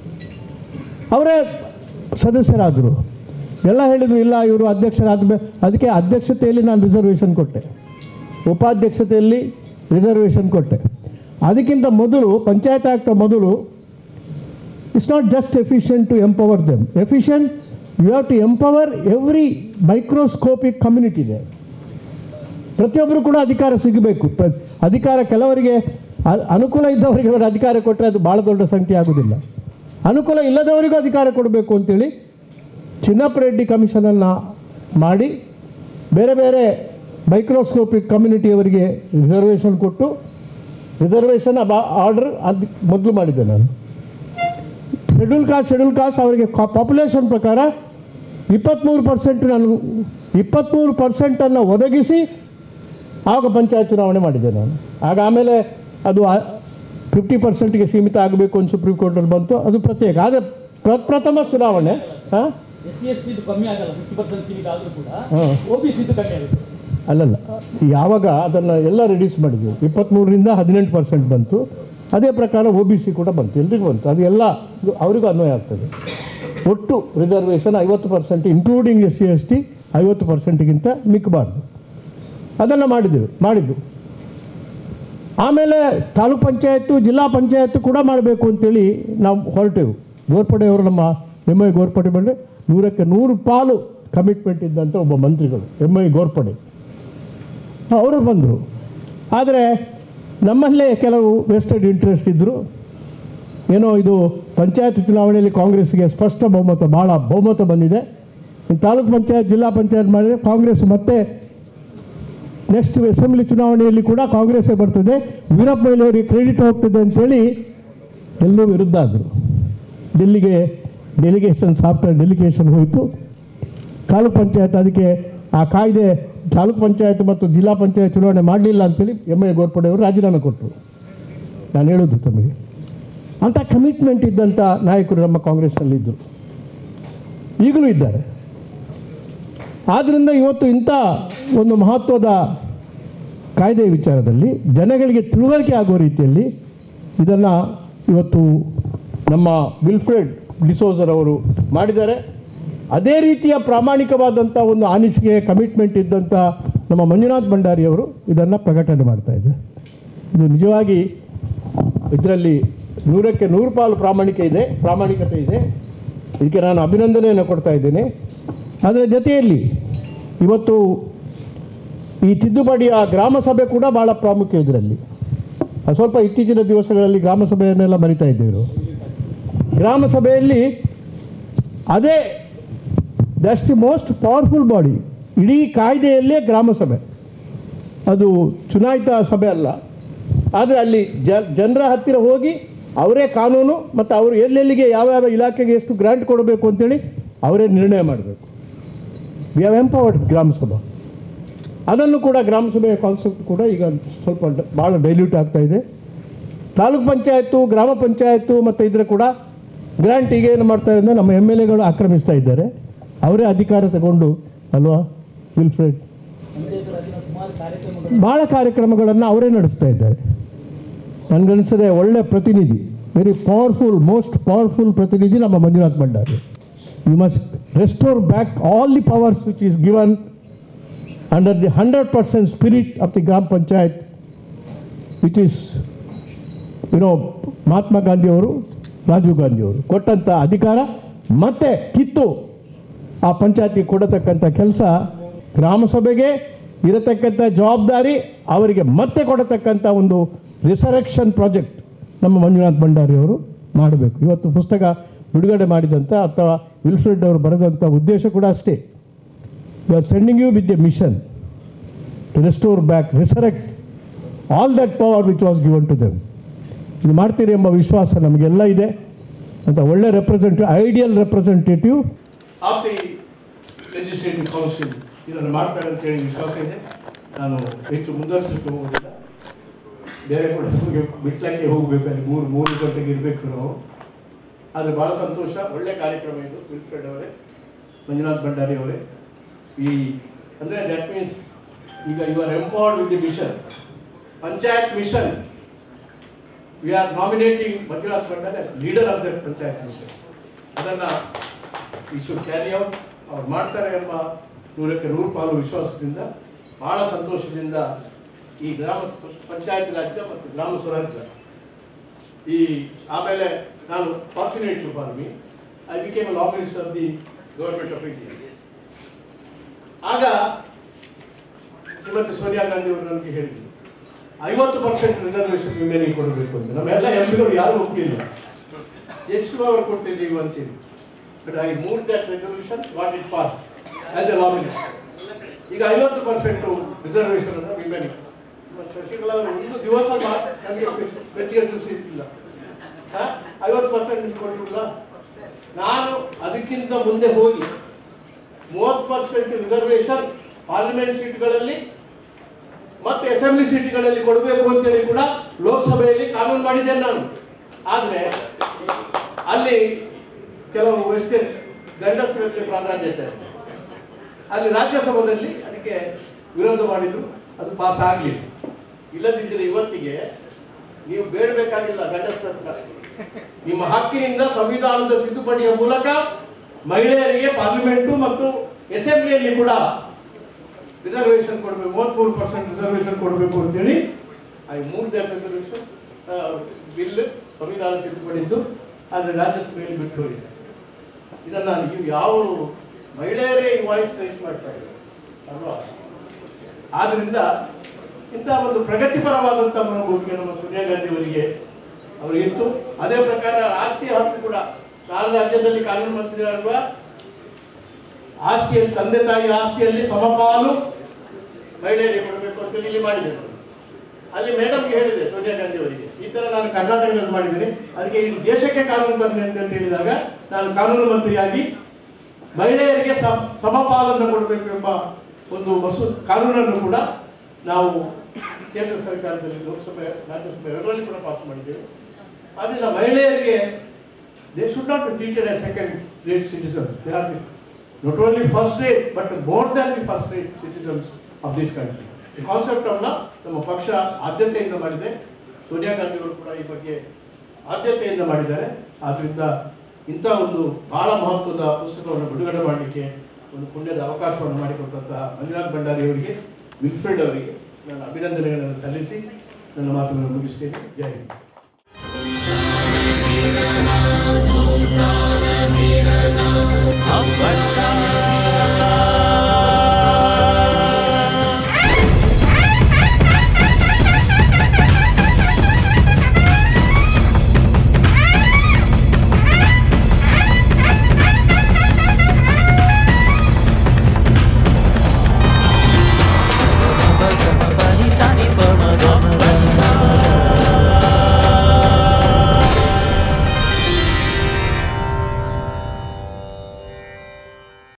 ಅವರೇ ಸದಸ್ಯರಾದರು ಎಲ್ಲ ಹೇಳಿದರು ಇಲ್ಲ ಇವರು ಅಧ್ಯಕ್ಷರಾದ ಮೇ ಅದಕ್ಕೆ ಅಧ್ಯಕ್ಷತೆಯಲ್ಲಿ ನಾನು ರಿಸರ್ವೇಷನ್ ಕೊಟ್ಟೆ ಉಪಾಧ್ಯಕ್ಷತೆಯಲ್ಲಿ ರಿಸರ್ವೇಷನ್ ಕೊಟ್ಟೆ ಅದಕ್ಕಿಂತ ಮೊದಲು ಪಂಚಾಯತ್ ಆಕ್ಟ್ ಮೊದಲು it's not just efficient to empower them efficient you have to empower every microscopic community ಇದೆ ಪ್ರತಿಯೊಬ್ಬರು ಕೂಡ ಅಧಿಕಾರ ಸಿಗಬೇಕು ಪ್ರ- ಅಧಿಕಾರ ಕೆಲವರಿಗೆ ಅ- ಅನುಕೂಲ ಇದ್ದವರಿಗೆ ಅವರು ಅಧಿಕಾರ ಕೊಟ್ಟರೆ ಅದು ಭಾಳ ದೊಡ್ಡ ಸಂಖ್ಯೆ ಆಗೋದಿಲ್ಲ ಅನುಕೂಲ ಇಲ್ಲದವರಿಗೂ ಅಧಿಕಾರ ಕೊಡಬೇಕು ಅಂತೇಳಿ ಚಿನ್ನಪ್ಪ ರೆಡ್ಡಿ ಕಮಿಷನನ್ನು ಮಾಡಿ ಬೇರೆ ಬೇರೆ ಮೈಕ್ರೋಸ್ಕೋಪಿಕ್ ಕಮ್ಯುನಿಟಿಯವರಿಗೆ ರಿಸರ್ವೇಷನ್ ಕೊಟ್ಟು ರಿಸರ್ವೇಷನ್ ಆರ್ಡರ್ ಅದು ಮೊದಲು ಮಾಡಿದ್ದೆ ನಾನು ಶೆಡ್ಯೂಲ್ ಕಾಸ್ಟ್ ಶೆಡ್ಯೂಲ್ ಕಾಸ್ಟ್ ಅವರಿಗೆ ಪಾಪ್ಯುಲೇಷನ್ ಪ್ರಕಾರ ಇಪ್ಪತ್ತ್ಮೂರು ಪರ್ಸೆಂಟ್ ನಾನು ಇಪ್ಪತ್ತ್ಮೂರು ಪರ್ಸೆಂಟನ್ನು ಒದಗಿಸಿ ಆಗ ಪಂಚಾಯತ್ ಚುನಾವಣೆ ಮಾಡಿದ್ದೆ ನಾನು ಆಗ ಆಮೇಲೆ ಅದು ಫಿಫ್ಟಿ ಪರ್ಸೆಂಟ್ಗೆ ಸೀಮಿತ ಆಗಬೇಕು ಅಂತ ಸುಪ್ರೀಂ ಕೋರ್ಟಲ್ಲಿ ಬಂತು ಅದು ಪ್ರತ್ಯೇಕ ಆದರೆ ಪ್ರಪ್ರಥಮ ಚುನಾವಣೆ ಹಾಂ ಎಸ್ ಸಿ ಎಸ್ ಟಿ ಕಮ್ಮಿ ಆಗಲ್ಲ ಫಿಫ್ಟಿ ಪರ್ಸೆಂಟ್ ಸೀಮಿತ ಆದ್ರೂ ಕೂಡ ಹಾಂ ಒ ಬಿ ಸಿದು ಕಮ್ಮಿ ಆಗುತ್ತೆ ಅಲ್ಲಲ್ಲ ಯಾವಾಗ ಅದನ್ನು ಎಲ್ಲ ರಿಡ್ಯೂಸ್ ಮಾಡಿದ್ವಿ ಇಪ್ಪತ್ತ್ಮೂರರಿಂದ ಹದಿನೆಂಟು ಪರ್ಸೆಂಟ್ ಬಂತು ಅದೇ ಪ್ರಕಾರ ಒ ಬಿ ಸಿ ಕೂಡ ಬಂತು ಎಲ್ರಿಗೂ ಬಂತು ಅದು ಎಲ್ಲ ಇದು ಅವರಿಗೂ ಅನ್ವಯ ಆಗ್ತದೆ ಒಟ್ಟು ರಿಸರ್ವೇಷನ್ ಐವತ್ತು percent including S C S T ಐವತ್ತು ಪರ್ಸೆಂಟ್ಗಿಂತ ಮಿಕ್ಕಬಾರ್ದು ಅದನ್ನು ಮಾಡಿದೆವು ಮಾಡಿದ್ದು ಆಮೇಲೆ ತಾಲೂಕ್ ಪಂಚಾಯತ್ತು ಜಿಲ್ಲಾ ಪಂಚಾಯತ್ತು ಕೂಡ ಮಾಡಬೇಕು ಅಂತೇಳಿ ನಾವು ಹೊರಟೆವು ಗೋರ್ಪಡೆಯವರು ನಮ್ಮ ಎಮ್ ಐ ಗೋರ್ಪಡೆ ಬಂದರೆ ನೂರಕ್ಕೆ ನೂರು ಪಾಲು ಕಮಿಟ್ಮೆಂಟ್ ಇದ್ದಂಥ ಒಬ್ಬ ಮಂತ್ರಿಗಳು ಎಮ್ ಐ ಗೋರ್ಪಡೆ ಅವರು ಬಂದರು ಆದರೆ ನಮ್ಮಲ್ಲೇ ಕೆಲವು ವೆಸ್ಟೆಡ್ ಇಂಟ್ರೆಸ್ಟ್ ಇದ್ದರು ಏನೋ ಇದು ಪಂಚಾಯತ್ ಚುನಾವಣೆಯಲ್ಲಿ ಕಾಂಗ್ರೆಸ್ಗೆ ಸ್ಪಷ್ಟ ಬಹುಮತ ಭಾಳ ಬಹುಮತ ಬಂದಿದೆ ಇನ್ನು ತಾಲೂಕ್ ಪಂಚಾಯತ್ ಜಿಲ್ಲಾ ಪಂಚಾಯತ್ ಮಾಡಿದರೆ ಕಾಂಗ್ರೆಸ್ ಮತ್ತೆ ನೆಕ್ಸ್ಟ್ ಅಸೆಂಬ್ಲಿ ಚುನಾವಣೆಯಲ್ಲಿ ಕೂಡ ಕಾಂಗ್ರೆಸ್ಸೇ ಬರ್ತದೆ ವೀರಪ್ಪ ಮೊಯ್ಲಿಯವರಿಗೆ ಕ್ರೆಡಿಟ್ ಹೋಗ್ತದೆ ಅಂತೇಳಿ ಎಲ್ಲರೂ ವಿರುದ್ಧ ಆದರು ಡೆಲ್ಲಿಗೆ ಡೆಲಿಗೇಷನ್ ಸಾಫ್ಟ್ವೇರ್ ಡೆಲಿಗೇಷನ್ ಹೋಯಿತು ತಾಲೂಕ್ ಪಂಚಾಯತ್ ಅದಕ್ಕೆ ಆ ಕಾಯ್ದೆ ತಾಲೂಕ್ ಪಂಚಾಯತ್ ಮತ್ತು ಜಿಲ್ಲಾ ಪಂಚಾಯತ್ ಚುನಾವಣೆ ಮಾಡಲಿಲ್ಲ ಅಂತೇಳಿ ಎಮ್ ಎ ಗೋರ್ಪಡೆ ಅವರು ರಾಜೀನಾಮೆ ಕೊಟ್ಟರು ನಾನು ಹೇಳೋದು ತಮಗೆ ಅಂಥ ಕಮಿಟ್ಮೆಂಟ್ ಇದ್ದಂಥ ನಾಯಕರು ನಮ್ಮ ಕಾಂಗ್ರೆಸ್ನಲ್ಲಿದ್ದರು ಈಗಲೂ ಇದ್ದಾರೆ ಆದ್ದರಿಂದ ಇವತ್ತು ಇಂಥ ಒಂದು ಮಹತ್ವದ ಕಾಯ್ದೆ ವಿಚಾರದಲ್ಲಿ ಜನಗಳಿಗೆ ತಿಳುವಳಿಕೆ ಆಗುವ ರೀತಿಯಲ್ಲಿ ಇದನ್ನು ಇವತ್ತು ನಮ್ಮ ವಿಲ್ಫ್ರೆಡ್ ಡಿಸೋಸರ್ ಅವರು ಮಾಡಿದ್ದಾರೆ ಅದೇ ರೀತಿಯ ಪ್ರಾಮಾಣಿಕವಾದಂಥ ಒಂದು ಆನಿಸಿಕೆ ಕಮಿಟ್ಮೆಂಟ್ ಇದ್ದಂಥ ನಮ್ಮ ಮಂಜುನಾಥ್ ಭಂಡಾರಿ ಅವರು ಇದನ್ನು ಪ್ರಕಟಣೆ ಮಾಡ್ತಾ ಇದ್ದಾರೆ ಇದು ನಿಜವಾಗಿ ಇದರಲ್ಲಿ ನೂರಕ್ಕೆ ನೂರು ಪಾಲು ಪ್ರಾಮಾಣಿಕ ಇದೆ ಪ್ರಾಮಾಣಿಕತೆ ಇದೆ ಇದಕ್ಕೆ ನಾನು ಅಭಿನಂದನೆಯನ್ನು ಕೊಡ್ತಾ ಇದ್ದೇನೆ ಅದರ ಜೊತೆಯಲ್ಲಿ ಇವತ್ತು ಈ ತಿದ್ದುಪಡಿಯ ಗ್ರಾಮ ಸಭೆ ಕೂಡ ಭಾಳ ಪ್ರಾಮುಖ್ಯ ಇದರಲ್ಲಿ ಅದು ಸ್ವಲ್ಪ ಇತ್ತೀಚಿನ ದಿವಸಗಳಲ್ಲಿ ಗ್ರಾಮ ಸಭೆಯನ್ನೆಲ್ಲ ಮರಿತಾ ಇದ್ದೇವೆ ಗ್ರಾಮ ಸಭೆಯಲ್ಲಿ ಅದೇ that's the most powerful body ಇಡೀ ಕಾಯ್ದೆಯಲ್ಲೇ ಗ್ರಾಮ ಸಭೆ ಅದು ಚುನಾಯಿತ ಸಭೆ ಅಲ್ಲ ಆದರೆ ಅಲ್ಲಿ ಜ ಜನರ ಹತ್ತಿರ ಹೋಗಿ ಅವರೇ ಕಾನೂನು ಮತ್ತು ಅವರು ಎಲ್ಲೆಲ್ಲಿಗೆ ಯಾವ್ಯಾವ ಇಲಾಖೆಗೆ ಎಷ್ಟು ಗ್ರಾಂಟ್ ಕೊಡಬೇಕು ಅಂತೇಳಿ ಅವರೇ ನಿರ್ಣಯ ಮಾಡಬೇಕು ವಿ ಹ್ಯಾವ್ ಎಂಪವರ್ಡ್ ಗ್ರಾಮ ಸಭಾ ಅದನ್ನು ಕೂಡ ಗ್ರಾಮ ಸಭೆಯ ಕಾನ್ಸೆಪ್ಟ್ ಕೂಡ ಈಗ ಸ್ವಲ್ಪ ಡ- ಭಾಳ ಡೈಲ್ಯೂಟ್ ಆಗ್ತಾ ಇದೆ ತಾಲೂಕ್ ಪಂಚಾಯತ್ತು ಗ್ರಾಮ ಪಂಚಾಯತ್ತು ಮತ್ತು ಇದರ ಕೂಡ ಗ್ರಾಂಟ್ ಈಗ ಏನು ಮಾಡ್ತಾರೆ ಅಂದರೆ ನಮ್ಮ ಎಮ್ ಎಲ್ ಎಗಳು ಆಕ್ರಮಿಸ್ತಾ ಇದ್ದಾರೆ ಅವರೇ ಅಧಿಕಾರ ತಗೊಂಡು ಅಲ್ವಾ ವಿಲ್ಫ್ರೆಡ್ ಸುಮಾರು ಕಾರ್ಯಕ್ರಮಗಳು ಭಾಳ ಕಾರ್ಯಕ್ರಮಗಳನ್ನು ಅವರೇ ನಡೆಸ್ತಾ ಇದ್ದಾರೆ ನನಗನ್ನಿಸದೆ ಒಳ್ಳೆ ಪ್ರತಿನಿಧಿ ವೆರಿ ಪವರ್ಫುಲ್ ಮೋಸ್ಟ್ ಪವರ್ಫುಲ್ ಪ್ರತಿನಿಧಿ ನಮ್ಮ Manjunath Bhandari you must restore back all the powers which is given under the hundred percent spirit of the grama panchayat which is you know Mahatma ಗಾಂಧಿಯವರು ರಾಜೀವ್ ಗಾಂಧಿಯವರು ಕೊಟ್ಟಂಥ ಅಧಿಕಾರ ಮತ್ತೆ ಕಿತ್ತು ಆ ಪಂಚಾಯತಿ ಕೊಡತಕ್ಕಂಥ ಕೆಲಸ ಗ್ರಾಮ ಸಭೆಗೆ ಇರತಕ್ಕಂಥ ಜವಾಬ್ದಾರಿ ಅವರಿಗೆ ಮತ್ತೆ ಕೊಡತಕ್ಕಂಥ ಒಂದು ರಿಸರೆಕ್ಷನ್ ಪ್ರಾಜೆಕ್ಟ್ ನಮ್ಮ ಮಂಜುನಾಥ್ ಭಂಡಾರಿ ಅವರು ಮಾಡಬೇಕು ಇವತ್ತು ಪುಸ್ತಕ ಬಿಡುಗಡೆ ಮಾಡಿದಂಥ ಅಥವಾ ವಿಲ್ಫ್ರೆಡ್ ಅವರು ಬರೆದಂಥ ಉದ್ದೇಶ ಕೂಡ ಅಷ್ಟೇ we are sending you with a mission to restore back resurrect all that power which was given to them ಇದು ಮಾಡ್ತೀರಿ ಎಂಬ ವಿಶ್ವಾಸ ನಮಗೆಲ್ಲ ಇದೆ ಅಂತ ಒಳ್ಳೆ representative ideal representative of the legislative council ಇದನ್ನು ಮಾಡ್ತಾರೆ ಅಂತೇಳಿ ವಿಶ್ವಾಸ ಇದೆ ನಾನು ಹೆಚ್ಚು ಮುಂದುವರಿಸಲಿಕ್ಕೆ ಹೋಗೋದಿಲ್ಲ ಬೇರೆ ಕೂಡ ನಮಗೆ ಬಿಟ್ಲಕ್ಕೆ ಹೋಗಬೇಕು ಅಲ್ಲಿ ಮೂರು ಮೂರು ಗಂಟೆಗೆ ಇರಬೇಕು ನಾವು ಆದರೆ ಭಾಳ ಸಂತೋಷ ಒಳ್ಳೆ ಕಾರ್ಯಕ್ರಮ ಇದು ವಿಲ್ಫ್ರೆಡ್ ಅವರೇ ಮಂಜುನಾಥ್ ಭಂಡಾರಿ ಅವರೇ ಈ ಅಂದರೆ ದಟ್ ಮೀನ್ಸ್ ಈಗ you are empowered with the mission panchayat mission we are nominating Manjunath Bhandari leader of the panchayat mission ಅದನ್ನು ಈ ಶುಡ್ ಕ್ಯಾರಿ ಔಟ್ ಅವ್ರು ಮಾಡ್ತಾರೆ ಎಂಬ ನೂರಕ್ಕೆ ನೂರು ಪಾಲು ವಿಶ್ವಾಸದಿಂದ ಬಹಳ ಸಂತೋಷದಿಂದ ಈ ಗ್ರಾಮ ಪಂಚಾಯತ್ ರಾಜ್ಯ ಮತ್ತು ಗ್ರಾಮ ಸ್ವರಾಜ್ಯ ಈ ಆಮೇಲೆ ನಾನು fortunate for me I became law minister of the government of India ಆಗ ಶ್ರೀಮತಿ ಸೋನಿಯಾ ಗಾಂಧಿ ಅವರು ನನಗೆ ಹೇಳಿದ್ರು ಐವತ್ತು ಪರ್ಸೆಂಟ್ ರಿಸರ್ವೇಷನ್ ವಿಮೆನಿಗೆ ಕೊಡಬೇಕು ಅಂತ ನಮ್ಮೆಲ್ಲ ಎಂ ಪಿಗಳು ಯಾರು ಒಪ್ಪಲಿಲ್ಲ ಎಷ್ಟು ಅವರು ಕೊಡ್ತೀರಿ ನೀವು ಅಂತೀರಿ but I move that resolution what it pass as a law minister ಈಗ ಐವತ್ತು ಪರ್ಸೆಂಟ್ ರಿಸರ್ವೇಷನ್ ಅನ್ನು ವಿಮೆನ್ ಶಶಿಕಲಾ ಅವರು ಒಂದು ದಿವಸ ಮಾತ್ರ ನನಗೆ ಮೆಚ್ಚುಗೆ ತಿಳಿಸಿಲ್ಲ ಐವತ್ತು ಪರ್ಸೆಂಟ್ ಕೊಟ್ಟಿಲ್ಲ ನಾನು ಅದಕ್ಕಿಂತ ಮುಂದೆ ಹೋಗಿ ಮೂವತ್ತು ಪರ್ಸೆಂಟ್ ರಿಸರ್ವೇಷನ್ ಪಾರ್ಲಿಮೆಂಟ್ ಸೀಟ್ಗಳಲ್ಲಿ ಮತ್ತೆ ಅಸೆಂಬ್ಲಿ ಸೀಟ್ಗಳಲ್ಲಿ ಕೊಡಬೇಕು ಅಂತೇಳಿ ಕೂಡ ಲೋಕಸಭೆಯಲ್ಲಿ ಕಾನೂನು ಮಾಡಿದ್ದೇನೆ ನಾನು ಆದರೆ ಅಲ್ಲಿ ಕೆಲವು ವೆಸ್ಟರ್ನ್ ಗಂಡಸರಲ್ಲಿ ಪ್ರಾಧಾನ್ಯತೆ ಅಲ್ಲಿ ರಾಜ್ಯಸಭೆಯಲ್ಲಿ ಅದಕ್ಕೆ ವಿರೋಧ ಮಾಡಿದ್ರು ಅದು ಪಾಸ್ ಆಗಲಿಲ್ಲ ಇಲ್ಲದಿದ್ದರೆ ಇವತ್ತಿಗೆ ನೀವು ಬೇಡಬೇಕಾಗಿಲ್ಲ ಗಂಡಸರ ಹತ್ರ. ನಿಮ್ಮ ಹಕ್ಕಿನಿಂದ ಸಂವಿಧಾನದ ತಿದ್ದುಪಡಿಯ ಮೂಲಕ ಮಹಿಳೆಯರಿಗೆ ಪಾರ್ಲಿಮೆಂಟು ಮತ್ತು ಅಸೆಂಬ್ಲಿಯಲ್ಲಿ ಕೂಡ ರಿಸರ್ವೇಷನ್ ಕೊಡಬೇಕು ಮೂವತ್ಮೂರು ಪರ್ಸೆಂಟ್ ರಿಸರ್ವೇಷನ್ ಕೊಡಬೇಕು ಅಂತೇಳಿ I move that resolution bill ಸಂವಿಧಾನ ತಿದ್ದುಪಡಿದ್ದು ಆದರೆ ರಾಜ್ಯಸಭೆಯಲ್ಲಿ ಬಿಟ್ಟು ಹೋಗಿದೆ ಇದನ್ನು ನೀವು ಯಾವ ಮಹಿಳೆಯರೇ ಈ ವಾಯ್ಸ್ ರೈಸ್ ಮಾಡ್ತಾ ಇದ್ದಾರೆ ಅಲ್ವಾ ಆದ್ರಿಂದ ಇಂಥ ಒಂದು ಪ್ರಗತಿಪರವಾದಂಥ ಮನೋಭೂಮಿಗೆ ನಮ್ಮ ಸೋನಿಯಾ ಗಾಂಧಿ ಅವರಿಗೆ ಅವರಿಗಿತ್ತು ಅದೇ ಪ್ರಕಾರ ಆಸ್ತಿ ಹಕ್ಕು ಕೂಡ ನಾನು ರಾಜ್ಯದಲ್ಲಿ ಕಾನೂನು ಮಂತ್ರಿ ಆಗುವ ಆಸ್ತಿಯಲ್ಲಿ ತಂದೆ ತಾಯಿ ಆಸ್ತಿಯಲ್ಲಿ ಸಮಪಾಲು ಮಹಿಳೆಯರಿಗೆ ಕೊಡಬೇಕು ಅಂತ ಇಲ್ಲಿ ಮಾಡಿದರು ಅಲ್ಲಿ ಮೇಡಮ್ಗೆ ಹೇಳಿದೆ ಸೋನಿಯಾ ಗಾಂಧಿ ಅವರಿಗೆ ಈ ತರ ನಾನು ಕರ್ನಾಟಕದಲ್ಲಿ ಮಾಡಿದ್ದೀನಿ ಅದಕ್ಕೆ ಇಡೀ ದೇಶಕ್ಕೆ ಕಾನೂನು ತಂದೆ ಅಂತ ಹೇಳಿದಾಗ ನಾನು ಕಾನೂನು ಮಂತ್ರಿಯಾಗಿ ಮಹಿಳೆಯರಿಗೆ ಸಮ ಸಮಪಾಲನ್ನು ಕೊಡಬೇಕು ಎಂಬ ಒಂದು ಮಸೂ ಕಾನೂನನ್ನು ಕೂಡ ನಾವು ಕೇಂದ್ರ ಸರ್ಕಾರದಲ್ಲಿ ಲೋಕಸಭೆ ರಾಜ್ಯಸಭೆ ಎರಡರಲ್ಲಿ ಕೂಡ ಪಾಸ್ ಮಾಡಿದ್ದೇವೆ ಆದ್ದರಿಂದ ಮಹಿಳೆಯರಿಗೆ they should not be treated as second rate citizens they are not only first rate but more than the first rate citizens of this country ಈ ಕಾನ್ಸೆಪ್ಟ್ ಅನ್ನ ನಮ್ಮ ಪಕ್ಷ ಆದ್ಯತೆಯಿಂದ ಮಾಡಿದೆ ಸೋನಿಯಾ ಗಾಂಧಿ ಅವರು ಕೂಡ ಈ ಬಗ್ಗೆ ಆದ್ಯತೆಯಿಂದ ಮಾಡಿದ್ದಾರೆ ಆದ್ರಿಂದ ಇಂಥ ಒಂದು ಬಹಳ ಮಹತ್ವದ ಪುಸ್ತಕವನ್ನು ಬಿಡುಗಡೆ ಮಾಡಲಿಕ್ಕೆ ಒಂದು ಪುಣ್ಯದ ಅವಕಾಶವನ್ನು ಮಾಡಿಕೊಟ್ಟಂತಹ ಮಂಜುನಾಥ್ ಭಂಡಾರಿ ಅವರಿಗೆ ವಿಲ್ಫ್ರೆಡ್ ಅವರಿಗೆ ನಾನು ಅಭಿನಂದನೆಗಳನ್ನು ಸಲ್ಲಿಸಿ ನನ್ನ ಮಾತುಗಳನ್ನು ಮುಗಿಸ್ತೇನೆ ಜೈ ಹಿಂದ್